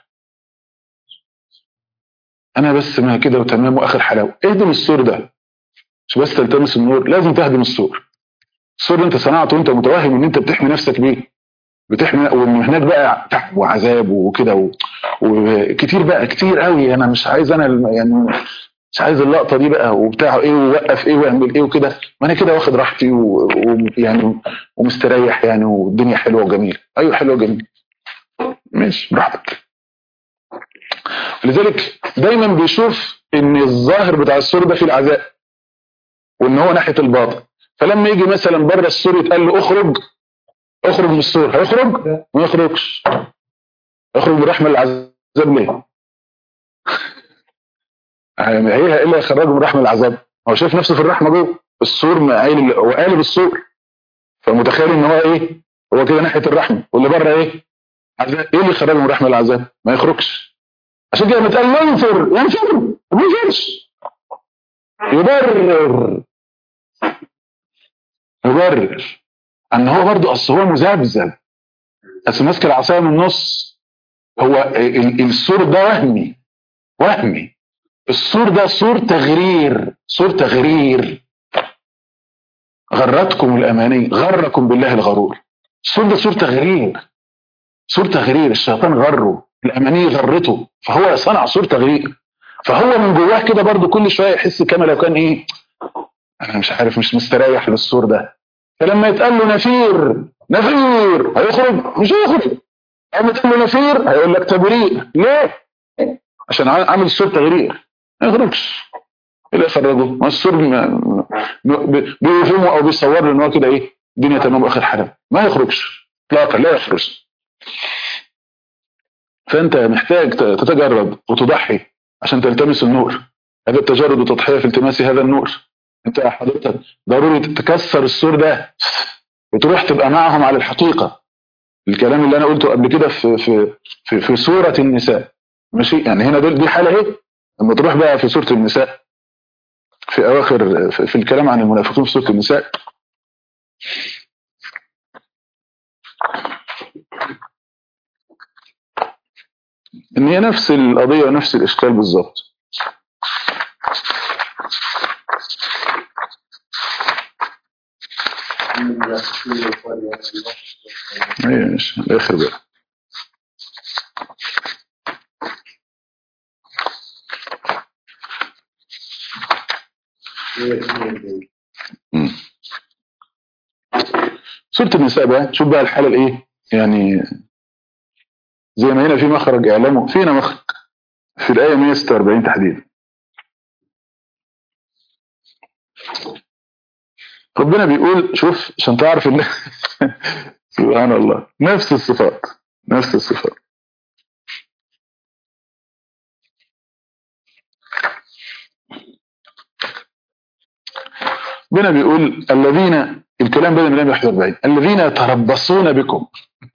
انا بس ما كده وتمام واخر حلاوه اهدم السور ده مش بس تلتمس النور لازم تهدم السور السور اللي انت صنعته وانت متوهم ان انت بتحمي نفسك بيه بتحمي ومن هناك بقى تعب وعذاب وكده و- وكتير بقى كتير قوي انا مش عايز انا الم- يعني مش عايز اللقطه دي بقى وبتاع ايه ووقف ايه واعمل ايه وكده ما انا كده واخد راحتي و- ويعني ومستريح يعني والدنيا حلوه وجميله ايوه حلوه وجميله ماشي براحتك لذلك دايما بيشوف ان الظاهر بتاع السور ده فيه العذاب وان هو ناحيه الباطن فلما يجي مثلا بره السور يتقال له اخرج اخرج من السور هيخرج ما يخرجش يخرج برحمه العذاب ليه؟ يعني هي ايه اللي هيخرجه من رحمه العذاب؟ هو شايف نفسه في الرحمه جوه السور مقايل هو قالب السور فمتخيل ان هو ايه؟ هو كده ناحيه الرحمه واللي بره ايه؟ عذاب ايه اللي يخرجه من رحمه العذاب؟ ما يخرجش عشان كده بتقال ينفر ينفر ما ينفرش يبرر يبرر ان هو برضه اصل هو مذبذب اصل ماسك العصايه من النص هو ال- السور ده وهمي وهمي السور ده سور تغرير سور تغرير غرتكم الاماني غركم بالله الغرور السور ده سور تغرير سور تغرير الشيطان غره الاماني غرته فهو صنع سور تغرير فهو من جواه كده برضه كل شويه يحس كما لو كان ايه انا مش عارف مش مستريح للسور ده فلما يتقال له نفير نفير هيخرج مش هيخرج اما تقول له نفير هيقول لك تبرير ليه؟ عشان عا- عامل سور تغرير ما يخرجش ايه اللي يخرجه؟ ما السور ما- ما- بي- بيفهمه او بيصور له ان هو كده ايه الدنيا تمام واخر حاجه ما يخرجش اطلاقا لا يخرج فانت محتاج ت- تتجرد وتضحي عشان تلتمس النور هذا التجرد وتضحيه في التماس هذا النور انت يا حضرتك ضروري تكسر السور ده وتروح تبقى معهم على الحقيقه الكلام اللي انا قلته قبل كده في في في, في سوره النساء ماشي يعني هنا دول دي حاله ايه لما تروح بقى في سوره النساء في اواخر في في الكلام عن المنافقين في سوره النساء ان هي نفس القضيه ونفس الاشكال بالظبط ايوه ماشي الاخر بقى مم. سورة النساء بقى شوف بقى الحالة الايه يعني زي ما هنا في مخرج اعلامه فينا مخرج في الآية 146 تحديدا ربنا بيقول شوف عشان تعرف ان سبحان الله نفس الصفات نفس الصفات ربنا بيقول الذين الكلام بدأ من 141 الذين يتربصون بكم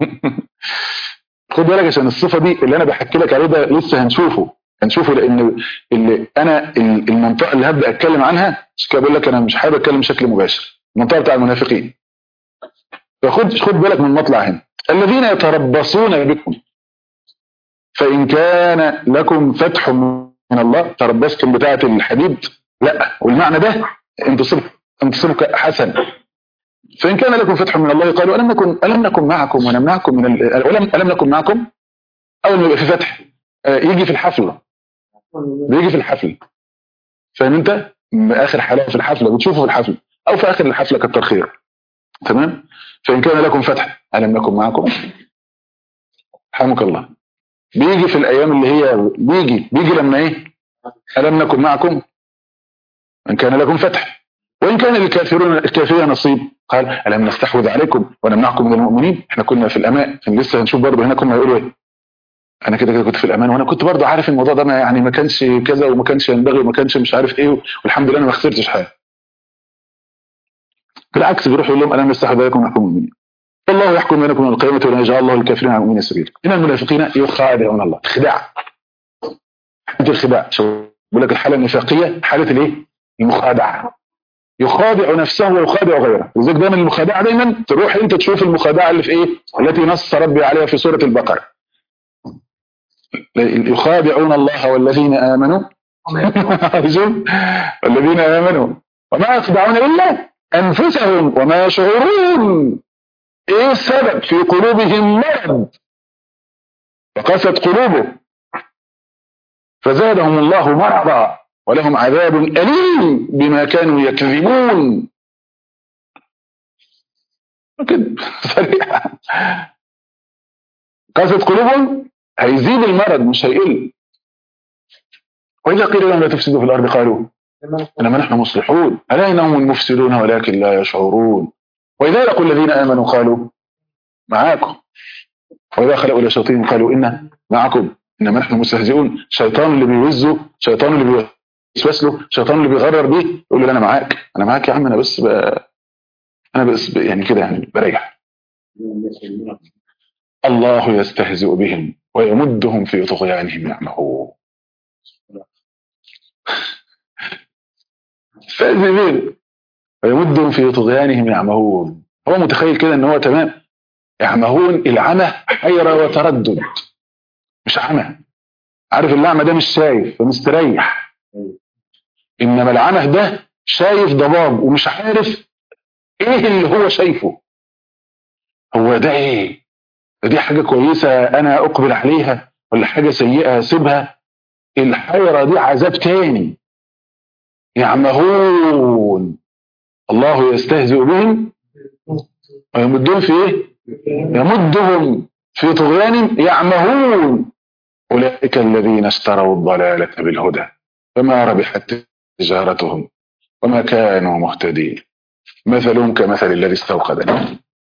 خد بالك عشان الصفه دي اللي انا بحكي لك عليه ده لسه هنشوفه هنشوفه لان اللي انا المنطقه اللي هبدا اتكلم عنها مش كده بقول لك انا مش حابب اتكلم بشكل مباشر المنطقه بتاع المنافقين فخد خد بالك من المطلع هنا الذين يتربصون بكم فان كان لكم فتح من الله تربصتم بتاعه الحديد لا والمعنى ده انتصرك انتصرك حسن فإن كان لكم فتح من الله قالوا ألم نكن ألم نكن معكم ونمنعكم من ال... ألم ألم نكن معكم أول ما يبقى في فتح آه، يجي في الحفلة بيجي في الحفل فاهم أنت آخر حلاوة في الحفلة بتشوفه في الحفل أو في آخر الحفلة كتر خير تمام فإن كان لكم فتح ألم نكن معكم حمك الله بيجي في الأيام اللي هي بيجي بيجي لما إيه ألم نكن معكم إن كان لكم فتح وإن كان للكافرون الكافرين نصيب قال ألم نستحوذ عليكم ونمنعكم من المؤمنين احنا كنا في الأمان لسه هنشوف برضه هنا كنا هيقولوا ايه انا كده كده كنت في الامان وانا كنت برضه عارف الموضوع ده ما يعني ما كانش كذا وما كانش ينبغي وما كانش مش عارف ايه والحمد لله انا ما خسرتش حاجه بالعكس بيروح يقول لهم الم نستحوذ عليكم ونحكم المؤمنين الله يحكم بينكم يوم القيامه ولا يجعل الله الكافرين على المؤمنين سبيلا ان المنافقين يخادعون الله خداع حاله الخداع شوف بيقول لك الحاله النفاقيه حاله الايه المخادعه يخادع نفسه ويخادع غيره لذلك دايما المخادعه دايما تروح انت تشوف المخادعه اللي في ايه التي نص ربي عليها في سوره البقره يخادعون الله والذين امنوا شوف والذين امنوا وما يخدعون الا انفسهم وما يشعرون ايه السبب في قلوبهم مرض فقست قلوبهم فزادهم الله مرضا ولهم عذاب أليم بما كانوا يكذبون كده صريحة قاسة قلوبهم هيزيد المرض مش هيقل وإذا قيل لهم لا تفسدوا في الأرض قالوا إنما نحن مصلحون ألا إنهم المفسدون ولكن لا يشعرون وإذا لقوا الذين آمنوا قالوا معاكم وإذا خلقوا إلى شياطين قالوا إنا معكم إنما نحن مستهزئون شيطان اللي بيوزه شيطان اللي بيوزه يوسوس له الشيطان اللي بيغرر بيه يقول له انا معاك انا معاك يا عم انا بس بقى انا بس بقى يعني كده يعني بريح الله يستهزئ بهم ويمدهم في طغيانهم يعمهون يستهزئ بهم ويمدهم في طغيانهم يعمهون هو متخيل كده ان هو تمام يعمهون العمى حيرة وتردد مش عمى عارف اللعمة ده مش شايف فمستريح انما العنف ده شايف ضباب ومش عارف ايه اللي هو شايفه هو ده ايه دي حاجة كويسة انا اقبل عليها ولا حاجة سيئة اسيبها الحيرة دي عذاب تاني يعمهون الله يستهزئ بهم ويمدهم في ايه يمدهم في طغيان يعمهون اولئك الذين اشتروا الضلالة بالهدى فما ربحت تجارتهم وما كانوا مهتدين مثلهم كمثل الذي استوقد نارا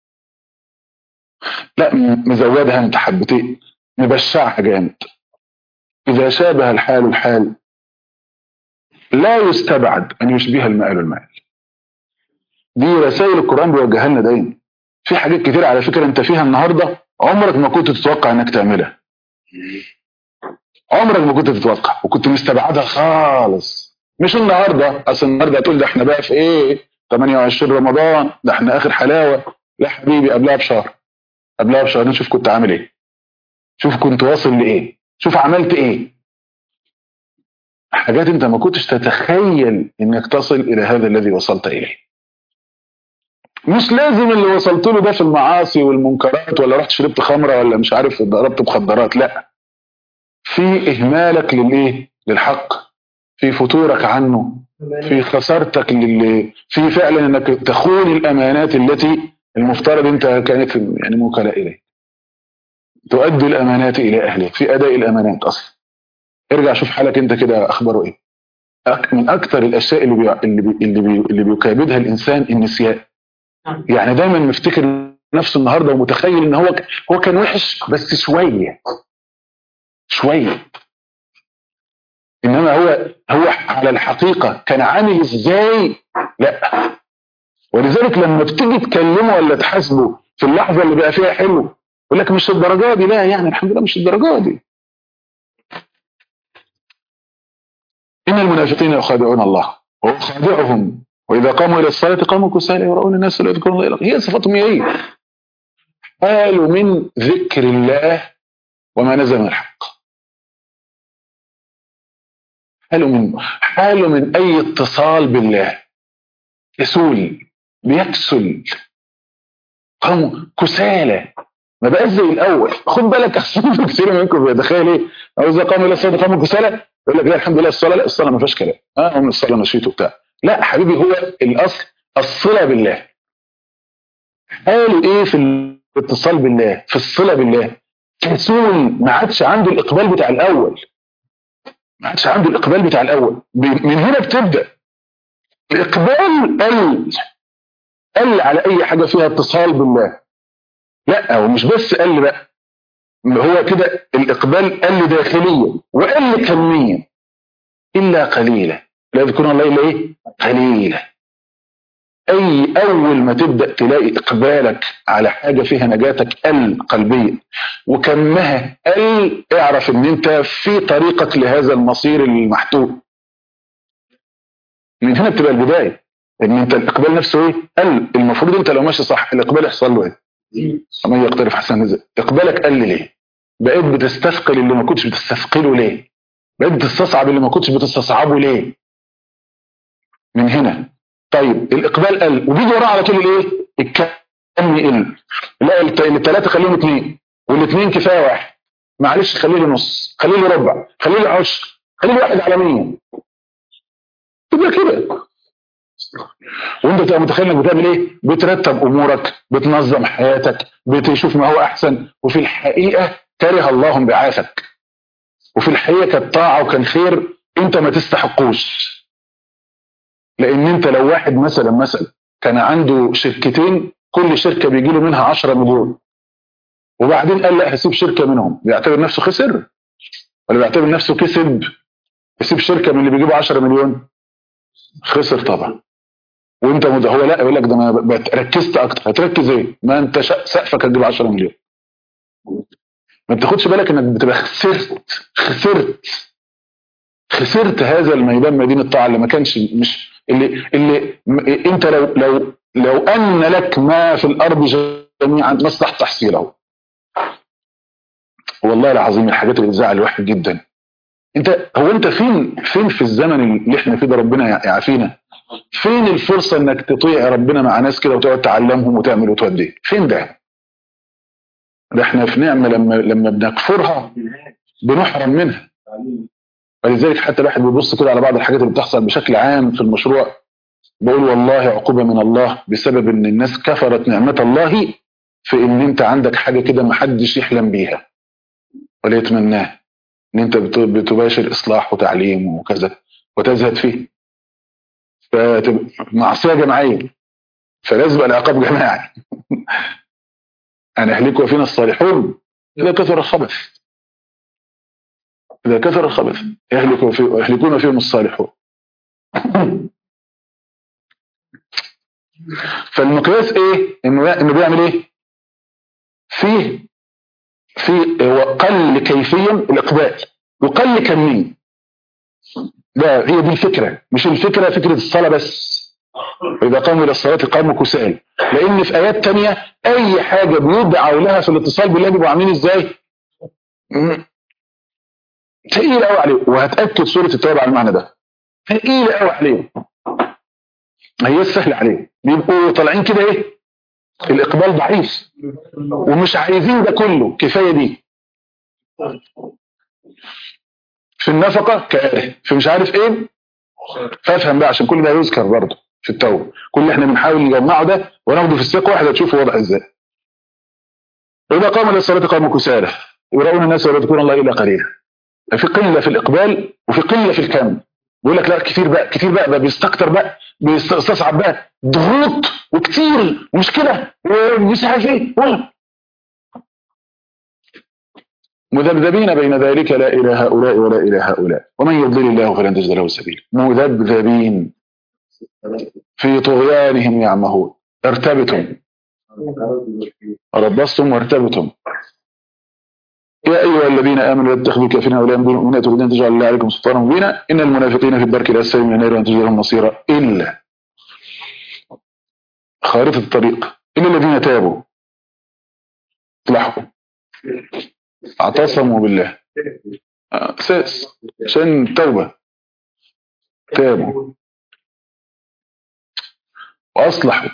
لا مزودها انت حبتين مبشعها جامد إذا شابه الحال الحال لا يستبعد أن يشبه المال المال دي رسائل القرآن بيوجهها لنا دايما في حاجات كتير على فكرة أنت فيها النهاردة عمرك ما كنت تتوقع أنك تعملها عمرك ما كنت تتوقع وكنت مستبعدها خالص مش النهارده اصل النهارده هتقول ده احنا بقى في ايه 28 رمضان ده احنا اخر حلاوه لا حبيبي قبلها بشهر قبلها بشهرين شوف كنت عامل ايه شوف كنت واصل لايه شوف عملت ايه حاجات انت ما كنتش تتخيل انك تصل الى هذا الذي وصلت اليه مش لازم اللي وصلت له ده في المعاصي والمنكرات ولا رحت شربت خمره ولا مش عارف ضربت مخدرات لا في اهمالك للايه للحق في فتورك عنه في خسارتك لل في فعلا انك تخون الامانات التي المفترض انت كانت يعني موكله اليه تؤدي الامانات الى اهلها في اداء الامانات اصلا ارجع شوف حالك انت كده اخباره ايه أك- من اكثر الاشياء اللي بي... اللي بي... اللي, بي... اللي بيكابدها الانسان النسيان يعني دايما مفتكر نفسه النهارده ومتخيل ان هو ك... هو كان وحش بس شويه شويه انما هو هو على الحقيقه كان عامل ازاي لا ولذلك لما بتيجي تكلمه ولا تحاسبه في اللحظه اللي بقى فيها حلو يقول لك مش الدرجه دي لا يعني الحمد لله مش الدرجه دي ان المنافقين يخادعون الله وهو خادعهم واذا قاموا الى الصلاه قاموا كسالى يراؤون الناس لا يذكرون الله هي صفاتهم هي ايه؟ حالوا من ذكر الله وما نزل من الحق حالوا من حالوا من اي اتصال بالله يسول بيكسل قاموا كسالى ما بقاش زي الاول خد بالك احسن كثير منكم بيتخيل ايه او اذا قاموا الى الصلاه قاموا كسالى يقول لك لا الحمد لله الصلاه لا الصلاه ما فيهاش كلام اه من الصلاه نشيط وبتاع لا حبيبي هو الاصل الصله بالله قالوا ايه في الاتصال بالله في الصله بالله كسول ما عادش عنده الاقبال بتاع الاول ما عادش عنده الاقبال بتاع الاول ب- من هنا بتبدا الاقبال قل قل على اي حاجه فيها اتصال بالله لا ومش بس قل بقى هو كده الاقبال قل داخليا وقل كميا الا قليلا لا يذكرون الله الا ايه قليلا اي اول ما تبدا تلاقي اقبالك على حاجه فيها نجاتك قل قلبيا وكمها قل اعرف ان انت في طريقك لهذا المصير المحتوم من هنا بتبقى البدايه ان انت الاقبال نفسه ايه قل المفروض انت لو ماشي صح الاقبال يحصل له ايه ومن يقترف حسن ازاي اقبالك قل ليه بقيت بتستثقل اللي ما كنتش بتستثقله ليه بقيت بتستصعب اللي ما كنتش بتستصعبه ليه من هنا طيب الاقبال قل وبيجي وراه على طول الايه الكم يقل لا الت- الثلاثه خليهم اثنين والاثنين كفايه واحد معلش خليه له نص خليه له ربع خليه له عشر خليه له واحد على 100 تبقى كده وانت تبقى متخيل انك بتعمل ايه بترتب امورك بتنظم حياتك بتشوف ما هو احسن وفي الحقيقه كره الله انبعاثك وفي الحقيقه كانت طاعه وكان خير انت ما تستحقوش لان انت لو واحد مثلا مثلا كان عنده شركتين كل شركه بيجي له منها 10 مليون وبعدين قال لا هسيب شركه منهم بيعتبر نفسه خسر ولا بيعتبر نفسه كسب يسيب شركه من اللي بيجيبوا 10 مليون خسر طبعا وانت مد... هو لا يقول لك ده انا ب- بت- ركزت اكتر هتركز ايه؟ ما انت شا- سقفك هتجيب 10 مليون ما بتاخدش بالك انك بتبقى خسرت خسرت خسرت هذا الميدان مدينه الطاعه اللي ما كانش مش اللي اللي م- انت لو لو لو ان لك ما في الارض جميعا ما استطعت تحصيله والله العظيم الحاجات اللي بتزعل الواحد جدا انت هو انت فين فين في الزمن اللي احنا فيه ده ربنا يع- يعافينا فين الفرصه انك تطيع ربنا مع ناس كده وتقعد تعلمهم وتعمل وتودي فين ده ده احنا في نعمه لما لما بنكفرها بنحرم منها ولذلك حتى الواحد بيبص كده على بعض الحاجات اللي بتحصل بشكل عام في المشروع بقول والله عقوبه من الله بسبب ان الناس كفرت نعمه الله في ان انت عندك حاجه كده ما حدش يحلم بيها ولا يتمناها ان انت بت- بتباشر اصلاح وتعليم وكذا وتزهد فيه فتبقى معصيه جماعيه فلازم يبقى العقاب جماعي أن يهلكوا فينا الصالحون إذا كثر الخبث إذا كثر الخبث يهلك في يهلكون فيهم الصالحون فالمقياس ايه انه انه بيعمل ايه فيه في هو قل كيفيا الاقبال وقل كميا ده هي دي الفكره مش الفكره فكره الصلاه بس واذا قاموا الى الصلاه قاموا كسال لان في ايات تانية اي حاجه بيدعوا لها في الاتصال بالله بيبقوا عاملين ازاي مم. تقيل قوي عليهم وهتاكد سوره التوبه على المعنى ده تقيل قوي عليهم هي سهل عليهم بيبقوا طالعين كده ايه الاقبال ضعيف ومش عايزين ده كله كفايه دي في النفقه كاره في مش عارف ايه فافهم بقى عشان كل ده يذكر برضه في التوبه كل اللي احنا بنحاول نجمعه ده وناخده في السياق واحده تشوفوا وضع ازاي واذا قاموا للصلاه قاموا كسالى يراون الناس ولا يذكرون الله الا قليلا في قله في الاقبال وفي قله في الكم بيقول لك لا كتير بقى كتير بقى ده بيستكتر بقى بيستصعب بقى ضغوط وكتير ومش كده ومش عارف ايه ولا مذبذبين بين ذلك لا الى هؤلاء ولا الى هؤلاء ومن يضلل الله فلن تجد له سبيلا مذبذبين في طغيانهم يعمهون ارتبتم ربصتم وارتبتم يا ايها الذين امنوا لا تتخذوا الكافرين اولياء من دون المؤمنين تريدون ان تجعلوا الله عليكم سلطانا مبينا ان المنافقين في الدرك الاسفل من النار وان تجد لهم مصيرا الا خارطه الطريق الا الذين تابوا اصلحوا اعتصموا بالله اساس عشان التوبه تابوا واصلحوا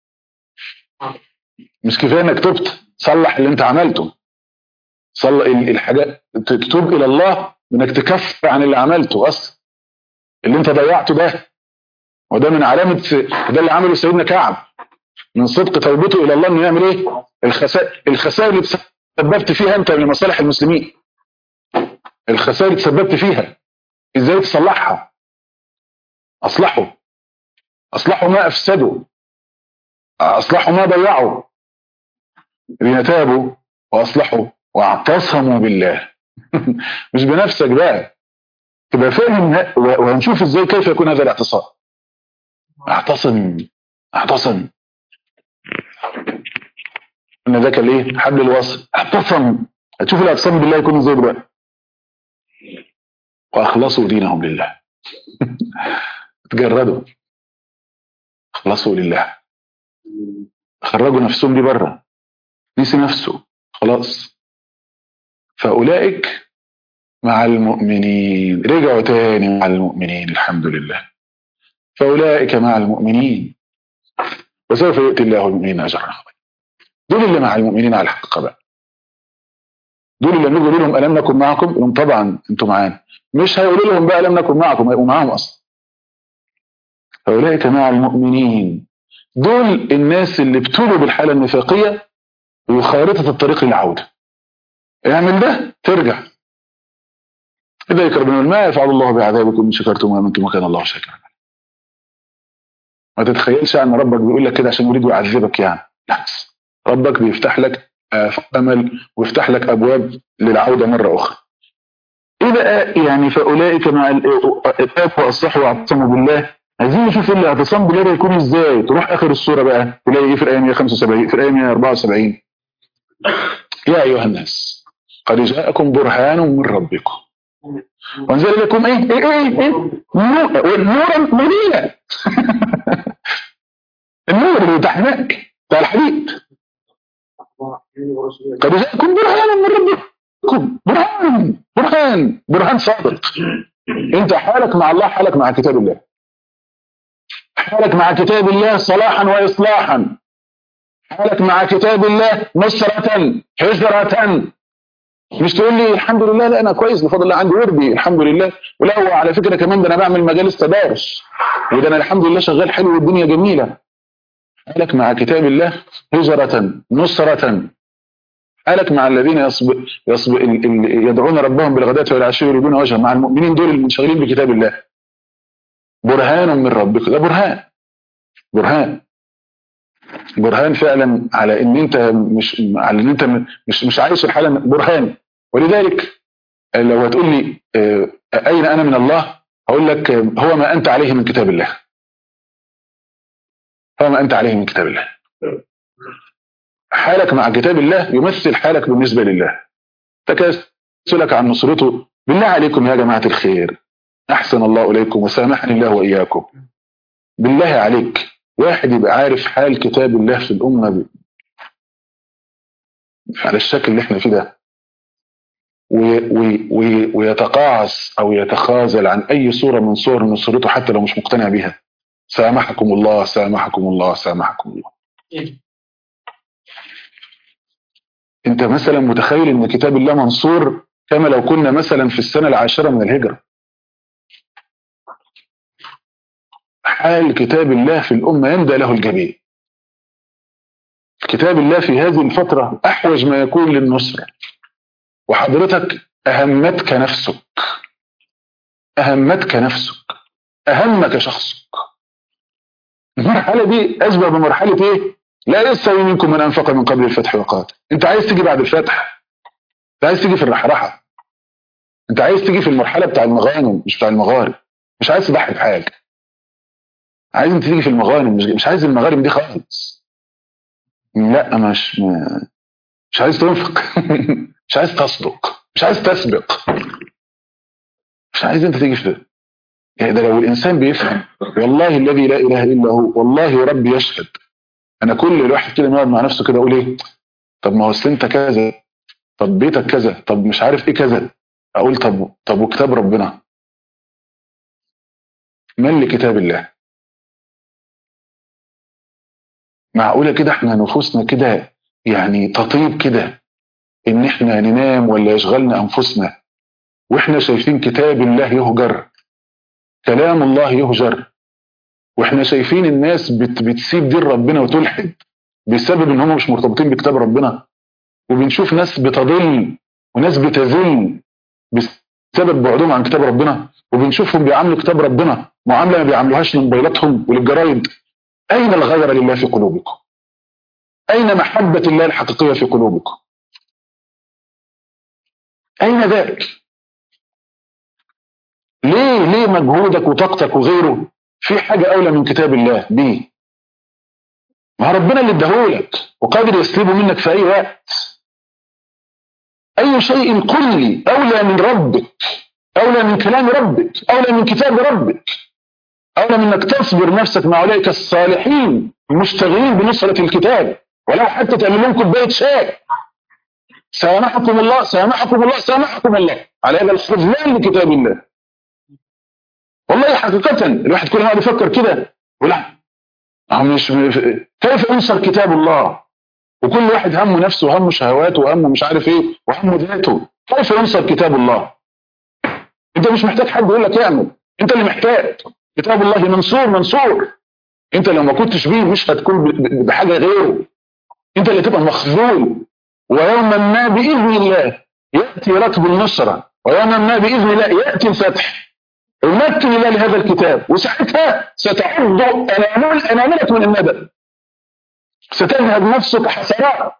مش كفايه انك تبت صلح اللي انت عملته صلح الحاجات تتوب الى الله انك تكفر عن اللي عملته اصلا اللي انت ضيعته ده وده من علامه ده اللي عمله سيدنا كعب من صدق توبته الى الله انه يعمل ايه الخسائر الخسائر اللي تسببت فيها انت لمصالح المسلمين الخسائر اللي تسببت فيها ازاي تصلحها اصلحوا اصلحوا ما افسدوا اصلحوا ما ضيعوا الذين تابوا واصلحوا واعتصموا بالله مش بنفسك بقى تبقى فاهم وهنشوف ازاي كيف يكون هذا الاعتصام اعتصم اعتصم ان ذاك الايه حبل الوصل اعتصم هتشوف الاعتصام بالله يكون ازاي دلوقتي واخلصوا دينهم لله تجردوا اخلصوا لله خرجوا نفسهم دي بره نسي نفسه خلاص فاولئك مع المؤمنين رجعوا تاني مع المؤمنين الحمد لله فاولئك مع المؤمنين وسوف يؤتي الله المؤمنين اجرا عظيما دول اللي مع المؤمنين على الحقيقه بقى دول اللي نقول لهم الم نكن معكم لهم طبعا انتم معانا مش هيقولوا لهم بقى لم نكن معكم هيبقوا معاهم اصلا فاولئك مع المؤمنين دول الناس اللي ابتلوا بالحاله النفاقيه وخارطه الطريق للعوده اعمل ده ترجع إذا يكرمون ما يفعل الله بعذابكم إن شكرتم وآمنتم وكان الله شاكرا ما تتخيلش أن ربك بيقول لك كده عشان يريد يعذبك يعني بالعكس ربك بيفتح لك أمل ويفتح لك أبواب للعودة مرة أخرى إذا يعني فأولئك مع الإتاب وأصلحوا واعتصموا بالله عايزين نشوف الاعتصام بالله ده يكون ازاي تروح اخر السوره بقى تلاقي ايه في الايه 175 في الايه 174 يا ايها الناس قد جاءكم برهان من ربكم وانزل لكم ايه ايه ايه, إيه؟ نورا مبينا النور اللي تحماك بتاع الحديد قد جاءكم برهان من ربكم برهان برهان برهان صادق انت حالك مع الله حالك مع كتاب الله حالك مع كتاب الله صلاحا واصلاحا حالك مع كتاب الله نصرة هجرة مش تقول لي الحمد لله لا انا كويس بفضل الله عندي وردي الحمد لله ولا هو على فكره كمان ده انا بعمل مجالس تدارس وده انا الحمد لله شغال حلو والدنيا جميله حالك مع كتاب الله هجرة نصرة حالك مع الذين يصب يصب يدعون ربهم بالغداة والعشي يريدون وجهه مع المؤمنين دول المنشغلين بكتاب الله برهان من ربك ده برهان برهان برهان فعلا على ان انت مش على ان انت مش مش عايش الحاله برهان ولذلك لو هتقول لي اين انا من الله هقول لك هو ما انت عليه من كتاب الله هو ما انت عليه من كتاب الله حالك مع كتاب الله يمثل حالك بالنسبه لله تكاسلك عن نصرته بالله عليكم يا جماعه الخير احسن الله اليكم وسامحني الله واياكم بالله عليك واحد يبقى عارف حال كتاب الله في الامه ب... على الشكل اللي احنا فيه ده و... و... و... ويتقاعس او يتخاذل عن اي صوره من صور نصرته حتى لو مش مقتنع بيها سامحكم الله سامحكم الله سامحكم الله انت مثلا متخيل ان كتاب الله منصور كما لو كنا مثلا في السنه العاشره من الهجره حال كتاب الله في الامه يندى له الجميع كتاب الله في هذه الفتره احوج ما يكون للنصره وحضرتك اهمتك نفسك اهمتك نفسك اهمك شخصك المرحله دي اشبه بمرحله ايه لا يستوي منكم من انفق من قبل الفتح وقاتل انت عايز تيجي بعد الفتح انت عايز تيجي في الرحرحه انت عايز تيجي في المرحله بتاع المغانم مش بتاع المغارب مش عايز تضحي بحاجه عايز انت تيجي في المغانم مش, مش عايز المغارم دي خالص لا مش مش عايز تنفق مش عايز تصدق مش عايز تسبق مش عايز انت تيجي في يعني ده لو الانسان بيفهم والله الذي لا اله الا هو والله ربي يشهد انا كل الواحد كده يقعد مع نفسه كده اقول ايه طب ما هو اصل انت كذا طب بيتك كذا طب مش عارف ايه كذا اقول طب طب وكتاب ربنا من لكتاب الله معقوله كده احنا نفوسنا كده يعني تطيب كده ان احنا ننام ولا يشغلنا انفسنا واحنا شايفين كتاب الله يهجر كلام الله يهجر واحنا شايفين الناس بت بتسيب دين ربنا وتلحد بسبب ان هم مش مرتبطين بكتاب ربنا وبنشوف ناس بتضل وناس بتذل بسبب بعدهم عن كتاب ربنا وبنشوفهم بيعاملوا كتاب ربنا معامله ما بيعاملوهاش لموبايلاتهم وللجرايد اين الغير لله في قلوبكم اين محبه الله الحقيقيه في قلوبكم اين ذلك ليه ليه مجهودك وطاقتك وغيره في حاجة أولى من كتاب الله بيه ما ربنا اللي اداهولك وقادر يسلبه منك في أي وقت أي شيء قل لي أولى من ربك أولى من كلام ربك أولى من كتاب ربك أولى من أنك تصبر نفسك مع أولئك الصالحين المشتغلين بنصرة الكتاب ولو حتى تعمل لهم كوباية شاي سامحكم الله سامحكم الله سامحكم الله على هذا الخذلان لكتاب الله والله حقيقة الواحد كل ما يقعد يفكر كده ولا مش كيف انصر كتاب الله وكل واحد همه نفسه وهمه شهواته وهمه مش عارف ايه وهمه ذاته كيف ينصر كتاب الله انت مش محتاج حد يقول لك اعمل انت اللي محتاج كتاب الله منصور منصور انت لو ما كنتش بيه مش هتكون بحاجه غيره انت اللي تبقى مخذول ويوما ما باذن الله ياتي ركب النصره ويوما ما باذن الله ياتي الفتح ومكن الله لهذا الكتاب وساعتها ستعض انامل اناملك من الندم ستذهب نفسك حسرات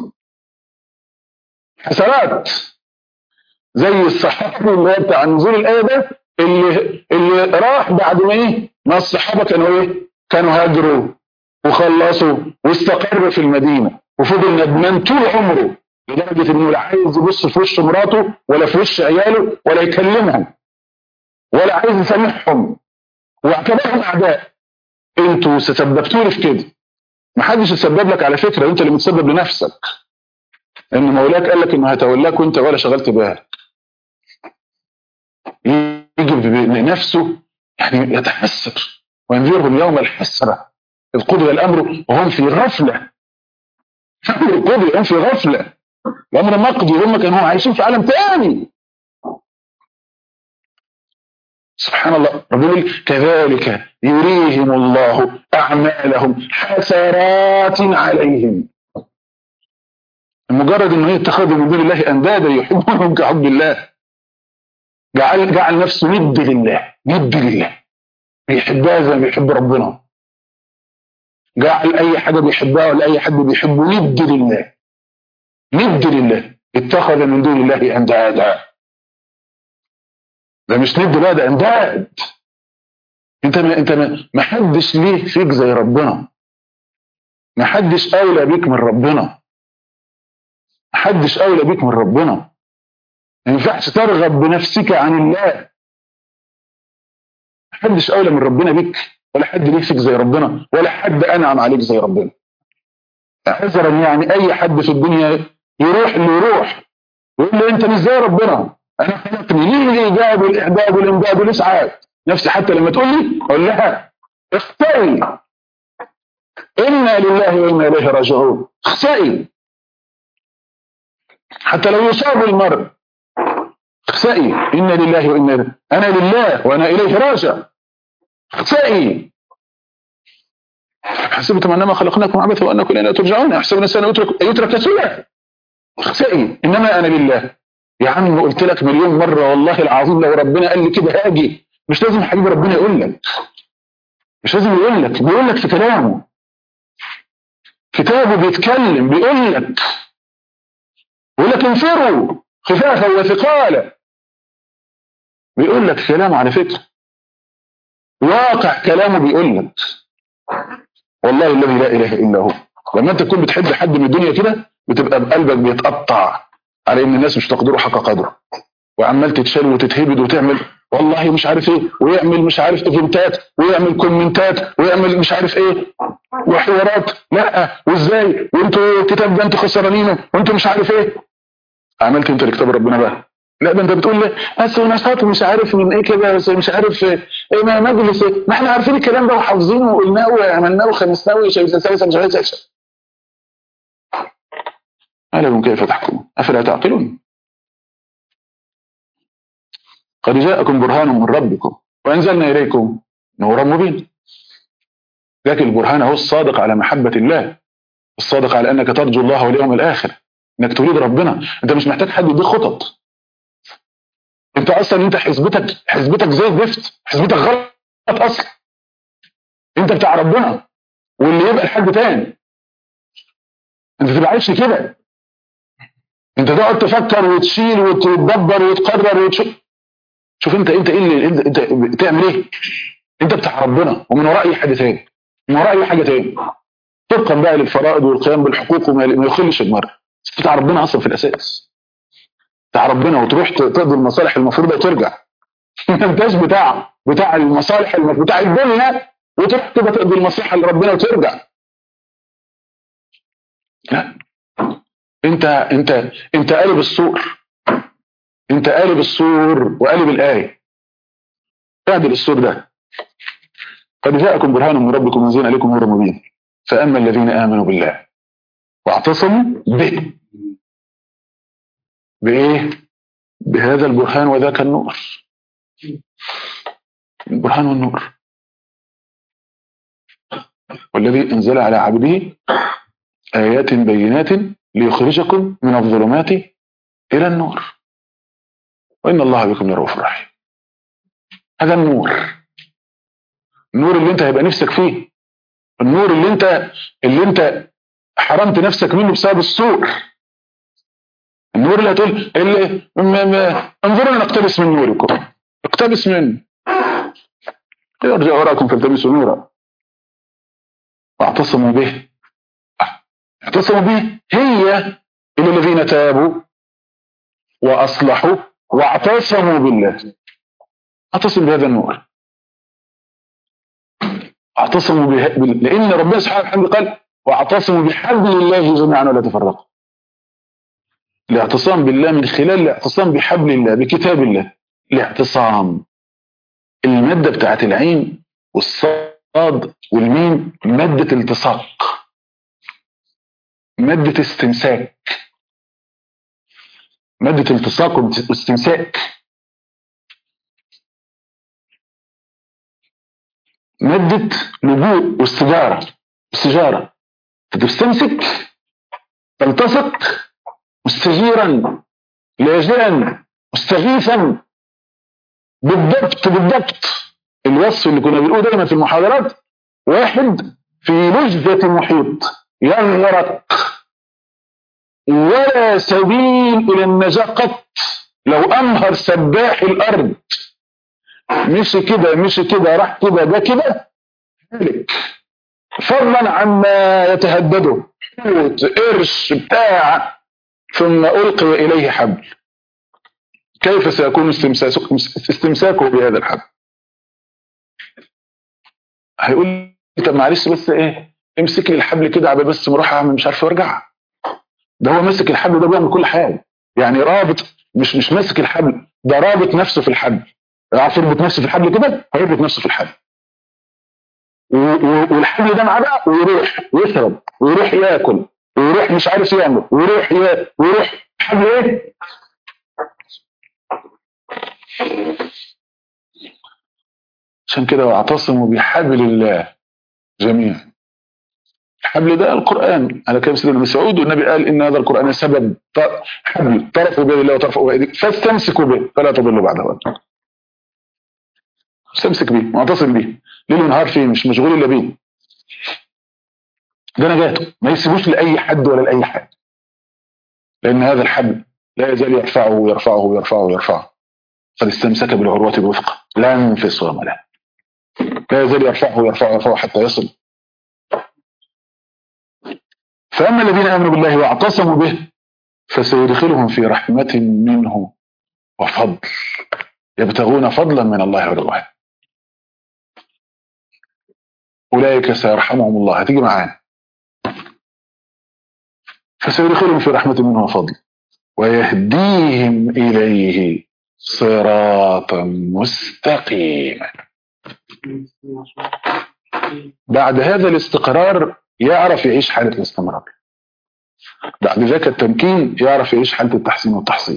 حسرات زي الصحابي اللي هو بتاع نزول الايه ده اللي اللي راح بعد ما ايه ما الصحابه كانوا ايه كانوا هاجروا وخلصوا واستقر في المدينه وفضل ندمان طول عمره لدرجه انه لا عايز يبص في وش مراته ولا في وش عياله ولا يكلمهم ولا عايز يسامحهم واعتبرهم اعداء انتوا سببتوا لي في كده محدش يتسبب لك على فكره انت اللي متسبب لنفسك ان مولاك قال لك انه هتولاك وانت ولا شغلت بالك يجي بنفسه يعني يتحسر وينذرهم يوم الحسره اذ قضي الامر وهم في غفله قضي هم في غفله الامر مقضي هم كانوا عايشين في عالم تاني سبحان الله ربنا يقول كذلك يريهم الله أعمالهم حسرات عليهم مجرد انه يتخذوا من دون الله اندادا يحبونهم كحب الله جعل جعل نفسه ند لله ند لله بيحبها زي ما بيحب ربنا جعل اي حاجه بيحبها ولا اي حد بيحبه ند لله ند لله اتخذ من دون الله اندادا ده مش ند بقى ده انداد انت ما انت ما, ما حدش ليه فيك زي ربنا ما حدش اولى بيك من ربنا ما حدش اولى بيك من ربنا ما ينفعش ترغب بنفسك عن الله حدش اولى من ربنا بيك ولا حد ليك فيك زي ربنا ولا حد انعم عليك زي ربنا عذرا يعني اي حد في الدنيا يروح اللي يروح يقول لي انت مش زي ربنا انا خلقني ليه الايجاب والاحباب والامداد والاسعاد نفسي حتى لما تقول لي اقول لها اختئي انا لله وانا اليه راجعون اختئي حتى لو يصاب المرء اختئي انا لله وانا اليه انا لله وانا اليه راجع اختئي حسبتم انما خلقناكم عبثا وانكم الينا ترجعون احسب الانسان يترك يترك سدى اختئي انما انا لله يا عم قلت لك مليون مره والله العظيم لو ربنا قال لي كده هاجي مش لازم حبيبي ربنا يقول لك مش لازم يقول لك بيقول لك في كلامه كتابه بيتكلم بيقول لك بيقول لك انفروا خفافا وثقالا بيقول لك كلامه على فكره واقع كلامه بيقول لك والله الذي لا اله الا هو لما انت تكون بتحب حد من الدنيا كده بتبقى بقلبك بيتقطع على ان الناس مش تقدره حق قدره وعمال تتشال وتتهبد وتعمل والله مش عارف ايه ويعمل مش عارف ايفنتات ويعمل كومنتات ويعمل مش عارف ايه وحوارات لا وازاي وانتوا الكتاب ده انتوا خسرانينه وانتوا مش عارف ايه عملت انت لكتاب ربنا بقى لا ده انت بتقول لي اصل نشاط مش عارف من ايه كده بس مش عارف ايه ما مجلس ايه ما احنا عارفين الكلام ده وحافظينه وقلناه وعملناه وخمسناه وسلسله مش عارف ايه ما لكم كيف تحكمون افلا تعقلون قد جاءكم برهان من ربكم وانزلنا اليكم نورا مبين ذاك البرهان هو الصادق على محبه الله الصادق على انك ترجو الله واليوم الاخر انك تريد ربنا انت مش محتاج حد يديك خطط انت اصلا انت حسبتك حسبتك زي الزفت حسبتك غلط اصلا انت بتاع ربنا واللي يبقى لحد تاني انت تبقى عايش كده انت تقعد تفكر وتشيل وتدبر وتقرر وتشوف شوف انت انت ايه اللي انت, انت بتعمل ايه انت بتاع ربنا ومن وراء اي حاجه تاني من وراء اي حاجه تاني طبقا بقى للفرائض والقيام بالحقوق وما ما يخلش المرء بتاع ربنا اصلا في الاساس بتاع ربنا وتروح تقضي المصالح المفروضه وترجع ما انتش بتاع بتاع المصالح المفروض بتاع الدنيا وتروح تبقى تقضي المصلحه لربنا وترجع لا انت انت انت قالب السور انت قالب السور وقالب الايه اعدل السور ده قد جاءكم برهان من ربكم وانزلنا اليكم نور مبين فاما الذين امنوا بالله واعتصموا به بايه بهذا البرهان وذاك النور البرهان والنور والذي انزل على عبده ايات بينات ليخرجكم من الظلمات الى النور وان الله بكم لرؤوف رحيم هذا النور النور اللي انت هيبقى نفسك فيه النور اللي انت اللي انت حرمت نفسك منه بسبب السوء النور اللي هتقول اللي انظروا نقتبس من نوركم اقتبس منه ارجع وراكم فالتمسوا نورا واعتصموا به اعتصموا به هي الى الذين تابوا واصلحوا واعتصموا بالله اعتصم بهذا النور اعتصموا به... لان ربنا سبحانه وتعالى قال واعتصموا بحبل الله جميعا ولا تفرقوا الاعتصام بالله من خلال الاعتصام بحبل الله بكتاب الله الاعتصام المادة بتاعت العين والصاد والميم مادة التصاق مادة استمساك مادة التصاق واستمساك مادة لجوء واستجارة استجارة فتستمسك تلتصق مستجيرا لاجئا مستغيثا بالضبط بالضبط الوصف اللي كنا بنقوله دايما في المحاضرات واحد في لجة محيط يغرق ولا سبيل الى النجاة قط لو انهر سباح الارض مشي كده مشي كده راح كده ده كده هلك فضلا عما يتهدده حوت قرش بتاع ثم ألقي إليه حبل كيف سيكون استمساكه بهذا الحبل هيقول لي طب معلش بس ايه امسك لي الحبل كده عبال بس مروح اعمل مش عارف وارجع ده هو ماسك الحبل ده بيعمل كل حاجه يعني رابط مش مش ماسك الحبل ده رابط نفسه في الحبل عارف يربط نفسه في الحبل كده هيربط نفسه في الحبل و- و- والحبل ده معاه بقى ويروح يشرب ويروح ياكل ويروح مش عارف يعمل ويروح ي... ويروح حبل ايه عشان كده واعتصموا بحبل الله جميعا الحبل ده القرآن على كلام سيدنا مسعود والنبي قال إن هذا القرآن سبب ط- حبل طرفه بيد الله وطرفه بيدك فاستمسكوا به فلا تضلوا بعده أبدا استمسك بيه معتصم بيه ليل ونهار فيه مش مشغول إلا بيه ده نجاته ما يسيبوش لأي حد ولا لأي حد لأن هذا الحبل لا يزال يرفعه ويرفعه ويرفعه ويرفعه قد استمسك بالعروة الوثقى لا انفصام له لا يزال يرفعه ويرفعه ويرفعه حتى يصل فأما الذين آمنوا بالله واعتصموا به فسيدخلهم في رحمة منه وفضل يبتغون فضلا من الله ورضوانه أولئك سيرحمهم الله هتيجي معانا فسيدخلهم في رحمة منه وفضل ويهديهم إليه صراطا مستقيما بعد هذا الاستقرار يعرف يعيش حالة الاستمرار بعد ذاك التمكين يعرف يعيش حالة التحسين والتحصيل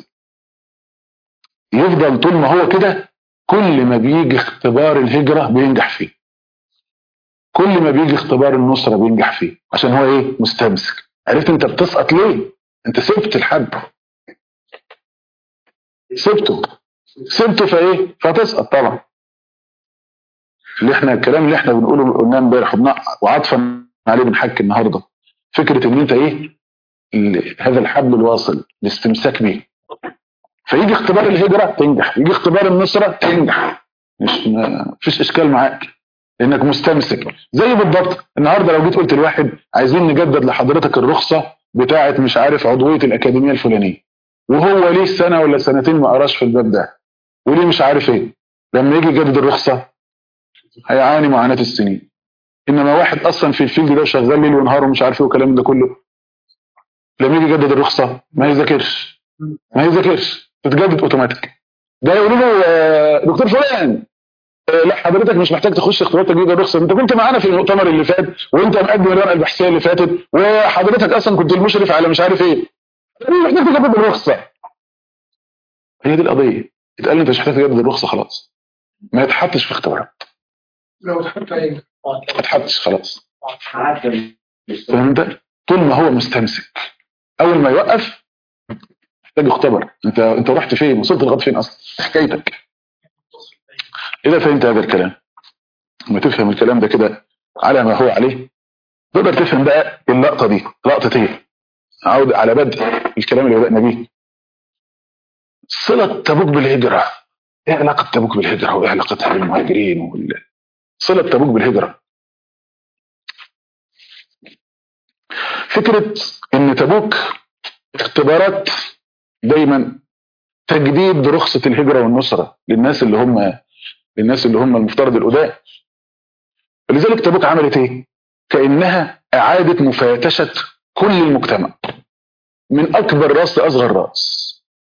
يفضل طول ما هو كده كل ما بيجي اختبار الهجرة بينجح فيه كل ما بيجي اختبار النصرة بينجح فيه عشان هو ايه مستمسك عرفت انت بتسقط ليه انت سبت الحد سبته سبته فايه فتسقط طبعا اللي احنا الكلام اللي احنا بنقوله قلناه امبارح وبنع- وعطفا عليه بنحكي النهارده فكره ان انت ايه ال- هذا الحبل الواصل الاستمساك به فيجي اختبار الهجره تنجح يجي اختبار النصره تنجح مش ما فيش اشكال معاك لانك مستمسك زي بالضبط النهارده لو جيت قلت لواحد عايزين نجدد لحضرتك الرخصه بتاعه مش عارف عضويه الاكاديميه الفلانيه وهو ليه سنه ولا سنتين ما قراش في الباب ده وليه مش عارف ايه لما يجي يجدد الرخصه هيعاني معاناه السنين انما واحد اصلا في الفيلد ده شغال ليل ونهار ومش عارف ايه والكلام ده كله لما يجي يجدد الرخصه ما يذاكرش ما يذاكرش تتجدد اوتوماتيك ده يقولوا له آه، دكتور فلان آه، لا حضرتك مش محتاج تخش اختبارات تجديد الرخصه انت كنت معانا في المؤتمر اللي فات وانت مقدم الورقه البحثيه اللي فاتت وحضرتك اصلا كنت المشرف على مش عارف ايه مش محتاج تجدد الرخصه هي دي القضيه اتقال لي انت مش محتاج تجدد الرخصه خلاص ما يتحطش في اختبارات لو تحط عينك ما يتحطش خلاص فهمت طول ما هو مستمسك اول ما يوقف محتاج يختبر انت انت رحت فين وصلت لغايه فين اصلا حكايتك اذا فهمت هذا الكلام لما تفهم الكلام ده كده على ما هو عليه تقدر تفهم بقى اللقطه دي لقطه ايه عود على بدء الكلام اللي بدانا بيه صله تبوك بالهجره ايه علاقه تبوك بالهجره وايه علاقتها بالمهاجرين وال... صله تبوك بالهجره فكره ان تبوك اختبارات دايما تجديد رخصه الهجره والنصره للناس اللي هم للناس اللي هم المفترض القدام لذلك تبوك عملت ايه كانها اعاده مفاتشه كل المجتمع من اكبر راس لاصغر راس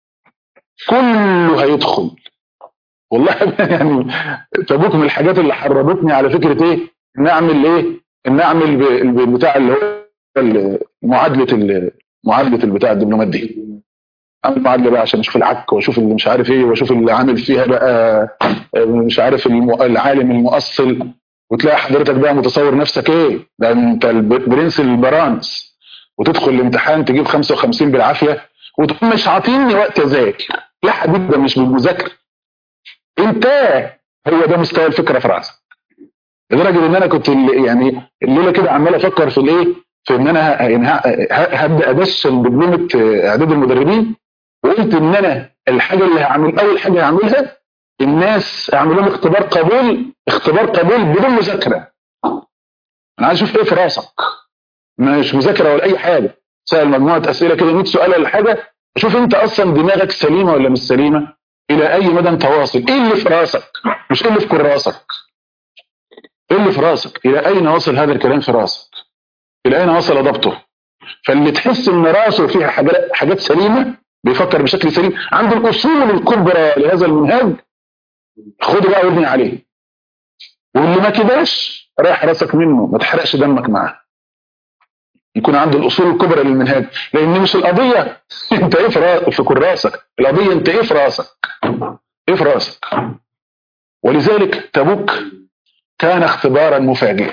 كله هيدخل والله يعني تبوك من الحاجات اللي حرضتني على فكره ايه ان اعمل ايه ان اعمل ب- ب- بتاع اللي هو ال- معادله ال- معادله البتاع الدبلومات دي اعمل معادله بقى عشان اشوف العك واشوف اللي مش عارف ايه واشوف اللي عامل فيها بقى مش عارف الم- العالم المؤصل وتلاقي حضرتك بقى متصور نفسك ايه ده انت الب- برنس البرانس وتدخل الامتحان تجيب 55 بالعافيه وتقول مش عاطيني وقت اذاكر لا حبيبي ده مش بالمذاكره انت هو ده مستوى الفكره في راسك لدرجه ان انا كنت ال- يعني الليله كده عمال افكر في الايه في ان انا ه- يعني ه- ه- هبدا ادشن دبلومه اعداد المدربين وقلت ان انا الحاجه اللي هعمل اول حاجه هعملها الناس اعمل لهم اختبار قبول اختبار قبول بدون مذاكره انا عايز اشوف ايه في راسك مش مذاكره ولا اي حاجه سال مجموعه اسئله كده 100 سؤال ولا حاجه شوف انت اصلا دماغك سليمه ولا مش سليمه الى اي مدى انت واصل ايه اللي في راسك مش ايه اللي في كراسك ايه اللي في راسك الى اين وصل هذا الكلام في راسك الى اين وصل ضبطه فاللي تحس ان راسه فيها حاجات حاجات سليمه بيفكر بشكل سليم عنده الاصول الكبرى لهذا المنهاج خده بقى وابني عليه واللي ما كداش رايح راسك منه ما تحرقش دمك معاه يكون عنده الاصول الكبرى للمنهاج لان مش القضيه انت ايه في را- في كراسك القضيه انت ايه في راسك ايه في راسك ولذلك تبوك كان اختبارا مفاجئا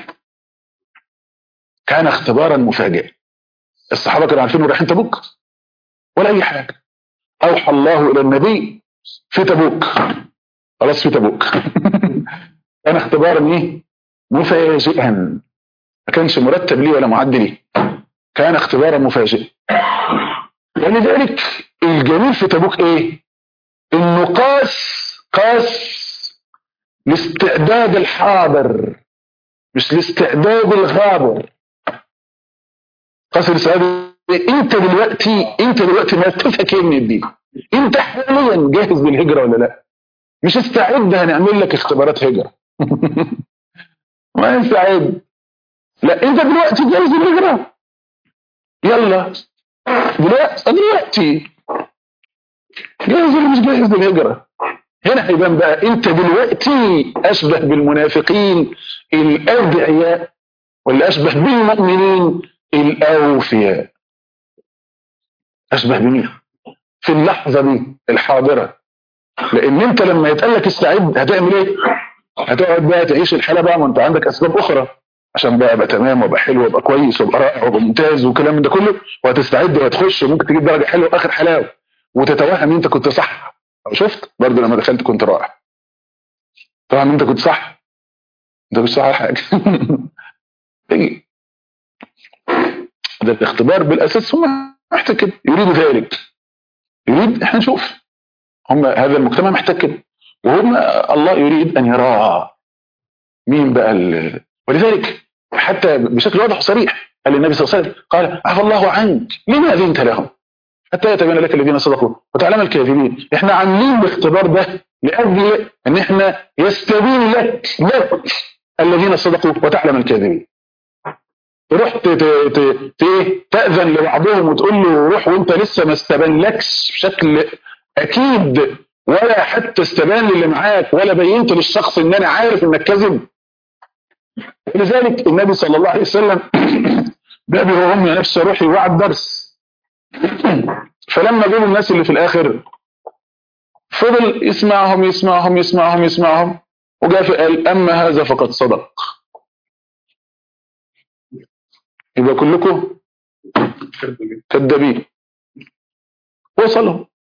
كان اختبارا مفاجئا الصحابه كانوا عارفين إنه رايحين تبوك ولا اي حاجه اوحى الله الى النبي في تبوك خلاص في تبوك كان اختبارا ايه مفاجئا ما كانش مرتب ليه ولا معد ليه كان اختبارا مفاجئا ولذلك الجميل في تبوك ايه انه قاس قاس لاستعداد الحاضر مش لاستعداد الغابر قاس الاستعداد إيه؟ انت دلوقتي انت دلوقتي موقفك ايه من الدين انت حاليا جاهز للهجره ولا لا مش استعد هنعمل لك اختبارات هجره ما استعد لا انت دلوقتي جاهز للهجره يلا دلوقتي دلوقتي جاهز ولا مش جاهز للهجره هنا هيبان بقى انت دلوقتي اشبه بالمنافقين الادعياء ولا اشبه بالمؤمنين الاوفياء اشبه بمين في اللحظه دي الحاضره لان انت لما يتقال لك استعد هتعمل ايه هتقعد بقى تعيش الحاله بقى ما انت عندك اسباب اخرى عشان بقى ابقى تمام وابقى حلو وابقى كويس وابقى رائع وابقى ممتاز والكلام من ده كله وهتستعد وهتخش وممكن تجيب درجه حلوه اخر حلاوه وتتوهم انت كنت صح أو شفت برضه لما دخلت كنت رائع طبعا انت كنت صح انت كنت صح على حاجه تيجي ده الاختبار بالاساس هم محتاج كده يريد ذلك يريد احنا نشوف هم هذا المجتمع محتاج كده وهم الله يريد ان يرى مين بقى ال... ولذلك حتى بشكل واضح وصريح قال النبي صلى الله عليه وسلم قال عفى الله عنك لما اذنت لهم حتى يتبين لك الذين صدقوا وتعلم الكاذبين احنا عاملين الاختبار ده لاجل ان احنا يستبين لك لك الذين صدقوا وتعلم الكاذبين تروح ت- ت- ت- ت- تأذن لبعضهم وتقول له روح وانت لسه ما استبانلكش بشكل اكيد ولا حتى استبان للي معاك ولا بينت للشخص ان انا عارف انك كذب ولذلك النبي صلى الله عليه وسلم بأبي وأمي نفسه روحي وعد درس فلما جم الناس اللي في الآخر فضل يسمعهم يسمعهم يسمعهم يسمعهم وجاء في قال أما هذا فقد صدق يبقى كلكم كذابين وصلهم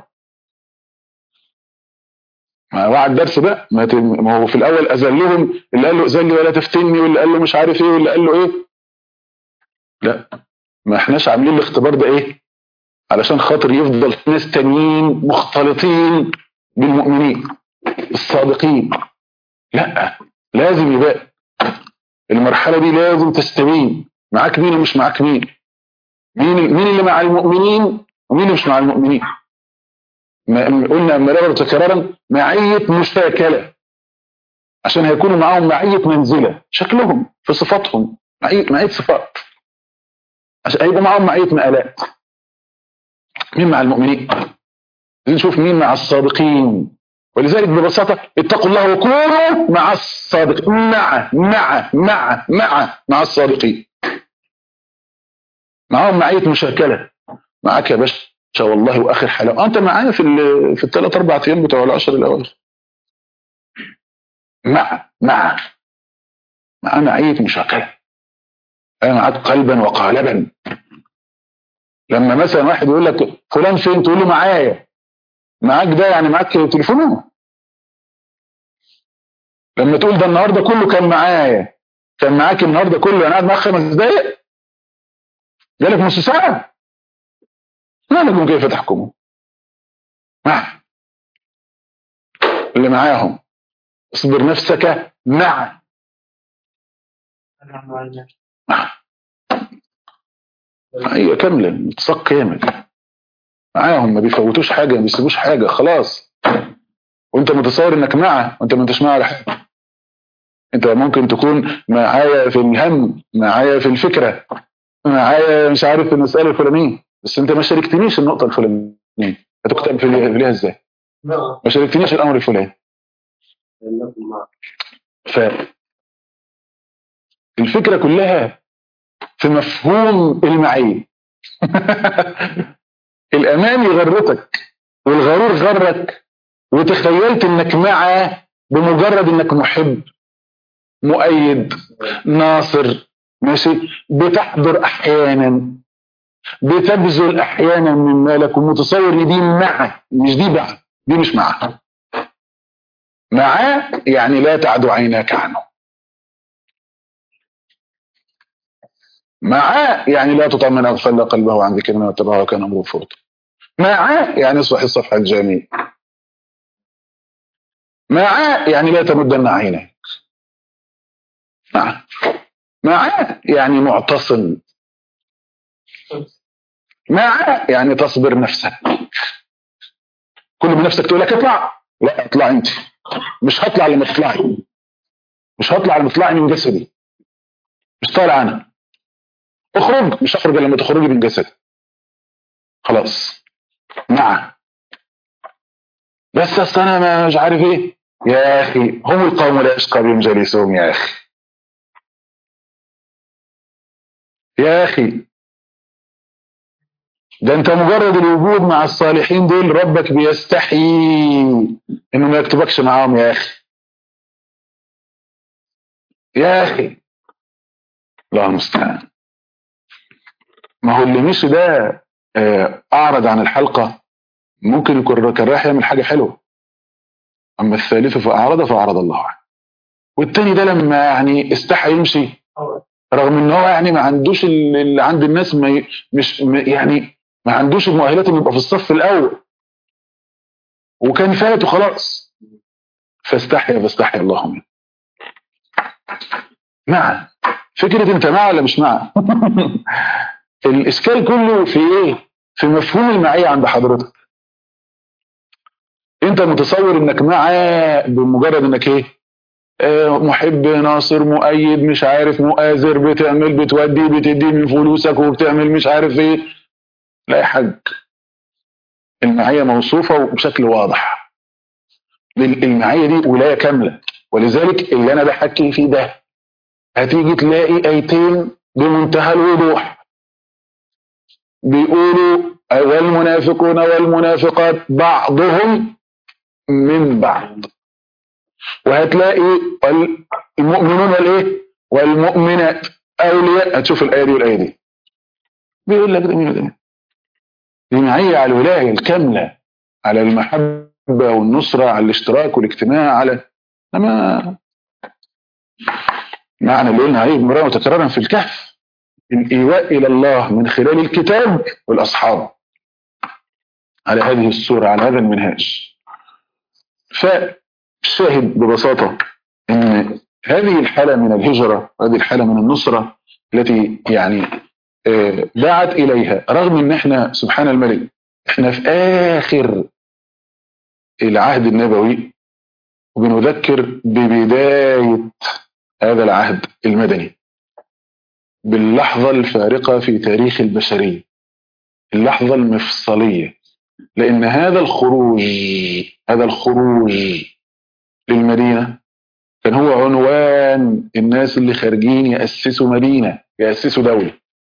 ما وعد درس بقى ما, ت... ما هو في الاول اذلهم اللي قال له اذن لي ولا تفتني واللي قال له مش عارف ايه واللي قال له ايه لا ما احناش عاملين الاختبار ده ايه علشان خاطر يفضل ناس تانيين مختلطين بالمؤمنين الصادقين لا لازم يبقى المرحله دي لازم تستبين معاك مين ومش معاك مين مين مين اللي مع المؤمنين ومين اللي مش مع المؤمنين ما قلنا مرارا وتكرارا معية مشاكلة عشان هيكونوا معاهم معية منزلة شكلهم في صفاتهم معية, معية صفات عشان هيبقوا معاهم معية مآلات مين مع المؤمنين نشوف مين مع الصادقين ولذلك ببساطة اتقوا الله وكونوا مع الصادقين مع مع مع مع مع الصادقين معاهم معية مشاكلة معاك يا باشا والله واخر حلاوه انت معايا في ال في الثلاث اربع ايام بتوع العشر الاواخر مع مع مع معية مشاكلة انا معاك قلبا وقالبا لما مثلا واحد يقول لك فلان فين تقول له معايا معاك ده يعني معاك تليفونه لما تقول ده النهارده كله كان معايا كان معاك النهارده كله انا قاعد معاك خمس دقايق جالك نص ساعه ما لكم كيف تحكموا مع اللي معاهم اصبر نفسك مع مع ايوه كاملا اتصاق كامل معاهم ما بيفوتوش حاجه ما بيسيبوش حاجه خلاص وانت متصور انك معه وانت ما انتش معه على حاجه انت ممكن تكون معايا في الهم معايا في الفكره معايا مش عارف في المساله الفلانيه بس انت ما شاركتنيش النقطه الفلانيه هتكتب في ليها ازاي نعم ما شاركتنيش الامر الفلاني ف الفكره كلها في مفهوم المعيه الامان يغرتك والغرور غرك وتخيلت انك معه بمجرد انك محب مؤيد ناصر ماشي بتحضر احيانا بتبذل احيانا من مالك ومتصور ان دي معه مش دي بقى دي مش معه معاه يعني لا تعد عيناك عنه معاه يعني لا تطع من اغفل قلبه عن ذكرنا واتبعه وكان امره فرطا معاه يعني اصفح الصفحه الجميل معاه يعني لا تمدن عينيك معاه معاه يعني معتصم معاه يعني تصبر نفسك كل ما نفسك تقول لك اطلع لا اطلع انت مش هطلع لما تطلعي مش هطلع لما تطلعي من جسدي مش طالع انا اخرج مش هخرج إلا لما تخرجي من جسدي خلاص مع بس اصل انا ما- مش عارف ايه يا اخي هم القوم لا يشقى بهم جليسهم يا اخي يا اخي ده انت مجرد الوجود مع الصالحين دول ربك بيستحي انه ما يكتبكش معاهم يا اخي يا اخي الله المستعان ما هو اللي مشي ده آه، اعرض عن الحلقه ممكن يكون كان رايح يعمل حاجه حلوه اما الثالث فاعرض فاعرض الله عنه والتاني ده لما يعني استحى يمشي رغم ان هو يعني ما عندوش ال- اللي عند الناس ما ي- مش ما- يعني ما عندوش المؤهلات انه يبقى في الصف الاول وكان فات وخلاص فاستحيا فاستحيا الله منه مع فكره انت مع ولا مش مع الاشكال كله في ايه في مفهوم المعيه عند حضرتك انت متصور انك معاه بمجرد انك ايه آه، محب ناصر مؤيد مش عارف مؤازر بتعمل بتودي بتدي من فلوسك وبتعمل مش عارف ايه لا يا حاج المعية موصوفة بشكل واضح المعية دي ولاية كاملة ولذلك اللي انا بحكي فيه ده هتيجي تلاقي ايتين بمنتهى الوضوح بيقولوا والمنافقون والمنافقات بعضهم من بعض وهتلاقي المؤمنون والايه والمؤمنات اولياء هتشوف الايه دي والايه دي بيقول لك ده مين وده مين دي معيه على الولايه الكامله على المحبه والنصره على الاشتراك والاجتماع على انما معنى اللي قلنا عليه مرارا وتكرارا في الكهف الايواء الى الله من خلال الكتاب والاصحاب على هذه الصوره على هذا المنهاج فالشاهد ببساطه ان هذه الحاله من الهجره هذه الحاله من النصره التي يعني آه، دعت اليها رغم ان احنا سبحان الملك احنا في اخر العهد النبوي وبنذكر ببدايه هذا العهد المدني باللحظه الفارقه في تاريخ البشريه اللحظه المفصليه لان هذا الخروج هذا الخروج للمدينه كان هو عنوان الناس اللي خارجين يأسسوا مدينة يأسسوا دولة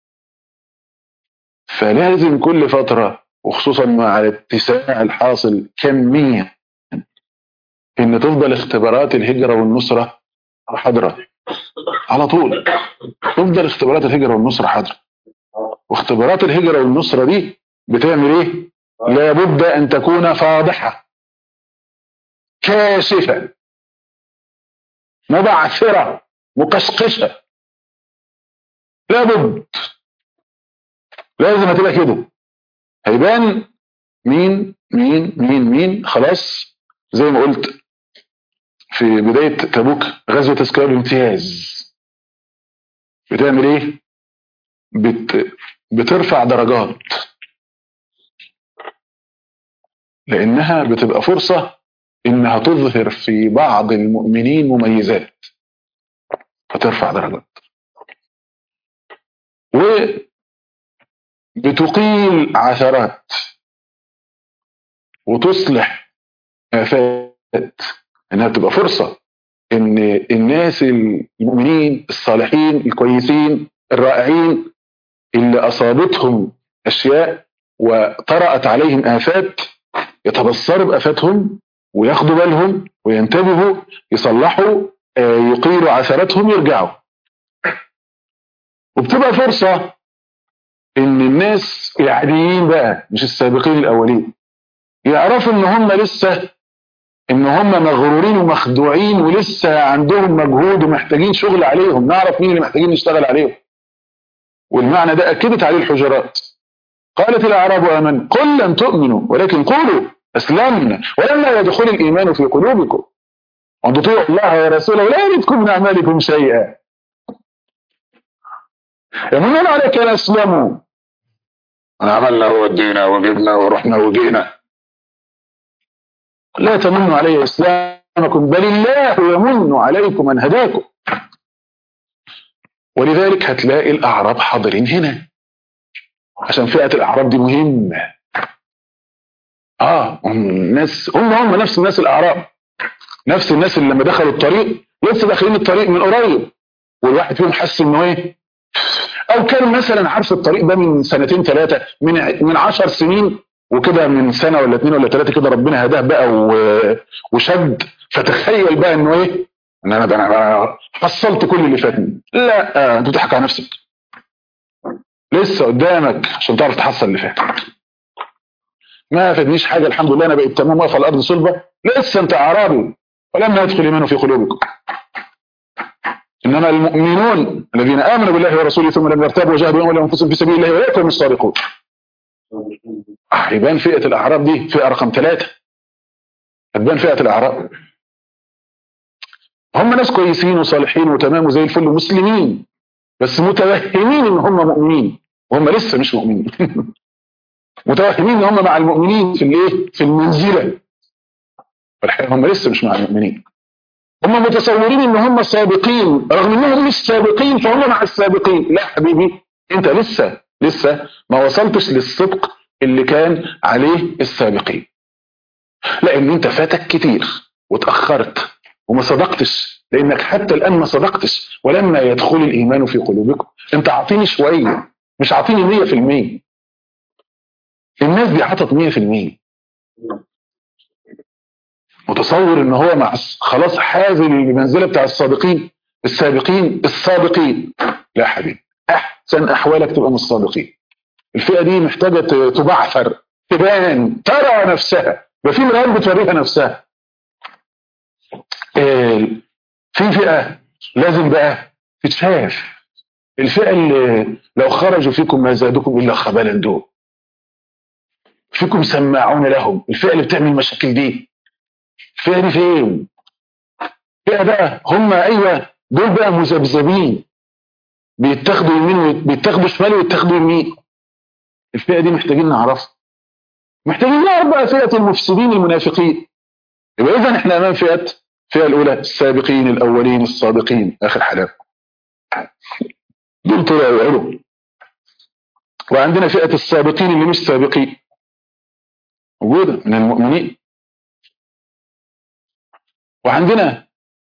فلازم كل فترة وخصوصا مع الاتساع الحاصل كميا ان تفضل اختبارات الهجرة والنصرة حاضرة على طول تفضل اختبارات الهجرة والنصرة حاضرة واختبارات الهجرة والنصرة دي بتعمل ايه لابد ان تكون فاضحة كاشفة مبعثرة مقشقشة لابد لازم هتبقى كده هيبان مين مين مين مين خلاص زي ما قلت في بداية تبوك غزوة تذكار الامتياز بتعمل ايه بت بترفع درجات لانها بتبقى فرصة انها تظهر في بعض المؤمنين مميزات فترفع درجات وبتقيل عثرات وتصلح آفات انها بتبقى فرصة ان الناس المؤمنين الصالحين الكويسين الرائعين اللي اصابتهم اشياء وطرأت عليهم آفات يتبصروا بآفاتهم وياخدوا بالهم وينتبهوا يصلحوا آه، يقيلوا عثراتهم يرجعوا وبتبقى فرصة ان الناس العاديين بقى مش السابقين الاولين يعرفوا ان هم لسه ان هم مغرورين ومخدوعين ولسه عندهم مجهود ومحتاجين شغل عليهم نعرف مين اللي محتاجين نشتغل عليهم والمعنى ده اكدت عليه الحجرات قالت الاعراب امن قل لم تؤمنوا ولكن قولوا اسلمنا ولما يدخل الايمان في قلوبكم وان تطيعوا الله ورسوله لا يردكم من اعمالكم شيئا يمنون عليك ان اسلموا انا عملنا وودينا وجبنا ورحنا وجينا لا تمنوا علي اسلامكم بل الله يمن عليكم ان هداكم ولذلك هتلاقي الاعراب حاضرين هنا عشان فئه الاعراب دي مهمه اه هم الناس هم هم نفس الناس الاعراب نفس الناس اللي لما دخلوا الطريق لسه داخلين الطريق من قريب والواحد فيهم حس انه ايه او كان مثلا عارف الطريق ده من سنتين ثلاثه من من 10 سنين وكده من سنه ولا اتنين ولا ثلاثه كده ربنا هداه بقى و- وشد فتخيل بقى انه ايه ان انا ده انا حصلت كل اللي فاتني لا آه، انت بتضحك على نفسك لسه قدامك عشان تعرف تحصل اللي فاتك ما فادنيش حاجه الحمد لله انا بقيت تمام واقف على الارض صلبه لسه انت اعرابي ولما يدخل الايمان في قلوبكم انما المؤمنون الذين امنوا بالله ورسوله ثم لم يرتابوا وجاهدوا يوم انفسهم في سبيل الله اولئك هم الصادقون آه، يبان فئه الاعراب دي فئه رقم ثلاثه هتبان فئه الاعراب هم ناس كويسين وصالحين وتمام وزي الفل ومسلمين بس متوهمين ان هم مؤمنين وهم لسه مش مؤمنين متوهمين ان هم مع المؤمنين في الايه في المنزله فالحقيقه هم لسه مش مع المؤمنين هم متصورين ان هم سابقين رغم انهم مش سابقين فهم مع السابقين لا حبيبي انت لسه لسه ما وصلتش للصدق اللي كان عليه السابقين لان انت فاتك كتير وتاخرت وما صدقتش لانك حتى الان ما صدقتش ولما يدخل الايمان في قلوبكم انت اعطيني شويه مش اعطيني 100% الناس دي حطت 100% متصور ان هو مع الس- خلاص حاز المنزله بتاع الصادقين السابقين السابقين لا يا حبيبي احسن احوالك تبقى من الصادقين الفئه دي محتاجه ت- تبعثر تبان ترى نفسها يبقى في مرآة بتوريها نفسها آه، في فئه لازم بقى تتشاف الفئه اللي لو خرجوا فيكم ما زادكم الا خبالا دول فيكم سماعون لهم الفئه اللي بتعمل المشاكل دي الفئه دي فين فئه بقى هم ايوه دول بقى مذبذبين بيتاخدوا يمين ويت- بيتاخدوا شمال ويتاخدوا يمين الفئه دي محتاجين نعرفها محتاجين نعرف بقى فئه المفسدين المنافقين يبقى اذا احنا امام فئه الفئه الاولى السابقين الاولين الصادقين اخر حلاوه دول طلعوا وعلوا وعندنا فئه السابقين اللي مش سابقين موجوده من المؤمنين وعندنا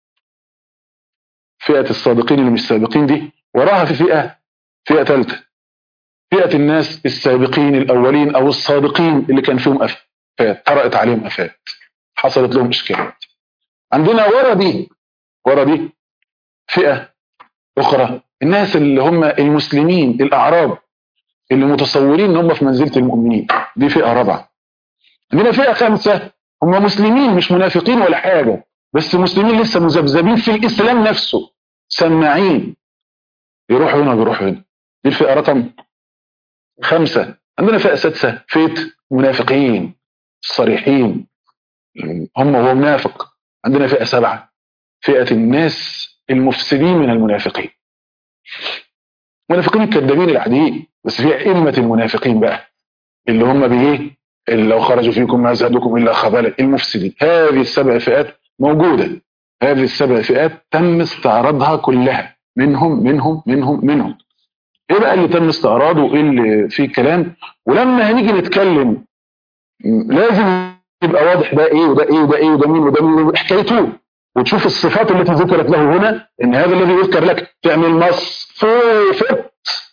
فئه الصادقين اللي مش سابقين دي وراها في فئه فئه ثالثه فئه الناس السابقين الاولين او الصادقين اللي كان فيهم افات طرأت عليهم افات حصلت لهم اشكالات عندنا ورا دي ورا دي فئه اخرى الناس اللي هم المسلمين الاعراب اللي متصورين ان هم في منزله المؤمنين دي فئه رابعه عندنا فئه خامسه هم مسلمين مش منافقين ولا حاجه بس مسلمين لسه مذبذبين في الاسلام نفسه سماعين يروحوا هنا ويروحوا هنا دي الفئه رقم خمسه عندنا فئه سادسه فئه منافقين صريحين هم هو منافق عندنا فئه سبعه فئه الناس المفسدين من المنافقين المنافقين الكذابين العاديين بس في ائمه المنافقين بقى اللي هم بايه اللي لو خرجوا فيكم ما زادكم الا خبالا المفسدين هذه السبع فئات موجوده هذه السبع فئات تم استعراضها كلها منهم منهم منهم منهم ايه بقى اللي تم استعراضه وايه اللي فيه كلام ولما هنيجي نتكلم م- لازم يبقى واضح ده ايه وده ايه وده ايه وده مين وده مين حكايته وتشوف الصفات التي ذكرت له هنا ان هذا الذي يذكر لك تعمل مصفوفة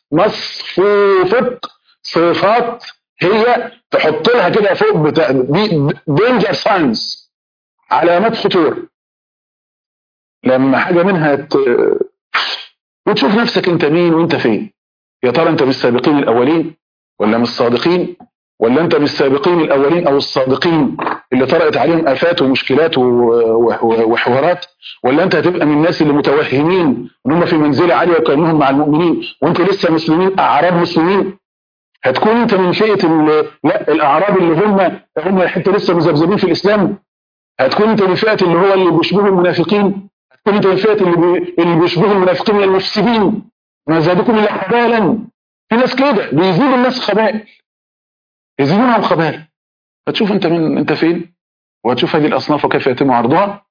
مصفوفة صفات هي تحط لها كده فوق بتاع دي دينجر ساينس علامات خطوره لما حاجه منها ت... وتشوف نفسك انت مين وانت فين يا ترى انت من السابقين الاولين ولا من الصادقين ولا انت من السابقين الاولين او الصادقين اللي طرأت عليهم افات ومشكلات و- و- وحوارات ولا انت هتبقى من الناس اللي متوهمين ان هم في منزله عاليه وكانهم مع المؤمنين وانت لسه مسلمين اعراب مسلمين هتكون انت من فئه ال- لا الاعراب اللي هم هم حتى لسه مذبذبين في الاسلام هتكون انت من فئه اللي هو اللي بيشبهوا المنافقين هتكون انت من فئه اللي, بي... اللي بيشبهوا المنافقين من المفسدين ما زادكم الا خبالا في ناس كده بيزيدوا الناس خبائل يزيدونهم خبائل فتشوف انت من انت فين وهتشوف هذه الاصناف وكيف يتم عرضها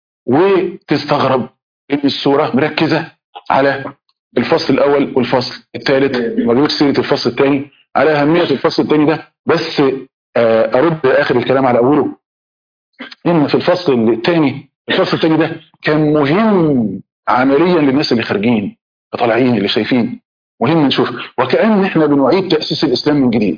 وتستغرب ان السوره مركزه على الفصل الاول والفصل الثالث ما جابتش سيره الفصل الثاني على اهميه الفصل الثاني ده بس آه، ارد اخر الكلام على اوله ان في الفصل الثاني الفصل الثاني ده كان مهم عمليا للناس اللي خارجين اللي طالعين اللي شايفين مهم نشوف وكأن احنا بنعيد تأسيس الإسلام من جديد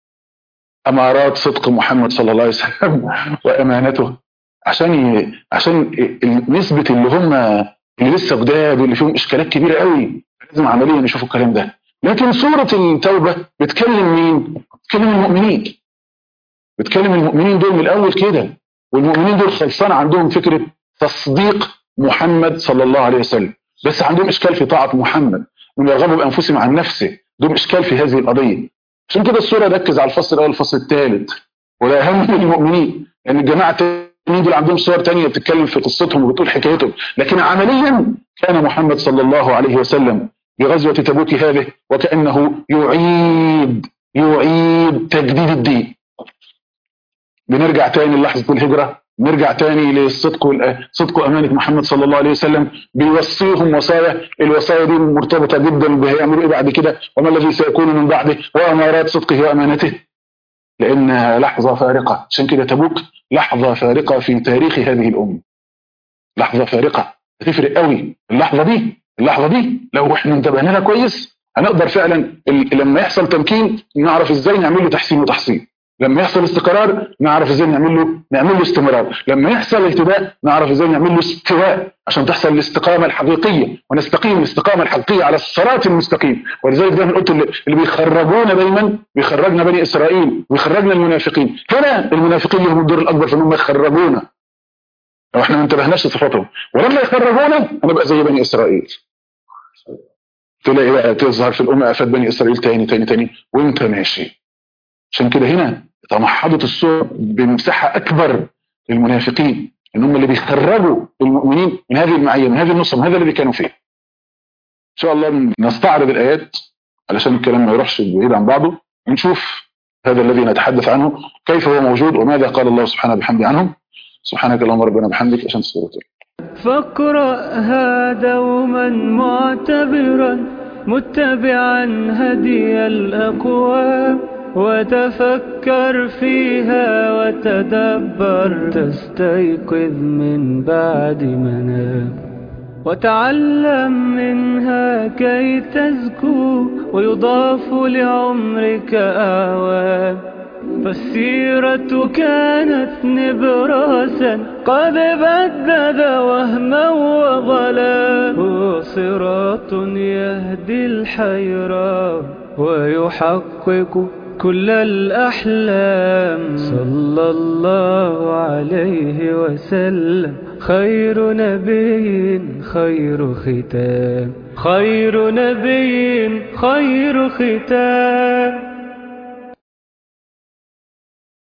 أمارات صدق محمد صلى الله عليه وسلم وأمانته عشان ي... عشان ال- نسبة اللي هم اللي لسه جداد واللي فيهم إشكالات كبيرة قوي لازم عمليا نشوفوا الكلام ده لكن سورة التوبة بتكلم مين؟ بتكلم المؤمنين بتكلم المؤمنين دول من الأول كده والمؤمنين دول خلصان عندهم فكرة تصديق محمد صلى الله عليه وسلم بس عندهم إشكال في طاعة محمد من يرغبوا بأنفسهم عن نفسه عندهم إشكال في هذه القضية عشان كده السورة ركز على الفصل الأول والفصل الثالث ولا أهم من المؤمنين لأن الجماعة التانيين دول عندهم صور تانية بتتكلم في قصتهم وبتقول حكايتهم لكن عمليا كان محمد صلى الله عليه وسلم بغزوة تبوك هذه وكأنه يعيد يعيد تجديد الدين بنرجع تاني للحظة الهجرة نرجع تاني للصدق والأ- صدق وأمانة محمد صلى الله عليه وسلم بيوصيهم وصايا الوصايا دي مرتبطة جدا بهيعملوا ايه بعد كده وما الذي سيكون من بعده وأمارات صدقه وأمانته لأنها لحظة فارقة عشان كده تبوك لحظة فارقة في تاريخ هذه الأمة لحظة فارقة هتفرق قوي اللحظة دي اللحظة دي لو احنا انتبهنا لها كويس هنقدر فعلا ال- لما يحصل تمكين نعرف ازاي نعمل له تحسين وتحصيل لما يحصل استقرار نعرف ازاي نعمل له نعمل له استمرار لما يحصل اهتداء نعرف ازاي نعمل له استواء عشان تحصل الاستقامه الحقيقيه ونستقيم الاستقامه الحقيقيه على الصراط المستقيم ولذلك دايما قلت اللي اللي بيخرجونا دايما بيخرجنا بني اسرائيل ويخرجنا المنافقين هنا المنافقين لهم الدور الاكبر في انهم يخرجونا لو احنا ما انتبهناش لصفاتهم ولما يخرجونا هنبقى زي بني اسرائيل تلاقي بقى تظهر في الامه افات بني اسرائيل تاني تاني تاني وانت ماشي عشان كده هنا تمحضت الصور بمساحه اكبر للمنافقين ان هم اللي بيخرجوا المؤمنين من هذه المعيه من هذه النصب من هذا الذي كانوا فيه. ان شاء الله نستعرض الايات علشان الكلام ما يروحش بعيد عن بعضه ونشوف هذا الذي نتحدث عنه كيف هو موجود وماذا قال الله سبحانه بحمده عنه سبحانك اللهم ربنا بحمدك عشان تستغفر فاقرأها دوما معتبرا متبعا هدي الأقوام وتفكر فيها وتدبر تستيقظ من بعد منام وتعلم منها كي تزكو ويضاف لعمرك أعوام فالسيرة كانت نبراسا قد بدد وهما وظلا هو صراط يهدي الحيران ويحقق كل الأحلام صلى الله عليه وسلم خير نبي خير ختام خير نبي خير ختام